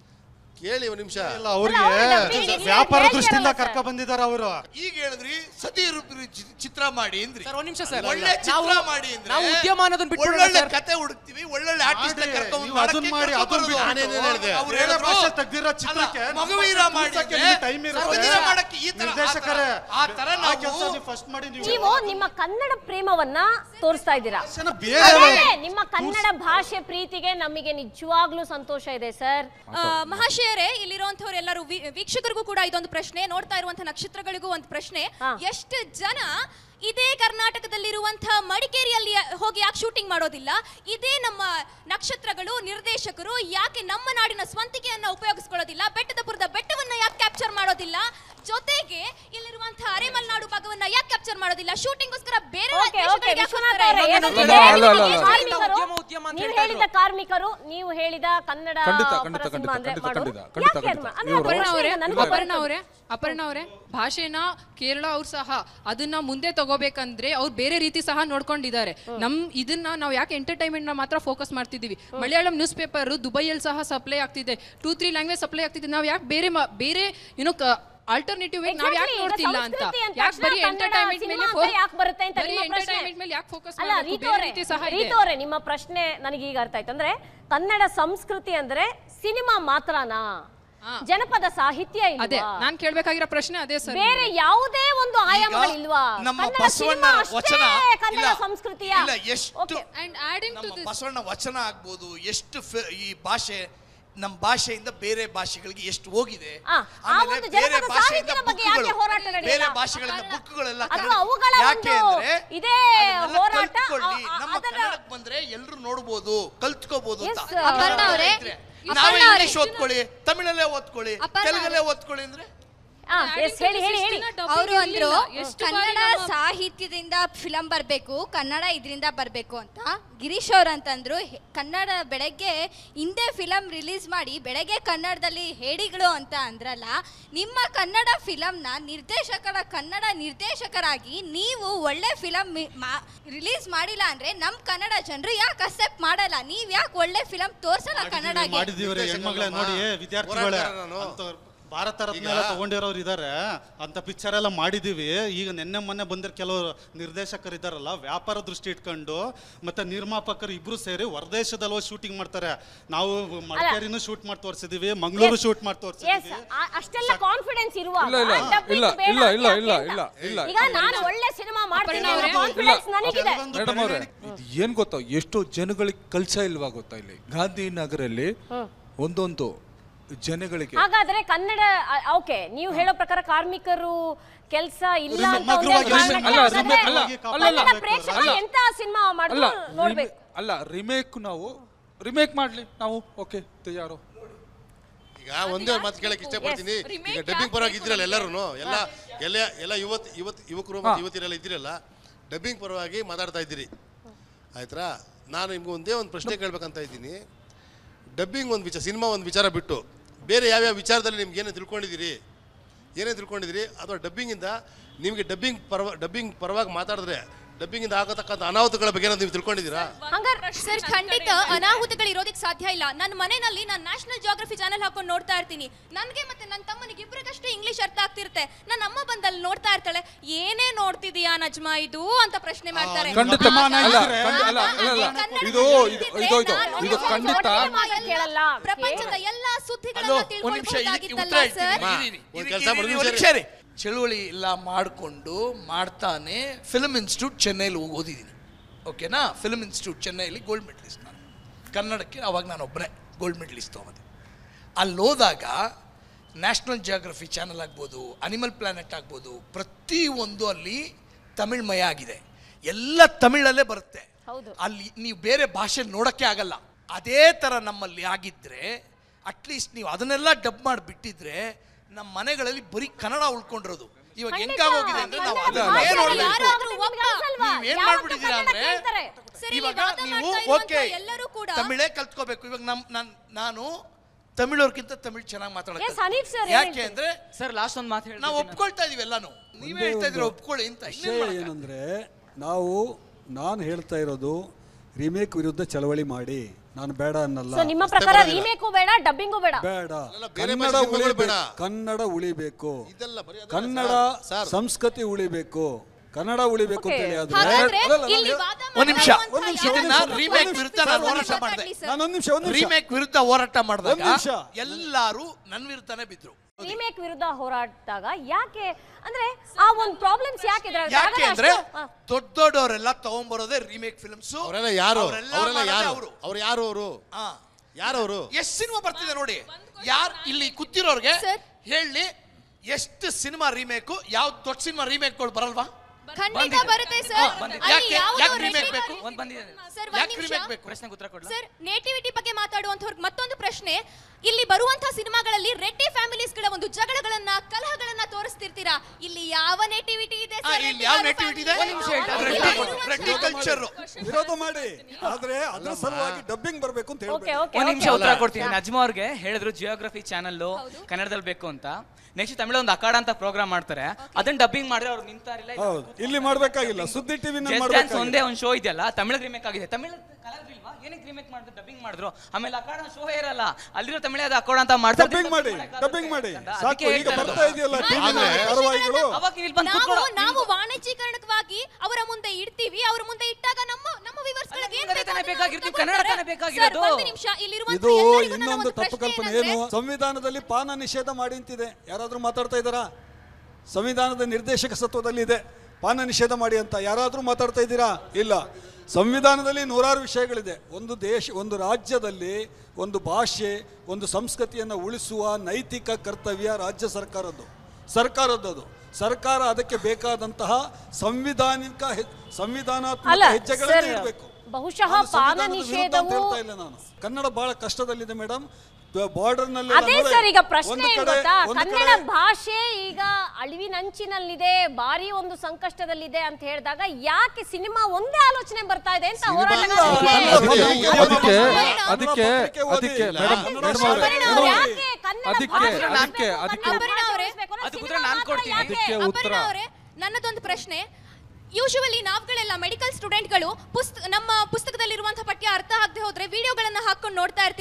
ಕೇಳಿ ಒಂದು ನಿಮಿಷ ಇಲ್ಲ ಅವ್ರಿಗೆ ಅವ್ರು ಡಬ್ಬಿಂಗ್ ಇಲ್ಲಿ ವ್ಯಾಪಾರ ಹೇಳ್ತಾರಲ್ಲ ದೃಷ್ಟಿಯಿಂದ ಸರ್. ಕರ್ಕ ಬಂದಿದ್ದಾರೆ ಅವರು ಈಗ ಹೇಳಿದ್ರಿ ಸತಿ ರೂಪಿ ಚಿ- ಚಿತ್ರ ಮಾಡಿ ಅಂದ್ರಿ ಸರ್, ಒಂದ್ ನಿಮಿಷ ಸರ್. ಒಳ್ಳೆ ಚಿತ್ರ ನಾವು- ಮಾಡಿ ಅಂದ್ರೆ ನಾವು ಉದ್ಯಮ ಅನ್ನೋದನ್ನ ಬಿಟ್ಬಿಡೋಣ ಒಳ್ಳೊಳ್ಳೆ ಸರ್. ಕತೆ ಹುಡುಕ್ತಿವಿ ಒಳ್ಳೊಳ್ಳೆ ಆರ್ಟಿಸ್ಟ್ ಮಾಡಿ, ಕರ್ಕೊಂಡ್ ನೀವು ಅದನ್ನ ಮಾಡಿ, ಅದನ್ನ ಬಿಟ್ಟು ನಾನೇನೇನ್ ಹೇಳ್ದೆ? ಅವ್ರು ಬೇರೆ ಹೇಳಿದ್ರು, ಭಾಷೆ ತೆಗ್ದಿರೋ ಚಿತ್ರಕ್ಕೆ ಅಲ್ಲ, ನಮ್ಮ ಮಗುವೀರ ಭಾಷೆ ಮಾಡಿ ತಿಳ್ಸಕ್ಕೆ ಅಂದ್ರೆ ನಿಮ್ಗೆ time ಇರುತ್ತೆ. ಮಗುವೀರ ಮಾಡಕ್ಕೆ ಈ ತರ ನಿರ್ದೇಶಕರೇ ಆ ತರ ಆ ನಾವು ಕೆಲಸ ನೀವು ಫಸ್ಟ್ ಮಾಡಿ ನೀವು ನೀವು ನಿಮ್ಮ ಕನ್ನಡ ಪ್ರೇಮವನ್ನ ತೋರಿಸ್ತಾ ಇದ್ದೀರಾ ಭಾಷೆನ ಬೇರೆ ಅದೇ, ನಿಮ್ಮ ಕನ್ನಡ ಭಾಷೆ ಪ್ರೀತಿಗೆ ನಮಗೆ ನಿಜವಾಗ್ಲೂ ಸಂತೋಷ ಇದೆ ಸರ್ ಆ, ಮಹಾಶಯರೇ ಇಲ್ಲಿರುವಂತವ್ರು ಎಲ್ಲರೂ ವೀ- ವೀಕ್ಷಕರಿಗೂ ಕೂಡ ಇದೊಂದು ಪ್ರಶ್ನೆ ನೋಡ್ತಾ ಇರುವಂತಹ ನಕ್ಷತ್ರಗಳಿಗೂ ಒಂದು ಪ್ರಶ್ನೆ ಹಾ. ಎಷ್ಟು ಜನ ಇದೇ ಕರ್ನಾಟಕದಲ್ಲಿರುವಂತಹ ಮಡಿಕೇರಿಯಲ್ಲಿ ಹೋಗಿ ಯಾಕೆ ಶೂಟಿಂಗ್ ಮಾಡೋದಿಲ್ಲ ಇದೇ ನಮ್ಮ ನಕ್ಷತ್ರಗಳು ನಿರ್ದೇಶಕರು ಯಾಕೆ ನಮ್ಮ ನಾಡಿನ ಸ್ವಂತಿಕೆಯನ್ನ ಉಪಯೋಗಿಸ್ಕೊಳ್ಳೋದಿಲ್ಲ ಬೆಟ್ಟದಪುರದ ಬೆಟ್ಟವನ್ನ ಯಾಕೆ ಕ್ಯಾಪ್ಚರ್ ಮಾಡೋದಿಲ್ಲ ಜೊತೆಗೆ ಇಲ್ಲಿರುವಂತಹ ಅರೆಮಲ್ನಾಡು ಭಾಗವನ್ನ ಯಾಕೆ ಕ್ಯಾಪ್ಚರ್ ಮಾಡೋದಿಲ್ಲ ಶೂಟಿಂಗ್ಗೋಸ್ಕರ ಬೇರೆ ಓಕೆ ಓಕೆ ದೇಶಗಳಿಗೆ ಯಾಕೆ ವಿಶ್ವನಾಥ್ ಹೋಗ್ತಾರೆ? ಅವರೇ, ಅನ್ನೋದನ್ನ ಏನಂದ್ರೆ ಹೇಳಿ. ಕಾರ್ಮಿಕರು, ಉದ್ಯಮ, ಉದ್ಯಮ ಅಂತ ನೀವು ಹೇಳ್ತಾ ಹೇಳಿದ ಕಾರ್ಮಿಕರು ನೀವು ಹೇಳಿದ ಕನ್ನಡ ಖಂಡಿತ, ಪರ ಖಂಡಿತ, ಸಿನಿಮಾ ಖಂಡಿತ, ಅಂದ್ರೆ ಖಂಡಿತ, ಮಾಡೋರು. ಖಂಡಿತ, ಖಂಡಿತ, ಯಾಕೆ ಖಂಡಿತ. ಅರ್ಮ- ಅಂದ್ರೆ ಇವ್ರು- ಪ್ರಶ್ನೆ ಅಪರ್ಣ ಅವರೇ ನನಗೂ ಅಪರ್ಣ ಅವರೇ ಅಪರ್ಣ ಅವರೇ ಭಾಷೆನ ಕೇರಳ ಅವ್ರು ಸಹ ಅದನ್ನ ಮುಂದೆ ತಗೋಬೇಕಂದ್ರೆ ಅವ್ರು ಬೇರೆ ರೀತಿ ಸಹ ನೋಡ್ಕೊಂಡಿದ್ದಾರೆ ನಮ್ ಇದನ್ನ ನಾವು ಯಾಕೆ ಎಂಟರ್ಟೈನ್ಮೆಂಟ್ ನ ಮಾತ್ರ ಫೋಕಸ್ ಮಾಡ್ತಿದೀವಿ ಮಲಯಾಳಂ ನ್ಯೂಸ್ ಪೇಪರ್ ದುಬೈಯಲ್ಲಿ ಸಹ ಸಪ್ಲೈ ಆಗ್ತಿದೆ ಟೂ ತ್ರೀ ಲ್ಯಾಂಗ್ವೇಜ್ ಸಪ್ಲೈ ಆಗ್ತಿದೆ ನಾವು ಯಾಕೆ ಬೇರೆ ಮ- ಬೇರೆ ಏನೋ ಆಲ್ಟರ್ನೇಟಿವ್ ನಾವ್ ಯಾಕೆ Exactly, ಈಗ ನೋಡ್ತಿಲ್ಲ ಅಂತ ಸಂಸ್ಕೃತಿ ಅಂದ ಯಾಕೆ ತಕ್ಷಣ ಬರೀ ಕನ್ನಡ ಎಂಟರ್ಟೈನ್ಮೆಂಟ್ ಮೇಲೆ ಸಿನಿಮಾ ಅಂತ ಯಾಕೆ ಬರುತ್ತೆ ಅಂತ ಬರೀ ನಿಮ್ಮ ಪ್ರಶ್ನೆ? ಎಂಟರ್ಟೈನ್ಮೆಂಟ್ ಮೇಲೆ ಯಾಕೆ ಫೋಕಸ್ ಅಲ್ಲ ಮಾಡಬೇಕು ರೀತು ಬೇರೆ ಅವರೇ ರೀತಿ ಸಹ ಇದೆ ರೀತು ಅವರೇ ನಿಮ್ಮ ಪ್ರಶ್ನೆ ನನಗೆ ಈಗ ಅರ್ಥ ಆಯ್ತು ಅಂದ್ರೆ ಕನ್ನಡ ಸಂಸ್ಕೃತಿ ಅಂದ್ರೆ ಸಿನಿಮಾ ಮಾತ್ರನಾ ಹಾ. ಜನಪದ ಸಾಹಿತ್ಯ ಅದೇ ಇಲ್ವಾ ನಾನ್ ಕೇಳ್ಬೇಕಾಗಿರೋ ಪ್ರಶ್ನೆ ಅದೇ ಸರ್ ಬೇರೆ ಯಾವುದೇ ಒಂದು ಆಯಾಮಗಳಿಲ್ವಾ ನಮ್ಮ ಕನ್ನಡ ಬಸವಣ್ಣ ಸಿನಿಮಾ ಅಷ್ಟೇ ವಚನ ಕನ್ನಡ ಇಲ್ಲ, ಸಂಸ್ಕೃತಿಯ ಇಲ್ಲ ಎಷ್ಟು Okay. ಅಂಡ್ ಆಡಿಂಗ್ ಟು ನಮ್ಮ ದಿಸ್ ಬಸವಣ್ಣ ವಚನ ಆಗ್ಬೋದು ಎಷ್ಟು ಫೆ- ಈ ಭಾಷೆ ನಮ್ಮ ಭಾಷೆಯಿಂದ ಬೇರೆ ಭಾಷೆಗಳಿಗೆ ಎಷ್ಟು ಹೋಗಿದೆ ಆ, ಆ ಆಮೇಲೆ ಒಂದು ಬೇರೆ ಜನಪದ ಭಾಷೆಯಿಂದ ಸಾಹಿತ್ಯದ ಬಗ್ಗೆ ಯಾಕೆ ಬುಕ್ಗಳು, ಹೋರಾಟ ಬೇರೆ ನಡೆಯಲ್ಲ? ಭಾಷೆಗಳಿಂದ ಬುಕ್ಗಳೆಲ್ಲ ಅಥವಾ ಅವುಗಳ ಯಾಕೆ ಒಂದು ಅಂದ್ರೆ ಇದೇ ಅದನ್ನೆಲ್ಲ ಹೋರಾಟ, ಕಲ್ತ್ಕೊಳ್ಳಿ. ಆ- ಆ- ನಮ್ಮ ಅದರ- ಕನ್ನಡಕ್ಕೆ ಬಂದ್ರೆ ಎಲ್ಲರೂ ನೋಡ್ಬೋದು ಕಲ್ತ್ಕೋಬಹುದು ಅಂತ Yes, ಅಪರ್ಣ ಅವರೇ, ಇದ್ರೆ ಅಪರ್ಣ ನಾವೇ ಅವರೇ. ಇಂಗ್ಲಿಷ್ ಓದ್ಕೊಳ್ಳಿ ತಮಿಳಲ್ಲೇ ಓದ್ಕೊಳ್ಳಿ ಅಪರ್ಣ ತೆಲುಗಲ್ಲೇ ಓದ್ಕೊಳ್ಳಿ ಅಂದ್ರೆ ಆ, yes, ಹೇಳಿ ಹೇಳಿ ಹೇಳಿ ಅವರು ಅಂದ್ರು ಎಷ್ಟು ಕನ್ನಡ ಸಾಹಿತ್ಯದಿಂದ ಫಿಲಂ ಬರಬೇಕು ಕನ್ನಡ ಇದರಿಂದ ಬರಬೇಕು ಅಂತ ಗಿರೀಶ್ ಅವ್ರು ಅಂತಂದ್ರು ಹೆ- ಕನ್ನಡ ಬೆಳಗ್ಗೆ ಹಿಂದೆ ಫಿಲಂ ರಿಲೀಸ್ ಮಾಡಿ ಬೆಳಗ್ಗೆ ಕನ್ನಡದಲ್ಲಿ ಹೇಡಿಗಳು ಅಂತ ಅಂದ್ರಲ್ಲ ನಿಮ್ಮ ಕನ್ನಡ ಫಿಲಂನ ನಿರ್ದೇಶಕರ ಕನ್ನಡ ನಿರ್ದೇಶಕರಾಗಿ ನೀವು ಒಳ್ಳೆ ಫಿಲಂ ರಿಲೀಸ್ ಮಾಡಿಲ್ಲ ಅಂದ್ರೆ ನಮ್ಮ ಕನ್ನಡ ಜನರು ಯಾಕೆ ಅಕ್ಸೆಪ್ಟ್ ಮಾಡಲ್ಲ ನೀವ್ ಯಾಕೆ ಒಳ್ಳೆ ಫಿಲಂ ತೋರ್ಸಲ್ಲ ಕನ್ನಡಗೆ ಮಾಡಿದೀವ್ರಿ ಹೆಣ್ಮಗಳೇ ನೋಡಿ ವಿದ್ಯಾರ್ಥಿಗಳೇ ಹೋರಾಟಗಾರ ನಾನು. ಅಂತ ಭಾರತ ರತ್ನ ಎಲ್ಲ ತಗೊಂಡಿರೋರು ಇದ್ದಾರೆ ಅಂತ ಪಿಕ್ಚರ್ ಎಲ್ಲ ಮಾಡಿದೀವಿ ಈಗ ನಿನ್ನೆ ಮೊನ್ನೆ ಬಂದಿರೋ ಕೆಲವು ನಿರ್ದೇಶಕರು ಇದ್ದಾರಲ್ಲ ವ್ಯಾಪಾರ ದೃಷ್ಟಿ ಇಟ್ಕೊಂಡು ಮತ್ತೆ ನಿರ್ಮಾಪಕರು ಇಬ್ರು ಸೇರಿ ಹೊರದೇಶದಲ್ಲೂ ಶೂಟಿಂಗ್ ಮಾಡ್ತಾರೆ ನಾವು ಮಡಿಕೇರಿನೂ ಶೂಟ್ ಮಾಡಿ ತೋರಿಸಿದೀವಿ ಮಂಗಳೂರು ಶೂಟ್ ಮಾಡಿ ಎಸ್ ತೋರಿಸಿದೀವಿ ಅಷ್ಟೆಲ್ಲ ಕಾನ್ಫಿಡೆನ್ಸ್ ಇರುವಾಗ ಇಲ್ಲ, ಇಲ್ಲ, dubbing ಇಲ್ಲ, ಬೇಡ ಇಲ್ಲ, ಇಲ್ಲ, ಅಂತ ಇಲ್ಲ, ಯಾಕೆ ಇಲ್ಲ, ಅಂತ? ಇಲ್ಲ. ಈಗ ನಾನು ಒಳ್ಳೆ ಸಿನಿಮಾ ಮಾಡ್ತೀನಿ ಅಪರ್ಣ ಅವರೇ, ಕಾನ್ಫಿಡೆನ್ಸ್ ನನಗಿದೆ ಮೇಡಮ್ ಅವರೇ ಇದು ಏನ್ ಗೊತ್ತಾ ಎಷ್ಟೋ ಜನಗಳಿಗೆ ಕಲ್ಸ ಇಲ್ವಾ ಗೊತ್ತಾ ಇಲ್ಲಿ ಗಾಂಧಿನಗರಲ್ಲಿ ಒಂದೊಂದು ಜನಗಳಿಗೆ ಹಾಗಾದ್ರೆ ಕನ್ನಡ ಓಕೆ ನೀವು ಹೇಳೋ ಪ್ರಕಾರ ಕಾರ್ಮಿಕರು ಕೆಲಸ ಇಲ್ಲ ಅಂತ ಒಂದೇ ಸಮಗ್ರವಾಗಿ ಕಾರಣಕ್ಕೆ ಅಲ್ಲ, ಹಾಗಾದ್ರೆ remake- ಅಲ್ಲ, ಅಲ್ಲ, ಕನ್ನಡ ಅಲ್ಲ, ಪ್ರೇಕ್ಷಕ ಅಲ್ಲ. ಎಂತ ಸಿನಿಮಾ ಅಲ್ಲ ಮಾಡಿದ್ರು ನೋಡ್ಬೇಕು remake- ಅಲ್ಲ ರಿಮೇಕ್ ನಾವು ರಿಮೇಕ್ ಮಾಡ್ಲಿ ನಾವು ಓಕೆ ತಯಾರು ಈಗ ಒಂದೇ ಮಾತು ಕೇಳಕ್ ಇಷ್ಟಪಡ್ತೀನಿ ಈಗ ಡಬ್ಬಿಂಗ್ ಪರವಾಗಿ ಇದ್ರಲ್ಲ ಎಲ್ಲರೂ ಎಲ್ಲ ಎಲ್ಲ ಎಲ್ಲ ಯುವತ್ ಯುವತ್ ಯುವಕರು ಮತ್ತು ಯುವತಿಯರೆಲ್ಲ ಇದ್ದಿರಲ್ಲ ಡಬ್ಬಿಂಗ್ ಪರವಾಗಿ ಮಾತಾಡ್ತಾ ಇದ್ದೀರಿ ಆಯ್ತಾ ನಾನು ನಿಮ್ಗೆ ಒಂದೇ ಒಂದು ಪ್ರಶ್ನೆ ಕೇಳ್ಬೇಕಂತ ಇದ್ದೀನಿ ಡಬ್ಬಿಂಗ್ ಒಂದು ವಿಚಾರ ಸಿನಿಮಾ ಒಂದು ವಿಚಾರ ಬಿಟ್ಟು ಬೇರೆ ಯಾವ್ಯಾವ ವಿಚಾರದಲ್ಲಿ ನಿಮ್ಗೆ ಏನೇ ತಿಳ್ಕೊಂಡಿದ್ದೀರಿ ಏನೇ ತಿಳ್ಕೊಂಡಿದ್ದೀರಿ ಅಥವಾ ಡಬ್ಬಿಂಗಿಂದ ನಿಮಗೆ ಡಬ್ಬಿಂಗ್ ಪರವ ಡಬ್ಬಿಂಗ್ ಪರವಾಗಿ ಮಾತಾಡಿದ್ರೆ ಡಬ್ಬಿಂಗಿಂದ ಆಗತಕ್ಕಂಥ ಅನಾಹುತಗಳ ಬಗ್ಗೆ ಏನಾದ್ರು ನೀವು ತಿಳ್ಕೊಂಡಿದ್ದೀರಾ ಹಂಗಾರೆ ಸರ್ ಖಂಡಿತ ಅನಾಹುತಗಳು ಇರೋದಕ್ಕೆ ಸಾಧ್ಯ ಇಲ್ಲ ನನ್ನ ಮನೆಯಲ್ಲಿ ನಾನು ನ್ಯಾಷನಲ್ ಜಿಯೋಗ್ರಫಿ ಚಾನಲ್ ಹಾಕೊಂಡು ನೋಡ್ತಾ ಇರ್ತೀನಿ ನನಗೆ ಮತ್ತೆ ನನ್ನ ತಮ್ಮನಿಗೆ ಇಬ್ಬರಿಗಷ್ಟೇ ಇಂಗ್ಲಿಷ್ ಅರ್ಥ ಆಗ್ತಿರುತ್ತೆ ನನ್ನ ಅಮ್ಮ ಬಂದಲ್ಲಿ ನೋಡ್ತಾ ಇರ್ತಾಳೆ ಏನೇ ನೋಡ್ತಿದೀಯಾ ನಜ್ಮಾ ಇದು ಅಂತ ಪ್ರಶ್ನೆ ಮಾಡ್ತಾರೆ ಖಂಡಿತ ಅಭಿಮಾನ ಅಲ್ಲ ಇದ್ರೆ- ಖಂಡಿ- ಅಲ್ಲ ಅಲ್ಲ ಅಲ್ಲ ಕನ್ನಡ ಇದು ಇದು ಇದ್ದಿದ್ರೆ ಇದು ಇದು ನಾನು ಇದು ಒಂದು ಖಂಡಿತ ದೊಡ್ಡ ಕೇಳಲ್ಲ. ಪ್ರಪಂಚದ ಎಲ್ಲಾ ಅಲ್ಲೋ ಸುದ್ದಿಗಳನ್ನ ಒಂದ್ ನಿಮಿಷ ಇದಕ್ಕೆ ತಿಳ್ಕೊಳ್ಬಹುದಾಗಿತ್ತಲ್ಲ ಉತ್ತರ ಹೇಳ್ತೀನಿ ಸರ್ ಮಾ, ಇರಿ, ಇರಿ, ಒಂದ್ ಇರಿ, ಕೆಲ್ಸ ಇರಿ, ಮಾಡು, ಇರಿ, ಒಂದ್ ಒಂದ್ ನಿಮಿಷ ಇರಿ. ಚಳುವಳಿ ಎಲ್ಲ ಮಾಡಿಕೊಂಡು ಮಾಡ್ತಾನೆ ಫಿಲ್ಮ್ ಇನ್ಸ್ಟಿಟ್ಯೂಟ್ ಚೆನ್ನೈಲಿ ಹೋಗಿ ಓದಿದ್ದೀನಿ ಓಕೆನಾ ಫಿಲ್ಮ್ ಇನ್ಸ್ಟಿಟ್ಯೂಟ್ ಚೆನ್ನೈಲಿ ಗೋಲ್ಡ್ ಮೆಡಲಿಸ್ಟ್ ನಾನು ಕನ್ನಡಕ್ಕೆ ಅವಾಗ ನಾನು ಒಬ್ಬನೇ ಗೋಲ್ಡ್ ಮೆಡಲಿಸ್ಟ್ ತೊಗೊಂಡೆ ಅಲ್ಲಿ ಹೋದಾಗ ನ್ಯಾಷನಲ್ ಜಿಯೋಗ್ರಫಿ ಚಾನಲ್ ಆಗ್ಬೋದು ಅನಿಮಲ್ ಪ್ಲಾನೆಟ್ ಆಗ್ಬೋದು ಪ್ರತಿಯೊಂದು ಅಲ್ಲಿ ತಮಿಳ್ಮಯ ಆಗಿದೆ ಎಲ್ಲ ತಮಿಳಲ್ಲೇ ಬರುತ್ತೆ ಹೌದು. ಅಲ್ಲಿ ನೀವು ಬೇರೆ ಭಾಷೆ ನೋಡಕ್ಕೆ ಆಗಲ್ಲ ಅದೇ ಥರ ನಮ್ಮಲ್ಲಿ ಆಗಿದ್ರೆ ಅಟ್ಲೀಸ್ಟ್ ನೀವು ಅದನ್ನೆಲ್ಲ ಡಬ್ ಮಾಡಿ ಬಿಟ್ಟಿದ್ರೆ ನಮ್ಮ ಮನೆಗಳಲ್ಲಿ ಬರೀ ಕನ್ನಡ ಉಳ್ಕೊಂಡಿರೋದು ಇವಾಗ ಖಂಡಿತ. ಹೆಂಗಾಗೋಗಿದೆ ಅಂದ್ರೆ ನಾವು ಕನ್ನಡ ಅದನ್ನೇ ಭಾಷೆ ನೋಡ್ಬೇಕು ಯಾರಾದ್ರೂ ನಿಮ್ಗೆ ಅನ್ಸಲ್ವಾ? ನೀವ್ ಏನ್ ಯಾವತ್ತೂ ಮಾಡ್ಬಿಟ್ಟಿದ್ದೀರಾ ಕನ್ನಡ ಅಂದ್ರೆ ಕೇಳ್ತಾರೆ. ಸರಿ, ಇವಾಗ ವಾದ ನೀವು ಮಾಡ್ತಾ ಇರುವಂತ ಓಕೆ ಎಲ್ಲರೂ ಕೂಡ ತಮಿಳೇ ಕಲ್ತ್ಕೋಬೇಕು ಇವಾಗ ನಮ್ ನಾನ್ ನಾನು ತಮಿಳವ್ರಿಗಿಂತ ತಮಿಳ್ ಚೆನ್ನಾಗಿ Yes, ಅನೀಫ್ sir ಮಾತಾಡಕ್ಕೆ ಏನ್ ಯಾಕೆ ಅಂದ್ರೆ ಸರ್ ಲಾಸ್ಟ್ ಒಂದು ಮಾತು ನಾವು ಹೇಳಿ ಒಪ್ಕೊಳ್ತಾ ಇದೀವಿ ಎಲ್ಲಾನು ನೀವೇ ಹೇಳ್ತಾ ಇದ್ರೆ ಒಪ್ಕೊಳ್ಳಿ ಅಂತ ವಿಷಯ ಇನ್ನೇನ್ ಮಾಡಕ್ಕಾಗತ್ತೆ? ಏನಂದ್ರೆ ನಾವು ನಾನು ಹೇಳ್ತಾ ಇರೋದು ರಿಮೇಕ್ ವಿರುದ್ಧ ಚಳವಳಿ ಮಾಡಿ ನಾನು ಬೇಡ ಅನ್ನಲ್ಲ ಸೊ ನಿಮ್ಮ ಪ್ರಕಾರ ರೀಮೇಕು ಬೇಡ ಡಬ್ಬಿಂಗು ಬೇಡ ಬೇಡ ಅಲ್ಲ, ಬೇರೆ ಕನ್ನಡ ಭಾಷೆ ಸಿನಿಮಾಗಳು ಬೇಡ. ಉಳಿಬೇಕು ಕನ್ನಡ ಉಳಿಬೇಕು ಇದೆಲ್ಲ ಬರೀ ಅದಲ್ಲ ಕನ್ನಡ ಸರ್. ಸಂಸ್ಕೃತಿ ಉಳಿಬೇಕು ಕನ್ನಡ ಉಳಿಬೇಕು ಅಂತ ಹೇಳಿ ಆದ್ರೆ ಹಾಗಾದ್ರೆ ಅಲ್ಲ, ಅಲ್ಲ, ಇಲ್ಲಿ ನಾನು ವಾದ ಒಂದ್ ನಿಮಿಷ ಮಾಡುವಂತ ಒಂದ್ ನಿಮಿಷ, ಯಾರು ಒಂದ್ ನಿಮಿಷ, remake ಒಂದ್ ನಿಮಿಷ, ವಿರುದ್ಧ ನಾನು ಹೋರಾಟ ಮಾತಾಡ್ಲಿ ಮಾಡ್ದೆ. ಸರ್. ನಾನು ಒಂದ್ ನಿಮಿಷ ಒಂದ್ ನಿಮಿಷ ರೀಮೇಕ್ ವಿರುದ್ಧ ಹೋರಾಟ ಮಾಡಿದಾಗ ಒಂದ್ ನಿಮಿಷ. ಎಲ್ಲಾರು ನನ್ನ ವಿರುದ್ಧನೇ ಬಿದ್ರು ರೀಮೇಕ್ ವಿರುದ್ಧ ಹೋರಾಡಿದಾಗ ಯಾಕೆ ಅಂದ್ರೆ ಆ ಒಂದು ಪ್ರಾಬ್ಲಮ್ಸ್ ಯಾಕೆ ಇದ್ರಲ್ಲಿ? ಯಾಕೆ ಆಗಲ್ಲ ಅಂದ್ರೆ ಅಷ್ಟು? ಹಾ. ದೊಡ್ಡ ದೊಡ್ಡವರೆಲ್ಲ ತಗೊಂಬರೋದೇ ರೀಮೇಕ್ ಫಿಲ್ಮ್ಸ್ ಅವರೆಲ್ಲ ಯಾರು ಅವರೆಲ್ಲ ಯಾರು ಅವರು ಅವ್ರು ಯಾರು ಅವರು ಯಾರು ಅವರು ಎಷ್ಟು ಸಿನಿಮಾ ಬರ್ತಿದೆ ನೋಡಿ ಯಾರು ಇಲ್ಲಿ ಕೂತಿರೋರ್ಗೆ Sir. ಹೇಳಿ ಎಷ್ಟು ಸಿನಿಮಾ ರೀಮೇಕು ಯಾವ ದೊಡ್ಡ ಸಿನಿಮಾ ರೀಮೇಕ್ಗಳು ಬರಲ್ವಾ ಖಂಡಿತ ಬರುತ್ತೆ ಸರ್ ಹಾ, ಬಂದಿದೆ. ಅಲ್ಲಿ ಯಾಕೆ- ಯಾವುದೋ ಯಾಕೆ remake ರೆಸಿಪಿ- ಬೇಕು? ಒಂದ್ ಬಂದಿದೆ ಸರ್ ಯಾಕೆ ಒಂದ್ ನಿಮಿಷ remake ಬೇಕು? ಪ್ರಶ್ನೆಗೆ ಉತ್ತರ ಕೊಡ್ಲಾ ಸರ್ ನೇಟಿವಿಟಿ ಬಗ್ಗೆ ಮಾತಾಡುವಂತವ್ರಿಗೆ ಮತ್ತೊಂದು ಪ್ರಶ್ನೆ ಇಲ್ಲಿ ಬರುವಂತಹ ಸಿನಿಮಾಗಳಲ್ಲಿ ರೆಡ್ಡಿ ಫ್ಯಾಮಿಲೀಸ್ ಗಳ ಒಂದು ಜಗಳಗಳನ್ನ ಕಲಹಗಳನ್ನ ತೋರಿಸ್ತಿರ್ತೀರಾ ಇಲ್ಲಿ ಯಾವ ನೇಟಿವಿಟಿ ಇದೆ ಆ, sir? ಇಲ್ಲಿ ರೆಡ್ಡಿ ಯಾವ ಅವರ ನೆಟಿವಿಟಿ ಇದೆ family? ರೆಡ್ಡಿ ಕಲ್ಚರ್ ವಿರೋಧ ಮಾಡಿ ಆದ್ರೆ ಅದ್ರ ಸಲುವಾಗಿ ಡಬ್ಬಿಂಗ್ ಬರಬೇಕು ಅಂತ ಓಕೆ ಹೇಳ್ಬೇಕು ಓಕೆ ಒಂದ್ ನಿಮಿಷ ಉತ್ತರ ಕೊಡ್ತೀನಿ ನಜ್ಮಾ ಅವ್ರಿಗೆ ಹೇಳಿದ್ರು ಜಿಯೋಗ್ರಫಿ ಚಾನಲ್ ಕನ್ನಡದಲ್ಲಿ ಬೇಕು ಅಂತ ನೆಕ್ಸ್ಟ್ ತಮಿಳ ಒಂದು ಅಖಾಡ ಅಂತ ಪ್ರೋಗ್ರಾಮ್ ಮಾಡ್ತಾರೆ ಅದನ್ನ ಡಬ್ಬಿಂಗ್ ಮಾಡಿದ್ರೆ ಅವ್ರು ನಿಂತಾರಿಲ್ಲ ಹೌದು ಇಲ್ಲಿ ಮಾಡ್ಬೇಕಾಗಿಲ್ಲ ಸುದ್ದಿ ಟಿವಿ ಜಸ್ಟ್ ಡ್ಯಾನ್ಸ್ ಮಾಡ್ಬೇಕಾಗಿಲ್ಲ ಒಂದೇ ಒಂದು ಶೋ ಇದೆಯಲ್ಲ ತಮಿಳಿಗೆ ರಿಮೇಕ್ ಆಗಿದೆ ತಮಿಳ್ ಕಲರ್ ಇಲ್ವಾ ಏನಕ್ಕೆ ರಿಮೇಕ್ ಮಾಡಿದ್ರು ಡಬ್ಬಿಂಗ್ ಮಾಡಿದ್ರು ಆಮೇಲೆ ಅಖಾಡ ಶೋ ಇರಲ್ಲ ಅಲ್ಲಿರೋ ತಮಿಳೇ ಅದು ಅಖಾಡ ಅಂತ ಮಾಡ್ತಾರೆ ಡಬ್ಬಿಂಗ್ ಮಾಡಿ ಡಬ್ಬಿಂಗ್ ಮಾಡಿ ಅದಕ್ಕೆ ಸಾಕು ಈಗ ಹೇಳ್ತಾ ಬರ್ತಾ ಇರೋದು. ಇದೆಯಲ್ಲ ಟಿವಿ ನಾವು ಧಾರಾವಾಹಿಗಳು ಅವಾಗ ನೀವು ಇಲ್ಲಿ ಬಂದು ನಾವು ಕೂತ್ಕೊಳ್ಳೋ ನಾವು ವಾಣಿಜ್ಯೀಕರಣವಾಗಿ ಅವರ ಮುಂದೆ ಇಡ್ತೀವಿ ಅವರ ಮುಂದೆ ಇಟ್ಟಾಗ ನಮ್ಮ ನಮ್ಮ ವಿವರ್ಸ್ ಗಳಿಗೆ ಏನ್ ಅದೇ ಬೇಕೋ ತಾನೇ ಅದನ್ನ ಬೇಕಾಗಿರೋದು, ಅವ್ರು ಕನ್ನಡ ತಾನೇ ತಗೊಳ್ತಾರೆ. ಬೇಕಾಗಿರೋದು. ಸರ್, ಒಂದು ನಿಮಿಷ ಇಲ್ಲಿರುವಂತಹ ಇದು ಎಲ್ಲರಿಗೂ ನನ್ನ ಇನ್ನೊಂದು ಒಂದು ತಪ್ಪು ಪ್ರಶ್ನೆ ಕಲ್ಪನೆ ಏನಂದ್ರೆ- ಏನು ಸಂವಿಧಾನದಲ್ಲಿ ಪಾನ ನಿಷೇಧ ಮಾಡಿ ಅಂತಿದೆ ಯಾರಾದ್ರೂ ಮಾತಾಡ್ತಾ ಇದ್ದಾರಾ ಸಂವಿಧಾನದ ನಿರ್ದೇಶಕ ಸತ್ವದಲ್ಲಿ ಇದೆ ಪಾನ ನಿಷೇಧ ಮಾಡಿ ಅಂತ ಯಾರಾದ್ರೂ ಮಾತಾಡ್ತಾ ಇದ್ದೀರಾ ಇಲ್ಲ ಸಂವಿಧಾನದಲ್ಲಿ ನೂರಾರು ವಿಷಯಗಳಿದೆ ಒಂದು ದೇಶ ಒಂದು ರಾಜ್ಯದಲ್ಲಿ ಒಂದು ಭಾಷೆ ಒಂದು ಸಂಸ್ಕೃತಿಯನ್ನು ಉಳಿಸುವ ನೈತಿಕ ಕರ್ತವ್ಯ ರಾಜ್ಯ ಸರ್ಕಾರದ್ದು ಸರ್ಕಾರದ್ದು ಸರ್ಕಾರ ಅದಕ್ಕೆ ಬೇಕಾದಂತಹ ಸಂವಿಧಾನಿಕ ಹೆ- ಸಂವಿಧಾನಾತ್ಮಕ ಅಲ್ಲ, ಹೆಜ್ಜೆಗಳನ್ನು ಸರ್, ಇಡಬೇಕು ಬಹುಶಃ ನಾನು ಪಾನ ಸಂವಿಧಾನದ ವಿರುದ್ಧ ಅಂತ ನಿಷೇಧವು- ಹೇಳ್ತಾ ಇಲ್ಲ ನಾನು ಕನ್ನಡ ಬಹಳ ಕಷ್ಟದಲ್ಲಿದೆ ಮೇಡಮ್ ಬಾರ್ಡರ್ ನಲ್ಲಿ ಅದೇ ಸರ್ ಈಗ ಪ್ರಶ್ನೆ ಒಂದು ಏನ್ ಕಡೆ ಗೊತ್ತಾ ಒಂದು ಕನ್ನಡ ಕಡೆ ಭಾಷೆ ಈಗ ಅಳಿವಿನಂಚಿನಲ್ಲಿದೆ ಭಾರಿ ಒಂದು ಸಂಕಷ್ಟದಲ್ಲಿದೆ ಅಂತ ಹೇಳಿದಾಗ ಯಾಕೆ ಸಿನಿಮಾ ಒಂದೇ ಆಲೋಚನೆ ಬರ್ತಾ ಇದೆ ಅಂತ ಹೋರಾಟಗಾರರಿಗೆ ಅದಕ್ಕೆ ಅದಕ್ಕೆ ಪತ್ರಿಕೆ ಓದಿ. ಅದಕ್ಕೆ ಇಲ್ಲ, ಮೇಡಮ್ ಕನ್ನಡ ಮೇಡಮ್ ಶಾಲೆ ಅವರೇ ಅಪರ್ಣ ಅವ್ರೆ, ಮೇಡಮ್ ಯಾಕೆ ಕನ್ನಡ ಅದಕ್ಕೆ ಭಾಷೆ ಅದಕ್ಕೆ ಉಳಿಸ್ಬೇಕು, ಅದಕ್ಕೆ ಕನ್ನಡ ಅಪರ್ಣ ಭಾಷೆ ಅವರೇ, ಉಳಿಸ್ಬೇಕು ಅನ್ನೋ ಅದಕ್ಕೆ ಸಿನಿಮಾ ಉತ್ತರ ನಾನ್ ಮಾತ್ರ ಕೊಡ್ತೀನಿ. ಯಾಕೆ? ಅದಕ್ಕೆ ಉತ್ತರ ಅಪರ್ಣ ಅವರೇ ನನ್ನದೊಂದು ಪ್ರಶ್ನೆ ಯೂಶುವಲಿ ನಾವುಗಳೆಲ್ಲ ಮೆಡಿಕಲ್ ಸ್ಟೂಡೆಂಟ್ಗಳು ಪುಸ್ತ ನಮ್ಮ ಪುಸ್ತಕದಲ್ಲಿರುವಂತಹ ಪಠ್ಯ ಅರ್ಥ ಆಗದೆ ಹೋದ್ರೆ ವಿಡಿಯೋಗಳನ್ನ ಹಾಕೊಂಡು ನೋಡ್ತಾ ಇರ್ತೀವಿ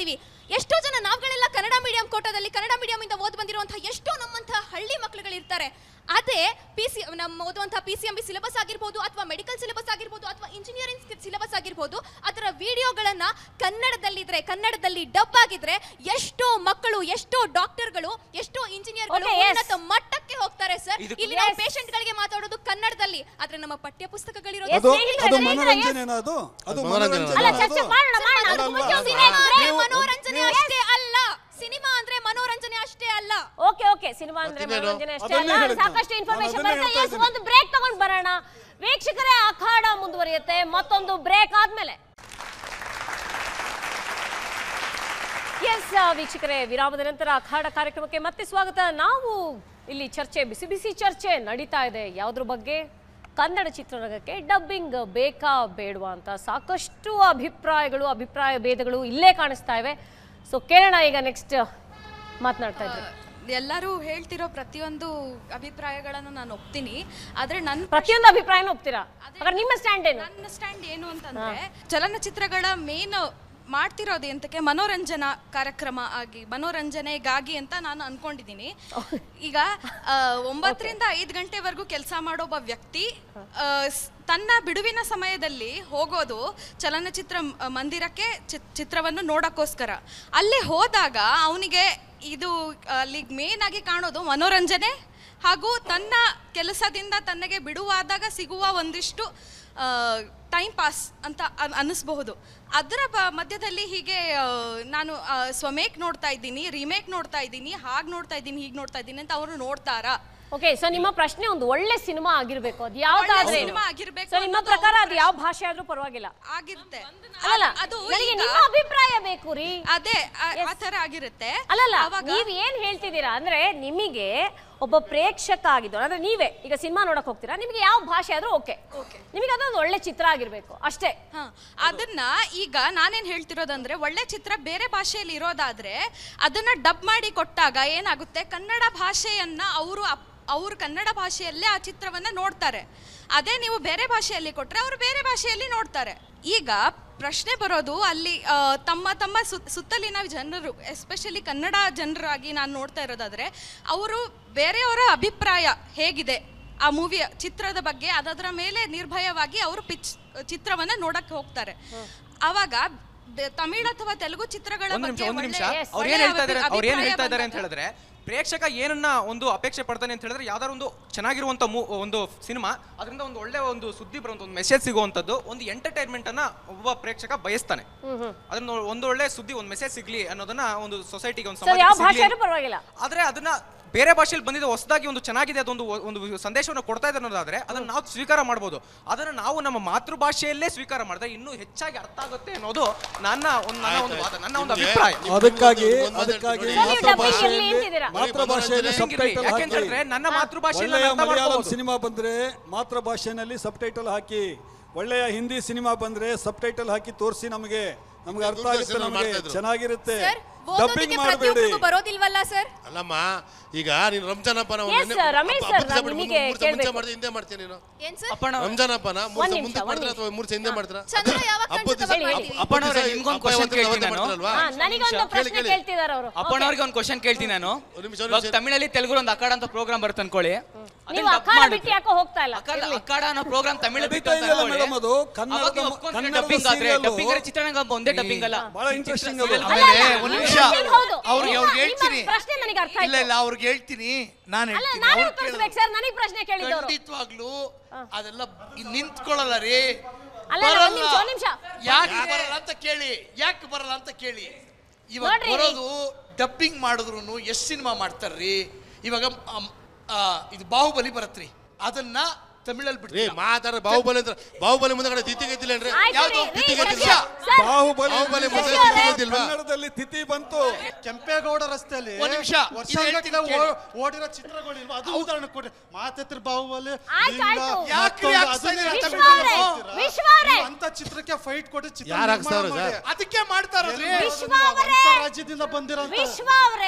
ಎಷ್ಟೋ ಜನ ನಾವುಗಳೆಲ್ಲ ಕನ್ನಡ ಮೀಡಿಯಂ ಕೋಟದಲ್ಲಿ ಕನ್ನಡ ಮೀಡಿಯಂ ಇಂದ ಓದ್ ಬಂದಿರುವಂತಹ ಎಷ್ಟೋ ನಮ್ಮಂತಹ ಹಳ್ಳಿ ಮಕ್ಕಳುಗಳಿರ್ತಾರೆ ಅದೇ ಪಿ ಸಿ ನಮ್ಮ ಓದುವಂತಹ P C M B syllabus ಆಗಿರ್ಬೋದು ಅಥವಾ ಮೆಡಿಕಲ್ ಸಿಲೆಬಸ್ ಆಗಿರ್ಬೋದು ಅಥವಾ ಇಂಜಿನಿಯರಿಂಗ್ ಸಿಲೆಬಸ್ ಆಗಿರ್ಬೋದು ಅದರ ವಿಡಿಯೋಗಳನ್ನ ಕನ್ನಡದಲ್ಲಿದ್ರೆ ಕನ್ನಡದಲ್ಲಿ ಡಬ್ ಆಗಿದ್ರೆ ಎಷ್ಟೋ ಮಕ್ಕಳು ಎಷ್ಟೋ ಡಾಕ್ಟರ್ಗಳು ಎಷ್ಟೋ ಇಂಜಿನಿಯರ್ಗಳು Okay, yes. ಉನ್ನತ ಮಟ್ಟಕ್ಕೆ ಹೋಗ್ತಾರೆ ಸರ್ ಇದು- ಇಲ್ಲಿ ನಾವು Yes. ಪೇಷಂಟ್ ಗಳಿಗೆ ಮಾತಾಡೋದು ಕನ್ನಡದಲ್ಲಿ ಆದ್ರೆ ನಮ್ಮ ಪಠ್ಯ ಪುಸ್ತಕಗಳಿರೋದು Yes, ಅದು ಸ್ನೇಹಿತರೆ, ಅದು ಸ್ನೇಹಿತರೆ, ಮನೋರಂಜನೆನಾ ಅದು ಅದು ಮನೋರಂಜನೆ. ಅಲ್ಲ ಮನೋರಂಜನೆ ಚರ್ಚೆ ಮಾಡೋಣ ಮಾಡೋಣ ಅದಕ್ಕೂ ಮುಂಚೆ ಒಂದು ಸಿನಿಮಾ ಅಂದ್ರೆ ನೀವು- ಮನೋರಂಜನೆ ನೀವು- ಅಷ್ಟೇ ಅಲ್ಲ ಸಿನಿಮಾ ಅಂದ್ರೆ ಮನೋರಂಜನೆ ಅಷ್ಟೇ ಅಲ್ಲ ಓಕೆ ಓಕೆ ಸಿನಿಮಾ ಅಂದ್ರೆ ಮತ್ತಿನ್ನೇನು? ಮನೋರಂಜನೆ ಅಷ್ಟೇ ಅದನ್ನೇ ಅಲ್ಲ ಹೇಳಿದ್ದು. ಸಾಕಷ್ಟು ಇನ್ಫಾರ್ಮೇಶನ್ ನಾನು ಅದನ್ನೇ ಬರುತ್ತೆ ಹೇಳ್ತಾ ಎಸ್ ಇದ್ದೀನಿ. ಒಂದು ಬ್ರೇಕ್ ತಗೊಂಡ್ ಬರೋಣ ವೀಕ್ಷಕರೇ ಅಖಾಡ ಮುಂದುವರಿಯುತ್ತೆ ಮತ್ತೊಂದು ಬ್ರೇಕ್ ಆದ್ಮೇಲೆ ಎಸ್ ವೀಕ್ಷಕರೇ ವಿರಾಮದ ನಂತರ ಅಖಾಡ ಕಾರ್ಯಕ್ರಮಕ್ಕೆ ಮತ್ತೆ ಸ್ವಾಗತ ನಾವು ಇಲ್ಲಿ ಚರ್ಚೆ ಬಿಸಿ ಬಿಸಿ ಚರ್ಚೆ ನಡೀತಾ ಇದೆ ಯಾವುದ್ರ ಬಗ್ಗೆ ಕನ್ನಡ ಚಿತ್ರರಂಗಕ್ಕೆ ಡಬ್ಬಿಂಗ್ ಬೇಕಾ ಬೇಡವಾ ಅಂತ ಸಾಕಷ್ಟು ಅಭಿಪ್ರಾಯಗಳು ಅಭಿಪ್ರಾಯ ಭೇದಗಳು ಇಲ್ಲೇ ಕಾಣಿಸ್ತಾ ಇವೆ ಸೊ ಕೇಳೋಣ ಈಗ ನೆಕ್ಸ್ಟ್ ಮಾತನಾಡ್ತಾ ಇದ್ದೆ ಎಲ್ಲರೂ ಹೇಳ್ತಿರೋ ಪ್ರತಿಯೊಂದು ಅಭಿಪ್ರಾಯಗಳನ್ನು ನಾನು ಒಪ್ತೀನಿ ಆದ್ರೆ ನನ್ನ ಪ್ರತಿಯೊಂದು ಅಭಿಪ್ರಾಯನೂ ಒಪ್ತೀರಾ ಹಾಗಾದ್ರೆ ನಿಮ್ಮ ಸ್ಟ್ಯಾಂಡ್ ಏನು ನನ್ನ ಸ್ಟ್ಯಾಂಡ್ ಏನು ಅಂತಂದ್ರೆ ಚಲನಚಿತ್ರಗಳ ಮೇನ್ ಮಾಡ್ತಿರೋದು ಎಂತಕ್ಕೆ ಮನೋರಂಜನಾ ಕಾರ್ಯಕ್ರಮ ಆಗಿ ಮನೋರಂಜನೆಗಾಗಿ ಅಂತ ನಾನು ಅನ್ಕೊಂಡಿದ್ದೀನಿ ಈಗ ಆ, ಒಂಬತ್ತರಿಂದ ಐದು ಗಂಟೆವರೆಗೂ ಕೆಲಸ ಮಾಡೋ ಒಬ್ಬ ವ್ಯಕ್ತಿ ಆ, ಸ್- ತನ್ನ ಬಿಡುವಿನ ಸಮಯದಲ್ಲಿ ಹೋಗೋದು ಚಲನಚಿತ್ರ ಮ್- ಮಂದಿರಕ್ಕೆ ಚಿತ್- ಚಿತ್ರವನ್ನು ನೋಡಕ್ಕೋಸ್ಕರ ಅಲ್ಲಿ ಹೋದಾಗ ಅವನಿಗೆ ಇದು ಅಲ್ಲಿ ಮೇನ್ ಆಗಿ ಕಾಣೋದು ಮನೋರಂಜನೆ ಹಾಗೂ ತನ್ನ ಕೆಲಸದಿಂದ ತನಗೆ ಬಿಡುವಾದಾಗ ಸಿಗುವ ಒಂದಿಷ್ಟು ಟೈಮ್ ಪಾಸ್ ಅಂತ ಅನ್- ಅನ್ನಿಸ್ಬಹುದು ಅದರ ಬ ಮಧ್ಯದಲ್ಲಿ ಹೀಗೆ ಆ, ನಾನು ಆ, ಸ್ವಮೇಕ್ ನೋಡ್ತಾ ಇದ್ದೀನಿ ರಿಮೇಕ್ ನೋಡ್ತಾ ಇದ್ದೀನಿ ಹಾಗೆ ನೋಡ್ತಾ ಇದ್ದೀನಿ ಹೀಗೆ ನೋಡ್ತಾ ಇದ್ದೀನಿ ಅಂತ ಅವರು ನೋಡ್ತಾರಾ ಓಕೆ ಸೊ ನಿಮ್ಮ ಪ್ರಶ್ನೆ ಒಂದು ಒಳ್ಳೆ ಸಿನಿಮಾ ಆಗಿರ್ಬೇಕು ಅದು ಯಾವ್ದಾದ್ರೆ ಒಳ್ಳೆ ಸಿನಿಮಾ ಆಗಿರ್ಬೇಕು ಸೊ ನಿಮ್ಮ ಅನ್ನೋದು ಪ್ರಕಾರ ಅವ್ರ ಅದು ಯಾವ ಭಾಷೆ ಆದ್ರೂ ಪರವಾಗಿಲ್ಲ ಆಗಿರುತ್ತೆ ಅಲ್ಲಲ್ಲ ಅದು ನನಗೆ ಈಗ- ನಿಮ್ಮ ಅಭಿಪ್ರಾಯ ಬೇಕು ರೀ ಅದೇ ಆ- ಆ ಥರ ಆಗಿರುತ್ತೆ ಅಲ್ಲಲ್ಲ ಅವಾಗ ನೀವ್ ಏನ್ ಹೇಳ್ತಿದ್ದೀರಾ ಅಂದ್ರೆ ನಿಮಗೆ ಒಬ್ಬ ಪ್ರೇಕ್ಷಕ ಆಗಿದ್ದು ಅಂದ್ರೆ ನೀವೇ ಈಗ ಸಿನಿಮಾ ನೋಡಕ್ ಹೋಗ್ತೀರಾ ನಿಮಗೆ ಯಾವ ಭಾಷೆ ಆದ್ರೂ ಓಕೆ ನಿಮಗೆ ಅದೊಂದು ಒಳ್ಳೆ ಚಿತ್ರ ಆಗಿರ್ಬೇಕು ಅಷ್ಟೇ ಹಾ ಅದನ್ನ ಈಗ ನಾನೇನ್ ಹೇಳ್ತಿರೋದಂದ್ರೆ ಒಳ್ಳೆ ಚಿತ್ರ ಬೇರೆ ಭಾಷೆಯಲ್ಲಿ ಇರೋದಾದ್ರೆ ಅದನ್ನ ಡಬ್ ಮಾಡಿ ಕೊಟ್ಟಾಗ ಏನಾಗುತ್ತೆ ಕನ್ನಡ ಭಾಷೆಯನ್ನ ಅವರು ಅವ್ರು ಕನ್ನಡ ಭಾಷೆಯಲ್ಲೇ ಆ ಚಿತ್ರವನ್ನ ನೋಡ್ತಾರೆ ಅದೇ ನೀವು ಬೇರೆ ಭಾಷೆಯಲ್ಲಿ ಕೊಟ್ರೆ ಅವರು ಬೇರೆ ಭಾಷೆಯಲ್ಲಿ ನೋಡ್ತಾರೆ ಈಗ ಪ್ರಶ್ನೆ ಬರೋದು ಅಲ್ಲಿ ಆ, ತಮ್ಮ ತಮ್ಮ ಸುತ್- ಸುತ್ತಲಿನ ಜನರು ಎಸ್ಪೆಷಲಿ ಕನ್ನಡ ಜನರಾಗಿ ನಾನು ನೋಡ್ತಾ ಇರೋದಾದ್ರೆ ಅವರು ಬೇರೆಯವರ ಅಭಿಪ್ರಾಯ ಹೇಗಿದೆ ಆ ಮೂವಿಯ ಚಿತ್ರದ ಬಗ್ಗೆ ಅದರ ಮೇಲೆ ನಿರ್ಭಯವಾಗಿ ಅವರು ಪಿಚ್ ಚಿತ್ರವನ್ನ ನೋಡಕ್ಕೆ ಹೋಗ್ತಾರೆ ಆವಾಗ ಬೆ- ತಮಿಳ್ ಅಥವಾ ತೆಲುಗು ಚಿತ್ರಗಳ ಒಂದು ನಿಮಿಷ ಬಗ್ಗೆ ಒಂದು ನಿಮಿಷ ಒಳ್ಳೆ- ಅವ್ರು ಒಳ್ಳೆಯ ಏನ್ ಹೇಳ್ತಾ ಇದಾರೆ ಅಭಿ- ಅವ್ರು ಏನ್ ಅಭಿಪ್ರಾಯ ಹೇಳ್ತಾ ಇದಾರೆ ಅಂತ ಬಂದಾಗ- ಹೇಳಿದ್ರೆ ಪ್ರೇಕ್ಷಕ ಏನನ್ನ ಒಂದು ಅಪೇಕ್ಷೆ ಪಡ್ತಾನೆ ಅಂತ ಹೇಳಿದ್ರೆ ಯಾವ್ದಾದ್ರು ಒಂದು ಚೆನ್ನಾಗಿರುವಂತ ಮೂ ಒಂದು ಸಿನಿಮಾ ಅದರಿಂದ ಒಂದು ಒಳ್ಳೆ ಒಂದು ಸುದ್ದಿ ಬರುವಂತ ಒಂದು ಮೆಸೇಜ್ ಸಿಗುವಂತದ್ದು ಒಂದು ಎಂಟರ್ಟೈನ್ಮೆಂಟ್ ಅನ್ನ ಒಬ್ಬ ಪ್ರೇಕ್ಷಕ ಬಯಸ್ತಾನೆ ಅದನ್ನ ಒಂದು ಒಳ್ಳೆ ಸುದ್ದಿ ಒಂದು ಮೆಸೇಜ್ ಸಿಗ್ಲಿ ಅನ್ನೋದನ್ನ ಒಂದು ಸೊಸೈಟಿಗೆ ಒಂದು ಸೊ ಯಾವ ಸಮಾಜಕ್ಕೆ ಭಾಷೆ ಸಿಗ್ಲಿ ಆದ್ರೂ ಪರವಾಗಿಲ್ಲ ಆದ್ರೆ ಅದನ್ನ ಬೇರೆ ಭಾಷೆಯಲ್ಲಿ ಬಂದಿದೆ ಹೊಸದಾಗಿ ಒಂದು ಚೆನ್ನಾಗಿದೆ ಅದೊಂದು ಒಂದು ಸಂದೇಶವನ್ನು ಕೊಡ್ತಾ ಇದೆ ಅನ್ನೋದಾದ್ರೆ ಅದನ್ನ ನಾವು ಸ್ವೀಕಾರ ಮಾಡ್ಬೋದು ಅದನ್ನ ನಾವು ನಮ್ಮ ಮಾತೃಭಾಷೆಯಲ್ಲೇ ಸ್ವೀಕಾರ ಮಾಡಿದ್ರೆ ಇನ್ನೂ ಹೆಚ್ಚಾಗಿ ಅರ್ಥ ಆಗುತ್ತೆ ಅನ್ನೋದು ನನ್ನ ಒಂದು ನನ್ನ ಒಂದು ವಾದ ನನ್ನ ಒಂದು ಅಭಿಪ್ರಾಯ ಅದಕ್ಕಾಗಿ ಒಂದು ಮಾತು ಅದಕ್ಕಾಗಿ ಹೇಳ್ತೀನಿ ನೋಡಿ. ಡಬ್ಬಿಂಗ್ ಇರ್ಲಿ ಮಾತೃಭಾಷೆಯಲ್ಲಿ ಅಂತಿದ್ದೀರಾ? ಮಾತೃಭಾಷೆಯಲ್ಲಿ ಡಬ್ಬಿಂಗ್ ಸಬ್ ಇರ್ಲಿ. ಟೈಟಲ್ ಯಾಕೆಂತಂದ್ರೆ ಹಾಕಿ ನನ್ನ ಮಾತೃಭಾಷೆಯಲ್ಲಿ ಒಳ್ಳೆಯ ನಾನು ಅರ್ಥ ಮಲಯಾಳಂ ಮಾಡ್ಕೋಬಹುದು. ಸಿನಿಮಾ ಬಂದ್ರೆ ಮಾತೃಭಾಷೆಯಲ್ಲಿ ಸಬ್ ಟೈಟಲ್ ಹಾಕಿ ಒಳ್ಳೆಯ ಹಿಂದಿ ಸಿನಿಮಾ ಬಂದ್ರೆ ಸಬ್ ಟೈಟಲ್ ಹಾಕಿ ತೋರಿಸಿ ನಮಗೆ ನಮ್ಗೆ ಅರ್ಥ ಆಗುತ್ತೆ ದೂರದರ್ಶನದಲ್ಲಿ ನಮಗೆ ಮಾಡ್ತಾ ಇದ್ರು. ಚೆನ್ನಾಗಿರುತ್ತೆ ಸರ್ ಡಬ್ಬಿಂಗ್ ಓದೋದಕ್ಕೆ ಮಾಡಬೇಡಿ ಪ್ರತಿಯೊಬ್ಬರಿಗೂ ಬರೋದಿಲ್ವಲ್ಲ ಸರ್ ಅಲ್ಲಮ್ಮ ಈಗ ನೀನು ರಂಜಾನ್ ಹಬ್ಬನ Yes, sir, ರಮೇಶ್ sir, ನಾನು ನಿಮಗೆ ಮುಂಚೆ ಕೇಳ್ಬೇಕು. ಮಾಡ್ತೀನಿ ಹಿಂದೆ ಮಾಡ್ತೀನಿ ನೀನು ಏನ್ ಸರ್ ಅಪ್ಪಣ್ಣ ರಂಜಾನ್ ಹಬ್ಬನ ಮೂರ್ ಒಂದ್ ದಿವಸ ನಿಮಿಷ, ಮುಂದಕ್ಕೆ ಒಂದ್ ಮಾಡ್ತೀರಾ ನಿಮಿಷ. ಅಥವಾ ಮೂರ್ ದಿವಸ ಹಿಂದೆ ಮಾಡ್ತೀರಾ ಚಂದ್ರ ಯಾವಾಗ ಹಬ್ಬದ ಕಾಣಿಸುತ್ತೆ ದಿವಸ ಹೇಳಿ. ಅಪ್ಪಣ್ಣವ್ರೆ ನಿಮ್ಗೊಂದು ಕ್ವಶನ್ ಕೇಳ್ತೀನಿ ನಾನು ಹಾ, ನನಗೊಂದು ಪ್ರಶ್ನೆ ಕೇಳಿ. ಕೇಳ್ತಿದಾರೆ ಅವರು ಅಪ್ಪಣ್ಣವ್ರಿಗೆ ಒಂದು ಕ್ವಶನ್ ಕೇಳ್ತೀನಿ ನಾನು ಒಂದ್ ನಿಮಿಷ, ಒಂದ್ ಇವಾಗ ನಿಮಿಷ. ತಮಿಳಲ್ಲಿ ತೆಲುಗು ಒಂದು ಅಖಾಡ ಅಂತ ಪ್ರೋಗ್ರಾಮ್ ಬರುತ್ತೆ ಅನ್ಕೊಳ್ಳಿ ಅದನ್ನ ನೀವು dub ಅಖಾಡ ಮಾಡ್ಬಿಟ್ರೆ- ಬಿಟ್ಟು ಯಾಕೋ ಹೋಗ್ತಾ ಇಲ್ಲ ಅಖಾಡ ಅಖಾಡ ಅನ್ನೋ ಪ್ರೋಗ್ರಾಮ್ ತಮಿಳ್ ಬಿಟ್ಟು ನಡೀತಾ ಅಂತ ಇದೆಯಲ್ಲ ಅನ್ಕೊಳ್ಳಿ. ಮೇಡಮ್ ಅದು ಕನ್ನಡದ ಅವಾಗ ನೀವು ಒಪ್ಕೊಂಡ್ರೆ ಕನ್ನಡದ ಡಬ್ಬಿಂಗ್ ಆದ್ರೆ serial. ಡಬ್ಬಿಂಗ್ ಆದ್ರೆ ಚಿತ್ರರಂಗ ಹಬ್ಬ ಒಂದೇ ಡಬ್ಬಿಂಗ್ ಅಲ್ಲ ಬಹಳ interesting ಅದು. serial ಆಮೇಲೆ ಅಲ್ಲ, ಒಂದ್ ನೀವು ನಿಮಿಷ ಹೇಳ್ತೀನಿ, ಹೌದು. ಅವ್ರಿಗೆ ನಿಮ್ಮ- ಅವ್ರಿಗೆ ನಿಮ್ಮ ಹೇಳ್ತೀನಿ ಪ್ರಶ್ನೆ ನನಗೆ ಅರ್ಥ ಇಲ್ಲ ಆಯ್ತು ಇಲ್ಲ ಅವ್ರಿಗೆ ಹೇಳ್ತೀನಿ ನಾನು ಅಲ್ಲ ಹೇಳ್ತೀನಿ ನಾನೇ ಅವ್ರು ಉತ್ತರಿಸ್ಬೇಕು ಕೇಳಿದ್ರು. ಸರ್ ನನಗೆ ಪ್ರಶ್ನೆ ಕೇಳಿದವರು ಖಂಡಿತವಾಗ್ಲೂ ಅದೆಲ್ಲ ನಿಂತ್ಕೊಳ್ಳಲ್ಲ ರೀ ಅಲ್ಲ, ಅಲ್ಲ, ಒಂದ್ ಬರಲ್ಲ. ನಿಮಿಷ, ಒಂದ್ ನಿಮಿಷ. ಯಾಕೆ ಬರಲ್ಲ ಅಂತ ಕೇಳಿ ಯಾಕೆ ಬರಲ್ಲ ಅಂತ ಕೇಳಿ ಇವಾಗ ನೋಡ್ರಿ. ಬರೋದು ಡಬ್ಬಿಂಗ್ ಮಾಡಿದ್ರು ಎಷ್ಟು ಸಿನಿಮಾ ಮಾಡ್ತಾರ್ರಿ ಇವಾಗ ಅಮ್, ಆ, ಇದು ಬಾಹುಬಲಿ ಬರತ್ರಿ ಅದನ್ನ ತಮಿಳಲ್ಲಿ ರೀ ಬಿಡ್ತೀವಿ ಮಾತಾಡ ಬಾಹುಬಲಿ ಅಂತ ಬಾಹುಬಲಿ ಮುಂದೆ ಕಡೆ ತಿಥಿ ಗೆದ್ದಿಲ್ಲೇನ್ರಿ ಆಯ್ತು ಯಾವ್ದು? ರೀ, ರೀ, ತಿಥಿ ಸರ್, ಗೆದ್ದಿಲ್ಲ. ಸರ್, ಬಾಹುಬಲಿ ಬಾಹುಬಲಿ ಮುಂದೆ ಮುಂದೆ ಶಶಿ ತಿಥಿ ಅವರೇ. ಗೆದ್ದಿಲ್ವಾ ಕನ್ನಡದಲ್ಲಿ ತಿಥಿ ಬಂತು ಕೆಂಪೇಗೌಡ ರಸ್ತೆಯಲ್ಲಿ ಒಂದ್ ನಿಮಿಷ, ಇದು ವರ್ಷಗಟ್ಟಲೆ ಹೇಳ್ತೀನಿ ಕೇಳಿ. ಓ- ಓಡಿರೋ ಚಿತ್ರಗಳಿಲ್ವಾ ಅದು ಉದಾಹರಣೆ ಕೊಡಿ ಮಾತೆತ್ರ ಬಾಹುಬಲಿ ಆಯ್ತು, ಲಿಂಗ, ಆಯ್ತು. ಯಾಕ್ರಿ ಮತ್ತೊಂದು ಹಾಕ್ಸ್ತಾ ಅದನ್ನೇ ಇದೀರ ಅಂತ ವಿಶ್ವ ಅವ್ರೆ, ಹೇಳ್ತೀರಾ? ವಿಶ್ವ ಅವ್ರೆ. ನೀವು ಅಂತ ಚಿತ್ರಕ್ಕೆ ಫೈಟ್ ಕೊಟ್ಟು ಚಿತ್ರ ಯಾರ್ ನಿರ್ಮಾಣ ಹಾಕ್ಸ್ತಾವ್ರೆ ಮಾಡಿ. ಸರ್? ಅದಕ್ಕೆ ಮಾಡ್ತಾ ಇರೋದ್ರಿ ಎಲ್ಲಿ ವಿಶ್ವ ನೀವು ಅವರೇ. ಅಂತರಾಜ್ಯದಿಂದ ಬಂದಿರೋ ವಿಶ್ವ ಅವರೇ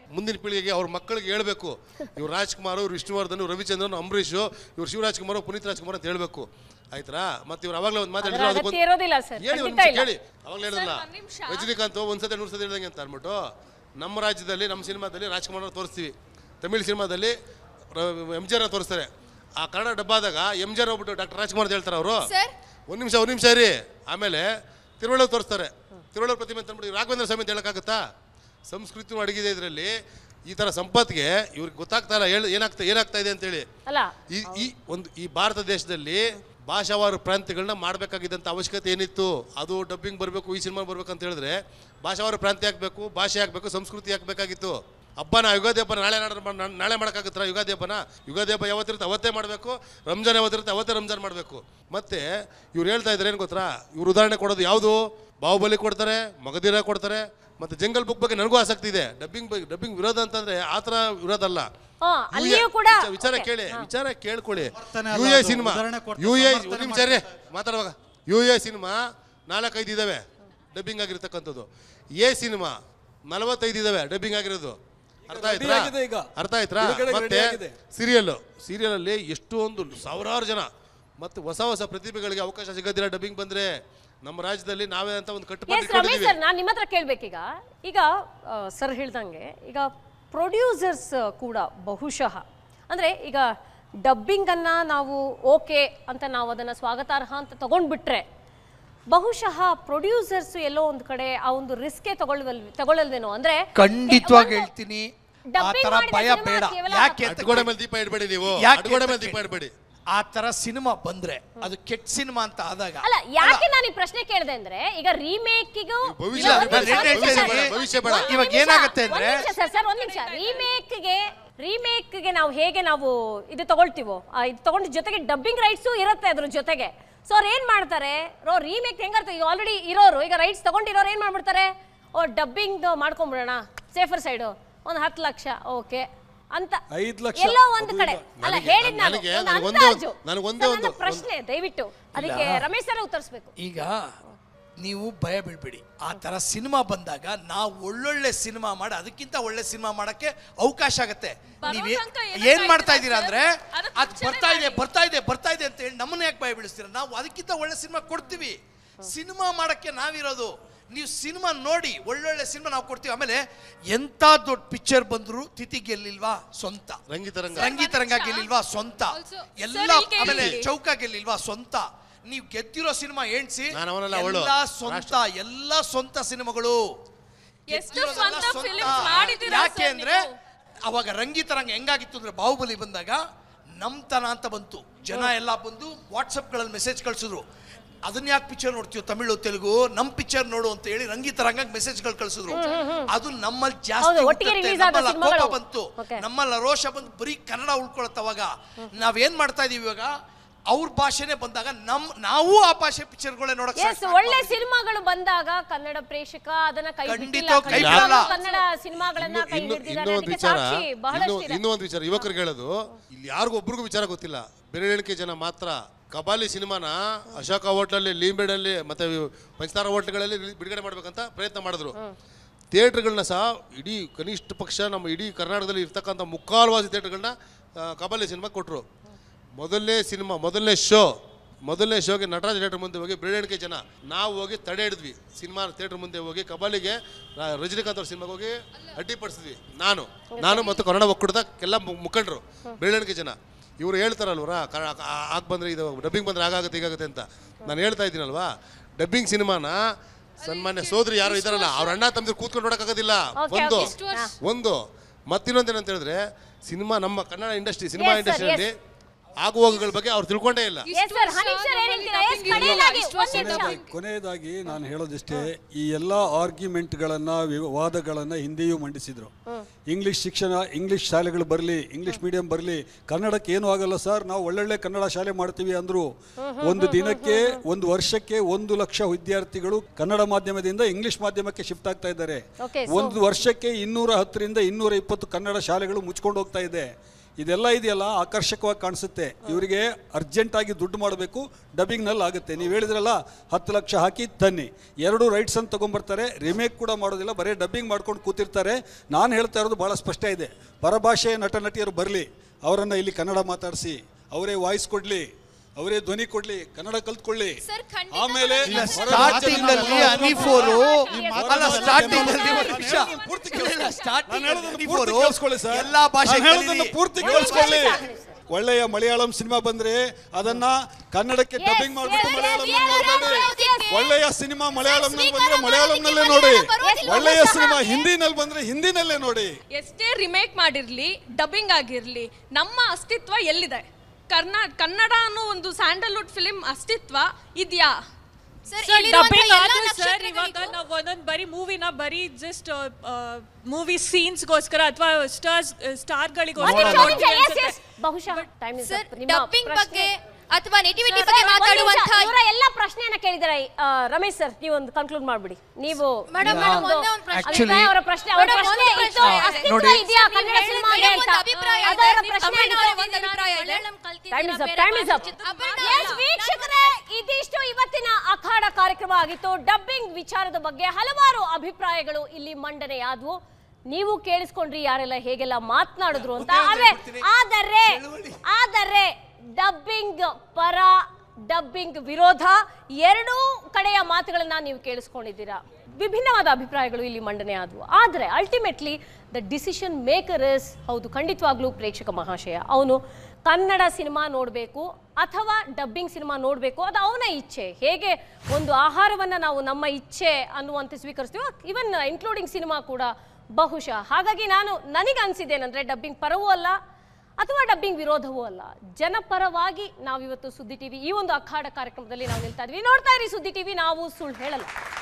ಮುಂದಿನ ಪೀಳಿಗೆಗೆ ಅವ್ರ ಮಕ್ಕಳಿಗೆ ಹೇಳ್ಬೇಕು ಇವ್ರು ರಾಜ್ಕುಮಾರ್ ಇವ್ರು ವಿಷ್ಣುವರ್ಧನ್ ಇವ್ರು ರವಿಚಂದ್ರನ್ ಅಂಬರೀಷ್ ಇವ್ರು ಶಿವರಾಜ್ಕುಮಾರ್ ಪುನೀತ್ ರಾಜ್ಕುಮಾರ್ ಅಂತ ಹೇಳ್ಬೇಕು ಆಯ್ತಾ ಮತ್ತೆ ಇವ್ರು ಅವಾಗಲೇ ಒಂದು ಅದರ ಮಾತಾಡಿದ್ರು ಅದಕ್ಕೊಂದು ಅಗತ್ಯ ಇರೋದಿಲ್ಲ ಸರ್ ಹೇಳಿ ಒಂದು ಖಂಡಿತ ನಿಮಿಷ ಇಲ್ಲ ಕೇಳಿ ಅವಾಗಲೇ ಹೇಳಿದ್ರಲ್ಲ ರಜನಿಕಾಂತ್ ಒಂದ್ಸತಿ ನೂರು ಸತಿ ಹೇಳ್ದಂಗೆ ಅಂತ ಅಂದ್ಬಿಟ್ಟು ನಮ್ಮ ರಾಜ್ಯದಲ್ಲಿ ನಮ್ಮ ಸಿನಿಮಾದಲ್ಲಿ ರಾಜ್ಕುಮಾರ್ ತೋರಿಸ್ತೀವಿ ತಮಿಳ್ ಸಿನಿಮಾದಲ್ಲಿ ಎಂ ಜಿ ತೋರಿಸ್ತಾರೆ ಆ ಕನ್ನಡ ಡಬ್ಬಾದಾಗ ಎಂ ಜಿ ಹೋಗ್ಬಿಟ್ಟು ಡಾಕ್ಟರ್ ರಾಜ್ಕುಮಾರ್ ಅಂತ ಹೇಳ್ತಾರೆ ಅವರು ಸರ್ ಒಂದು ನಿಮಿಷ ಒಂದು ನಿಮಿಷ ರೀ ಆಮೇಲೆ ತಿರುವಳ್ಳ ತೋರಿಸ್ತಾರೆ ತಿರುವಳ್ಳ ಪ್ರತಿಮೆ ಅಂತ ಅಂದ್ಬಿಟ್ಟು ರಾಘವೇಂದ್ರ ಸ್ವಾಮಿ ಅಂತ ಹೇಳಕ್ಕಾಗತ್ತಾ ಸಂಸ್ಕೃತಿ ಅಡಗಿದೆ ಇದರಲ್ಲಿ ಈ ಥರ ಸಂಪತ್ಗೆ ಇವ್ರಿಗೆ ಗೊತ್ತಾಗ್ತಾ ಇಲ್ಲ ಹೇಳಿ ಏನಾಗ್ತಾ ಏನಾಗ್ತಾ ಇದೆ ಅಂತೇಳಿ ಅಲ್ಲ ಈ ಈ ಒಂದು ಈ ಭಾರತ ದೇಶದಲ್ಲಿ ಭಾಷಾವಾರು ಪ್ರಾಂತ್ಯಗಳನ್ನ ಮಾಡಬೇಕಾಗಿದ್ದಂಥ ಅವಶ್ಯಕತೆ ಏನಿತ್ತು ಅದು ಡಬ್ಬಿಂಗ್ ಬರಬೇಕು ಈ ಸಿನಿಮಾ ಬರ್ಬೇಕು ಅಂತ ಹೇಳಿದ್ರೆ ಭಾಷಾವಾರು ಪ್ರಾಂತ್ಯ ಹಾಕಬೇಕು ಭಾಷೆ ಹಾಕಬೇಕು ಸಂಸ್ಕೃತಿ ಹಾಕಬೇಕಾಗಿತ್ತು ಹಬ್ಬನ ಯುಗಾದಿ ಹಬ್ಬನ ನಾಳೆ ನಾಳೆ ಮಾಡ್- ನಾಳೆ ಮಾಡೋಕ್ಕಾಗತ್ತಾ ಯುಗಾದಿ ಹಬ್ಬನ ಯುಗಾದಿ ಹಬ್ಬ ಯಾವತ್ತಿರುತ್ತೆ ಅವತ್ತೇ ಮಾಡಬೇಕು ರಂಜಾನ್ ಯಾವತ್ತಿರುತ್ತೆ ಅವತ್ತೇ ರಂಜಾನ್ ಮಾಡಬೇಕು ಮತ್ತೆ ಇವ್ರು ಹೇಳ್ತಾ ಇದ್ದಾರೆ ಏನು ಗೊತ್ತಾ ಇವ್ರು ಉದಾಹರಣೆ ಕೊಡೋದು ಯಾವುದು ಬಾಹುಬಲಿ ಕೊಡ್ತಾರೆ ಮಗಧೀರ ಕೊಡ್ತಾರೆ ಮತ್ತೆ ಜಂಗಲ್ ಬುಕ್ ಬಗ್ಗೆ ನನಗೂ ಆಸಕ್ತಿ ಇದೆ ಡಬ್ಬಿಂಗ್ ಡಬ್ಬಿಂಗ್ ವಿರೋಧ ಅಂತಂದ್ರೆ ಆ ಥರ ವಿರೋಧ ಅಲ್ಲ ಹಾ ಯು ಅಲ್ಲಿಯೂ ಎ- ಕೂಡ ವಿಚಾರ- ವಿಚಾರ Okay, ಕೇಳಿ ಹಾ. ವಿಚಾರ ಕೇಳ್ಕೊಳ್ಳಿ ಸಮರ್ಥನೆ ಯು ಅಲ್ಲ ಎ ಅದು. ಸಿನಿಮಾ ಉದಾಹರಣೆ ಕೊಟ್ಟು ಯು ಎ ಸಮರ್ಥನೆ ಒಂದು ನಿಮಿಷ ರೀ ಮಾತಾಡುವಾಗ ಯು ಎ ಸಿನಿಮಾ ನಾಲ್ಕೈದು ಇದಾವೆ ಡಬ್ಬಿಂಗ್ ಆಗಿರ್ತಕ್ಕಂಥದ್ದು ಎ ಸಿನಿಮಾ ನಲವತ್ತೈದು ಇದಾವೆ ಡಬ್ಬಿಂಗ್ ಆಗಿರೋದು ಅರ್ಥ ready ಆಯ್ತಾ ಆಗಿದೆ ಈಗ. ಅರ್ಥ ಆಯ್ತಾ ಬಿಡುಗಡೆಗೆ ಮತ್ತೆ ready ಆಗಿದೆ. ಸೀರಿಯಲ್ ಸೀರಿಯಲಲ್ಲಿ ಎಷ್ಟೊಂದು ಸಾವಿರಾರು ಜನ ಮತ್ತು ಹೊಸ ಹೊಸ ಪ್ರತಿಭೆಗಳಿಗೆ ಅವಕಾಶ ಸಿಗೋದಿಲ್ಲ ಡಬ್ಬಿಂಗ್ ಬಂದ್ರೆ ನಮ್ಮ ರಾಜ್ಯದಲ್ಲಿ ನಾವೇ ಅಂತ ಒಂದು ಕಟ್ಟುಪಾಡು ಎಸ್ ರಮೇಶ್ ಇಟ್ಕೊಂಡಿದ್ದೀವಿ ಸರ್ ನಾನು ನಿಮ್ಮ ಹತ್ರ ಕೇಳ್ಬೇಕೀಗ ಈಗ ಸರ್ ಹೇಳ್ದಂಗೆ ಈಗ ಪ್ರೊಡ್ಯೂಸರ್ಸ್ ಕೂಡ ಬಹುಶಃ ಅಂದ್ರೆ ಈಗ ಡಬ್ಬಿಂಗ್ ಅನ್ನ ನಾವು ಓಕೆ ಅಂತ ನಾವು ಅದನ್ನ ಸ್ವಾಗತಾರ್ಹ ಅಂತ ತಗೊಂಡ್ಬಿಟ್ರೆ ಬಹುಶಃ ಪ್ರೊಡ್ಯೂಸರ್ಸ್ ಎಲ್ಲೋ ಒಂದು ಕಡೆ ಆ ಒಂದು ರಿಸ್ಕೆ ತಗೊಳ್ವಲ್ ತಗೊಳ್ಳಲ್ವೇನೋ ಅಂದ್ರೆ ಖಂಡಿತವಾಗಿ ಒಂದು ಹೇಳ್ತೀನಿ ಆ dubbing ತರ ಮಾಡಿದ ಭಯ cinema ಬೇಡ ಕೇವಲ- ಯಾಕೆ ಅಂತ ಅಡ್ಗೋಡೆ ಮೇಲೆ ದೀಪ ಇಡಬೇಡಿ ನೀವು ಯಾಕೆ ಅಡ್ಗೋಡೆ ಅಂತ ಮೇಲೆ ದೀಪ ಕೇಳಿ. ಇಡಬೇಡಿ ಆ ತರ ಸಿನಿಮಾ ಬಂದ್ರೆ ಅದು ಕೆಟ್ಟ ಸಿನಿಮಾ ಅಂತ ಆದಾಗ ಅಲ್ಲ ಯಾಕೆ ನಾನು ಈ ಪ್ರಶ್ನೆ ಕೇಳಿದೆ ಅಂದ್ರೆ ಈಗ ರೀಮೇಕಿಗೂ ಭವಿಷ್ಯ ಇಲ್ಲ, ನಾನು ಏನ್ ಹೇಳ್ತಾ ಇದ್ದೀನಿ, ಭವಿಷ್ಯ ಬೇಡ. ಇವಾಗ ಏನಾಗತ್ತೆ ಅಂದ್ರೆ ಸರ್ ಸರ್ ಒಂದ್ ನಿಮಿಷ ರೀಮೇಕ್ಗೆ ರೀಮೇಕ್ಗೆ ನಾವು ಹೇಗೆ ನಾವು ಇದು ತಗೊಳ್ತೀವೋ ಆ, ಇದು ತಗೊಂಡು ಜೊತೆಗೆ ಡಬ್ಬಿಂಗ್ ರೈಟ್ಸು ಇರುತ್ತೆ ಅದ್ರ ಜೊತೆಗೆ ಸೊ ಅವ್ರು ಏನ್ ಮಾಡ್ತಾರೆ ರೋ ರೀಮೇಕ್ ಹೆಂಗರ್ತ ಈಗ ಆಲ್ರೆಡಿ ಇರೋರು ಈಗ ರೈಟ್ಸ್ ತಗೊಂಡಿರೋರು ಏನ್ ಮಾಡ್ಬಿಡ್ತಾರೆ ಓ ಡಬ್ಬಿಂಗ್ ಮಾಡ್ಕೊಂಬಿಡೋಣ ಸೇಫರ್ ಸೈಡು ಒಂದು ಹತ್ತು ಲಕ್ಷ ಓಕೆ ಅಂತ ಐದ್ ಲಕ್ಷ, ಎಲ್ಲೋ ಒಂದು ಅದು ಕಡೆ ಇಲ್ಲ. ಅಲ್ಲ ನನಗೆ- ಹೇಳಿದ್ ನಾನು ನನಗೆ- ಒಂದು ನನಗೆ ಒಂದೇ ಅಂದಾಜು. ಒಂದು- ನನಗೆ ಒಂದೇ ಸರ್, ನನ್ನ ಒಂದು- ಪ್ರಶ್ನೆ ದಯವಿಟ್ಟು ಅದಕ್ಕೆ ರಮೇಶ್ ಸರ್ ಉತ್ತರಿಸ್ಬೇಕು ಈಗ ನೀವು ಭಯ ಬೀಳ್ಬೇಡಿ ಆ ತರ ಸಿನಿಮಾ ಬಂದಾಗ ನಾವು ಒಳ್ಳೊಳ್ಳೆ ಸಿನಿಮಾ ಮಾಡಿ ಅದಕ್ಕಿಂತ ಒಳ್ಳೆ ಸಿನಿಮಾ ಮಾಡಕ್ಕೆ ಅವಕಾಶ ಆಗತ್ತೆ ಬರೋ ನೀವೇ ತನಕ ಏನೋ ಏನ್ ಮಾಡ್ತಾ ಕಾಯ್ತೀರಾ ಇದ್ದೀರಾ ಸರ್? ಅಂದ್ರೆ ಅದಕ್ಕೆ ಅದ್ ಮುಂಚೆನೇ ಬರ್ತಾ ಇದೆ ಮಾಡಿ. ಬರ್ತಾ ಇದೆ ಬರ್ತಾ ಇದೆ ಅಂತ ಹೇಳಿ ನಮ್ಮನ್ನ ಯಾಕೆ ಭಯ ಬೀಳಿಸ್ತೀರಾ ನಾವು ಅದಕ್ಕಿಂತ ಒಳ್ಳೆ ಸಿನಿಮಾ ಕೊಡ್ತೀವಿ ಸಿನಿಮಾ ಮಾಡಕ್ಕೆ ನಾವಿರೋದು ನೀವು ಸಿನಿಮಾ ನೋಡಿ ಒಳ್ಳೊಳ್ಳೆ ಸಿನಿಮಾ ನಾವು ಕೊಡ್ತೀವಿ ಆಮೇಲೆ ಎಂತ ದೊಡ್ಡ ಪಿಕ್ಚರ್ ಬಂದ್ರು ತಿಥಿ ಗೆಲ್ಲಿಲ್ವಾ ಸ್ವಂತ ರಂಗಿತರಂಗ ರಂಗಿತರಂಗ ಗೆಲ್ಲಿಲ್ವಾ ಸ್ವಂತ Also, ಎಲ್ಲ ಸರ್, ಇಲ್ಲಿ ಕೇಳಿ. ಆಮೇಲೆ ಚೌಕ ಗೆಲ್ಲಿಲ್ವಾ ಸ್ವಂತ ನೀವು ಗೆದ್ದಿರೋ ಸಿನಿಮಾ ಎಣ್ಸಿ ನಾನು ಅವನಲ್ಲ ಅವಳು. ಎಲ್ಲ ಸ್ವಂತ ಎಲ್ಲ ಸ್ವಂತ ಸಿನಿಮಾಗಳು ಎಷ್ಟು ಗೆದ್ದಿರೋದೆಲ್ಲ ಸ್ವಂತ films ಮಾಡಿದ್ದೀರಾ ಯಾಕೆ ಸರ್ ಅಂದ್ರೆ ನೀವು? ಅವಾಗ ರಂಗಿತರಂಗ ಹೆಂಗಾಗಿತ್ತು ಅಂದ್ರೆ ಬಾಹುಬಲಿ ಬಂದಾಗ ನಮ್ತನ ಅಂತ ಬಂತು ಜನ ಎಲ್ಲ ಬಂದು ವಾಟ್ಸಪ್ಗಳಲ್ಲಿ ಮೆಸೇಜ್ ಕಳ್ಸಿದ್ರು ಅದನ್ನ ಯಾಕೆ ಪಿಕ್ಚರ್ ನೋಡ್ತೀವಿ ತಮಿಳು ತೆಲುಗು ನಮ್ ಪಿಕ್ಚರ್ ನೋಡು ಅಂತ ಹೇಳಿ ರಂಗಿತರಂಗ ಮೆಸೇಜ್ಗಳು ಕಳ್ಸಿದ್ರು ಅದು ನಮ್ಮಲ್ಲಿ ಜಾಸ್ತಿ ಹೌದು, ಒಟ್ಟಿಗೆ ಹುಟ್ಟುತ್ತೆ. release ಆದ ನಮ್ಮಲ್ಲಿ ಆ ಕೋಪ ಸಿನಿಮಾಗಳು. ಬಂತು Okay. ನಮ್ಮಲ್ಲಿ ಆ ರೋಷ ಬಂದು ಬರೀ ಕನ್ನಡ ಉಳ್ಕೊಳತ್ತ ಅವಾಗ ನಾವೇನ್ ಮಾಡ್ತಾ ಇದೀವಿ ಇವಾಗ ಅವ್ರ ಭಾಷೆನೇ ಬಂದಾಗ ನಮ್ ನಾವು ಆ ಭಾಷೆ ಪಿಕ್ಚರ್ಗಳೇ ನೋಡಕ್ ಎಸ್ start ಒಳ್ಳೆ ಮಾಡ್ಬಿಟ್ವಿ. ಸಿನಿಮಾಗಳು ಬಂದಾಗ ಕನ್ನಡ ಪ್ರೇಕ್ಷಕ ಅದನ್ನ ಕೈ ಖಂಡಿತ ಬಿಟ್ಟಿಲ್ಲ ಕೈ ಖಂಡಿತ ಬಿಡಲ್ಲ. ಕನ್ನಡ ಸಿನಿಮಾಗಳನ್ನ ಇನ್ನು ಕೈ ಇನ್ನು ಹಿಡಿದಿದ್ದಾರೆ ಇನ್ನೂ ಒಂದು ಅದಕ್ಕೆ ವಿಚಾರ ಸಾಕ್ಷಿ ಇನ್ನು ಬಹಳಷ್ಟು ಇದೆ ಇನ್ನೂ ಒಂದು ವಿಚಾರ ಯುವಕರಿಗೆ ಹೇಳೋದು ಇಲ್ಲಿ ಯಾರಿಗೂ ಒಬ್ರಿಗೂ ವಿಚಾರ ಗೊತ್ತಿಲ್ಲ ಬೆರಳಿಕೆ ಜನ ಮಾತ್ರ ಕಬಾಲಿ ಸಿನಿಮಾನ ಅಶೋಕ ಹೋಟ್ಲಲ್ಲಿ ಲೀಂಬೇಡಲ್ಲಿ ಮತ್ತೆ ಇವು ಪಂಚತಾರ ಹೋಟ್ಲ್ಗಳಲ್ಲಿ ಬಿಡುಗಡೆ ಮಾಡ್ಬೇಕಂತ ಪ್ರಯತ್ನ ಮಾಡಿದ್ರು ಥಿಯೇಟ್ರ್ಗಳನ್ನ ಸಹ ಇಡೀ ಕನಿಷ್ಠ ಪಕ್ಷ ನಮ್ಮ ಇಡೀ ಕರ್ನಾಟಕದಲ್ಲಿ ಇರ್ತಕ್ಕಂಥ ಮುಕ್ಕಾಲ್ವಾಸಿ ಥಿಯೇಟ್ರ್ಗಳನ್ನ ಕಬಾಲಿ ಸಿನಿಮಾ ಕೊಟ್ಟರು ಮೊದಲನೇ ಸಿನಿಮಾ ಮೊದಲನೇ ಶೋ ಮೊದಲನೇ ಶೋಗೆ ನಟರಾಜ್ ಥಿಯೇಟರ್ ಮುಂದೆ ಹೋಗಿ ಬೆರಳಿಕೆ ಜನ ನಾವು ಹೋಗಿ ತಡೆ ಹಿಡಿದ್ವಿ ಸಿನಿಮಾ ಥಿಯೇಟರ್ ಮುಂದೆ ಹೋಗಿ ಕಬಾಲಿಗೆ ರಾ- ರಜನಿಕಾಂತ್ ಅವ್ರ ಸಿನಿಮಾಗೆ ಹೋಗಿ ಅಡ್ಡಿಪಡಿಸಿದ್ವಿ ನಾನು ನಾನು ಮತ್ತು ಕನ್ನಡ ಒಕ್ಕೂಟದ ಕೆಲ ಮು- ಮುಖಂಡರು ಬೆರಳಿಕೆ ಜನ ಇವರು ಹೇಳ್ತಾರಲ್ವರ ಆಗ ಬಂದ್ರೆ ಇದು ಡಬ್ಬಿಂಗ್ ಬಂದ್ರೆ ಆಗಾಗುತ್ತೆ ಹೀಗಾಗುತ್ತೆ ಅಂತ ನಾನು ಹೇಳ್ತಾ ಇದ್ದೀನಲ್ವಾ ಡಬ್ಬಿಂಗ್ ಸಿನಿಮಾನ ಸನ್ಮಾನ್ಯ ಸೋದರಿ ಯಾರು ಇದಾರಲ್ಲ ಅವ್ರ ಅಣ್ಣ ತಮ್ಮದ್ರು ಕೂತ್ಕೊಂಡು ನೋಡಕ್ಕಾಗೋದಿಲ್ಲ Okay, ಒಂದು okay. ಒಂದು ಮತ್ತಿನ್ನೊಂದೇನಂತ ಹೇಳಿದ್ರೆ ಸಿನಿಮಾ ನಮ್ಮ Kannada industry cinema Yes, sir, ಇಂಡಸ್ಟ್ರಿಯಲ್ಲಿ ಆಗು ಹೋಗುಗಳ ಬಗ್ಗೆ ಅವ್ರು ತಿಳ್ಕೊಂಡೇ ಇಲ್ಲ ಎಸ್ ಸರ್ ಹನೀಫ್ ಸರ್ ಏನ್ ಹೇಳ್ತೀರಾ ಎಸ್ ಕಡೆಯದಾಗಿ ಒಂದ್ ನಿಮಿಷ ಕೊನೆಯದಾಗಿ- ಕೊನೆಯದಾಗಿ ನಾನು ಹೇಳೋದಿಷ್ಟೇ ಈ ಎಲ್ಲ ಆರ್ಗ್ಯುಮೆಂಟ್ಗಳನ್ನ ವಿವಾದಗಳನ್ನ ಹಿಂದೆಯೂ ಮಂಡಿಸಿದ್ರು ಇಂಗ್ಲಿಷ್ ಶಿಕ್ಷಣ ಇಂಗ್ಲಿಷ್ ಶಾಲೆಗಳು ಬರಲಿ ಇಂಗ್ಲಿಷ್ ಮೀಡಿಯಂ ಬರಲಿ ಕನ್ನಡಕ್ಕೆ ಏನೂ ಆಗಲ್ಲ ಸರ್ ನಾವು ಒಳ್ಳೊಳ್ಳೆ ಕನ್ನಡ ಶಾಲೆ ಮಾಡ್ತೀವಿ ಅಂದ್ರು ಒಂದು ದಿನಕ್ಕೆ ಒಂದು ವರ್ಷಕ್ಕೆ ಒಂದು ಲಕ್ಷ ವಿದ್ಯಾರ್ಥಿಗಳು ಕನ್ನಡ ಮಾಧ್ಯಮದಿಂದ ಇಂಗ್ಲಿಷ್ ಮಾಧ್ಯಮಕ್ಕೆ ಶಿಫ್ಟ್ ಆಗ್ತಾ ಇದ್ದಾರೆ Okay, so- ಒಂದು ವರ್ಷಕ್ಕೆ ಇನ್ನೂರ ಹತ್ತರಿಂದ ಇನ್ನೂರ ಇಪ್ಪತ್ತು ಕನ್ನಡ ಶಾಲೆಗಳು ಮುಚ್ಕೊಂಡು ಹೋಗ್ತಾ ಇದೆ ಇದೆಲ್ಲ ಇದೆಯಲ್ಲ ಆಕರ್ಷಕವಾಗಿ ಕಾಣಿಸುತ್ತೆ ಇವರಿಗೆ ಅರ್ಜೆಂಟಾಗಿ ದುಡ್ಡು ಮಾಡಬೇಕು ಡಬ್ಬಿಂಗ್ನಲ್ಲಿ ಆಗುತ್ತೆ ನೀವು ಹೇಳಿದ್ರಲ್ಲ ಹತ್ತು ಲಕ್ಷ ಹಾಕಿ ತನ್ನಿ ಎರಡು ರೈಟ್ಸ್ ಅಂತ ತೊಗೊಂಬರ್ತಾರೆ ರಿಮೇಕ್ ಕೂಡ ಮಾಡೋದಿಲ್ಲ ಬರೀ ಡಬ್ಬಿಂಗ್ ಮಾಡ್ಕೊಂಡು ಕೂತಿರ್ತಾರೆ ನಾನು ಹೇಳ್ತಾ ಇರೋದು ಭಾಳ ಸ್ಪಷ್ಟ ಇದೆ ಪರಭಾಷೆಯ ನಟ ನಟಿಯರು ಬರಲಿ ಅವರನ್ನು ಇಲ್ಲಿ ಕನ್ನಡ ಮಾತಾಡಿಸಿ ಅವರೇ ವಾಯ್ಸ್ ಕೊಡಲಿ ಅವರೇ ಧ್ವನಿ ಕೊಡಲಿ ಕನ್ನಡ ಕಲ್ತ್ಕೊಳ್ಳಿ ಸರ್, ಖಂಡಿತ ಆಮೇಲೆ ಇಲ್ಲ ಹೊರ ಸ್ಟಾರ್ಟಿಂಗ್ ಅಲ್ಲಿ ರಾಜ್ಯದಿಂದ ಅನಿಫೋರು ಮಾತಾಡೋದು ಅಲ್ಲ ಎಲ್ಲ ಸ್ಟಾರ್ಟಿಂಗ್ ಅಲ್ಲಿ ನಾನು ಒಂದು ನಿಮಿಷ ಹೇಳೋದನ್ನ ಪೂರ್ತಿ ಕೇಳಿಸ್ಕೊಳ್ಳಿ. ಇಲ್ಲ, starting ನಾನು ಹೇಳೋದನ್ನ ಅಲ್ಲಿ ಪೂರ್ತಿ ಅನಿಫೋರು ಕೇಳಿಸ್ಕೊಳ್ಳಿ ಸರ್. ಎಲ್ಲಾ ಭಾಷೆ ನಾನು ಹೇಳೋದನ್ನ ಕಲೀರಿ. ಪೂರ್ತಿ ನೀವು ಕೇಳಿಸ್ಕೊಳ್ಳಿ ಕೇಳಿಸ್ಕೊಳ್ಳಿ. ಒಳ್ಳೆಯ ಮಲಯಾಳಂ ಸಿನಿಮಾ ಬಂದ್ರೆ ಅದನ್ನ ಕನ್ನಡಕ್ಕೆ Yes, ಡಬ್ಬಿಂಗ್ ಮಾಡ್ಬಿಟ್ಟು yes, ಮಲಯಾಳಂ yes, ನೋಡಬೇಡಿ yes, yes. ಒಳ್ಳೆಯ ಸಿನಿಮಾ ಮಲಯಾಳಂನಲ್ಲಿ ಬಂದ್ರೆ ಸ್ವೀಕಾರ ಮಲಯಾಳಂನಲ್ಲೇ ಮಾಡೋದಕ್ಕೆ ನೋಡಿ ಬರೋದಿಲ್ಲ. ಒಳ್ಳೆಯ ಸಿನಿಮಾ ಹಿಂದಿನಲ್ಲಿ ಬಂದ್ರೆ ಹಿಂದಿನಲ್ಲೇ ನೋಡಿ ಎಷ್ಟೇ ರಿಮೇಕ್ ಮಾಡಿರ್ಲಿ ಡಬ್ಬಿಂಗ್ ಆಗಿರ್ಲಿ ನಮ್ಮ ಅಸ್ತಿತ್ವ ಎಲ್ಲಿದೆ ಕರ್ನಾ ಕನ್ನಡ ಅನ್ನೋ ಒಂದು ಸ್ಯಾಂಡಲ್ವುಡ್ ಫಿಲಿಂ ಅಸ್ತಿತ್ವ ಇದೆಯಾ ಸರ್ ಸರ್ ಇಲ್ಲಿರುವಂಥ ಡಬ್ಬಿಂಗ್ ಎಲ್ಲ ಆದ್ರೂ ಸರ್ ಇವಾಗ ನಕ್ಷತ್ರಗಳಿಗೂ- ನಾವು ಒಂದೊಂದು ಬರೀ ಮೂವಿನ ಬರೀ ಜಸ್ಟ್ ಮೂವಿ ಸೀನ್ಸ್ಗೋಸ್ಕರ ಅಥವಾ ಸ್ಟಾರ್ಸ್ ಸ್ಟಾರ್ಗಳಿಗೋಸ್ಕರ ಒಂದ್ ನಿಮಿಷ, ಒಂದ್ ನಿಮಿಷ, yes, yes. ಬಹುಶಃ ಟೈಮ್ ಇಸ್ ಸರ್ ಡಬ್ಬಿಂಗ್ ಬಗ್ಗೆ ಅಥವಾ ನೆಟಿವಿಟಿ ಬಗ್ಗೆ ಸರ್, ಒಂದ್ ಮಾತಾಡುವಂತ ನಿಮಿಷ, ಇವರ ಎಲ್ಲ ಪ್ರಶ್ನೆಯನ್ನ ಕೇಳಿದಾರೆ ಆ, ರಮೇಶ್ ಸರ್ ನೀವು ಒಂದು ಕನ್ಕ್ಲೂಡ್ ಮಾಡ್ಬಿಡಿ ನೀವು ಮೇಡಮ್, ನಿಮ್ಮ ಮೇಡಮ್, ಒಂದು ಒಂದೇ ಒಂದು ಪ್ರಶ್ನೆ. ಅಭಿಪ್ರಾಯ, ಅವರ ಪ್ರಶ್ನೆ ಅವರ ಮೇಡಮ್, ಪ್ರಶ್ನೆ ಒಂದು ಇತ್ತು, ಪ್ರಶ್ನೆ ಇದೆ. ಅಸ್ತಿತ್ವ ನೋಡಿ. ಇದೆಯಾ ನೀವು ಕನ್ನಡ ಹೇಳಿದ ಸಿನಿಮಾಗೆ ಮೇಲೆ ಅಂತ ಒಂದು ಅಭಿಪ್ರಾಯ ಇದೆ. ಅದರ ನೀವು ಪ್ರಶ್ನೆ ತಮಿಳ್ನಾಡು ಇತ್ತು. ಒಂದು ಅಭಿಪ್ರಾಯ ಇದೆ. Time is up, time is up. Yes, ವೀಕ್ಷಕರೇ ಇದಿಷ್ಟು ಇವತ್ತಿನ ಅಖಾಡ ಕಾರ್ಯಕ್ರಮ ಆಗಿತ್ತು ಡಬ್ಬಿಂಗ್ ವಿಚಾರದ ಬಗ್ಗೆ ಹಲವಾರು ಅಭಿಪ್ರಾಯಗಳು ಇಲ್ಲಿ ಮಂಡನೆಯಾದವು ನೀವು ಕೇಳಿಸ್ಕೊಂಡ್ರಿ ಯಾರೆಲ್ಲ ಹೇಗೆಲ್ಲ ಮಾತನಾಡಿದ್ರು ಅಂತ ಒಂದೇ ಆದ್ರೆ ಒಂದು ಹೇಳ್ಬಿಡ್ತೀನಿ. ಆದರೆ ಚಳುವಳಿ. ಆದರೆ ಡಬ್ಬಿಂಗ್ ಪರ ಡಬ್ಬಿಂಗ್ ವಿರೋಧ ಎರಡೂ ಕಡೆಯ ಮಾತುಗಳನ್ನ ನೀವು ಕೇಳಿಸ್ಕೊಂಡಿದ್ದೀರಾ ವಿಭಿನ್ನವಾದ ಅಭಿಪ್ರಾಯಗಳು ಇಲ್ಲಿ ಮಂಡನೆ ಆದವು ಆದರೆ ultimately the decision maker is ಹೌದು ಖಂಡಿತವಾಗ್ಲೂ ಪ್ರೇಕ್ಷಕ ಮಹಾಶಯ ಅವನು ಕನ್ನಡ ಸಿನಿಮಾ ನೋಡಬೇಕು ಅಥವಾ ಡಬ್ಬಿಂಗ್ ಸಿನಿಮಾ ನೋಡಬೇಕು ಅದು ಅವನ ಇಚ್ಛೆ ಹೇಗೆ ಒಂದು ಆಹಾರವನ್ನು ನಾವು ನಮ್ಮ ಇಚ್ಛೆ ಅನ್ನುವಂತೆ ಸ್ವೀಕರಿಸ್ತೀವೋ ಇವನ್ ಇನ್ಕ್ಲೂಡಿಂಗ್ ಸಿನಿಮಾ ಕೂಡ ಬಹುಶಃ ಹಾಗಾಗಿ ನಾನು ನನಗೆ ಅನಿಸಿದ್ದೇನೆಂದರೆ ಡಬ್ಬಿಂಗ್ ಪರವೂ ಅಲ್ಲ ಅಥವಾ ಡಬ್ಬಿಂಗ್ ವಿರೋಧವೂ ಅಲ್ಲ ಜನಪರವಾಗಿ ನಾವಿವತ್ತು ಸುದ್ದಿ ಟಿವಿ ಈ ಒಂದು ಅಖಾಡ ಕಾರ್ಯಕ್ರಮದಲ್ಲಿ ನಾವು ನಿಲ್ತಾ ಇದ್ವಿ ನೋಡ್ತಾ ಇರಿ ಸುದ್ದಿ ಟಿವಿ ನಾವು ಸುಳ್ಳು ಹೇಳಲ್ಲ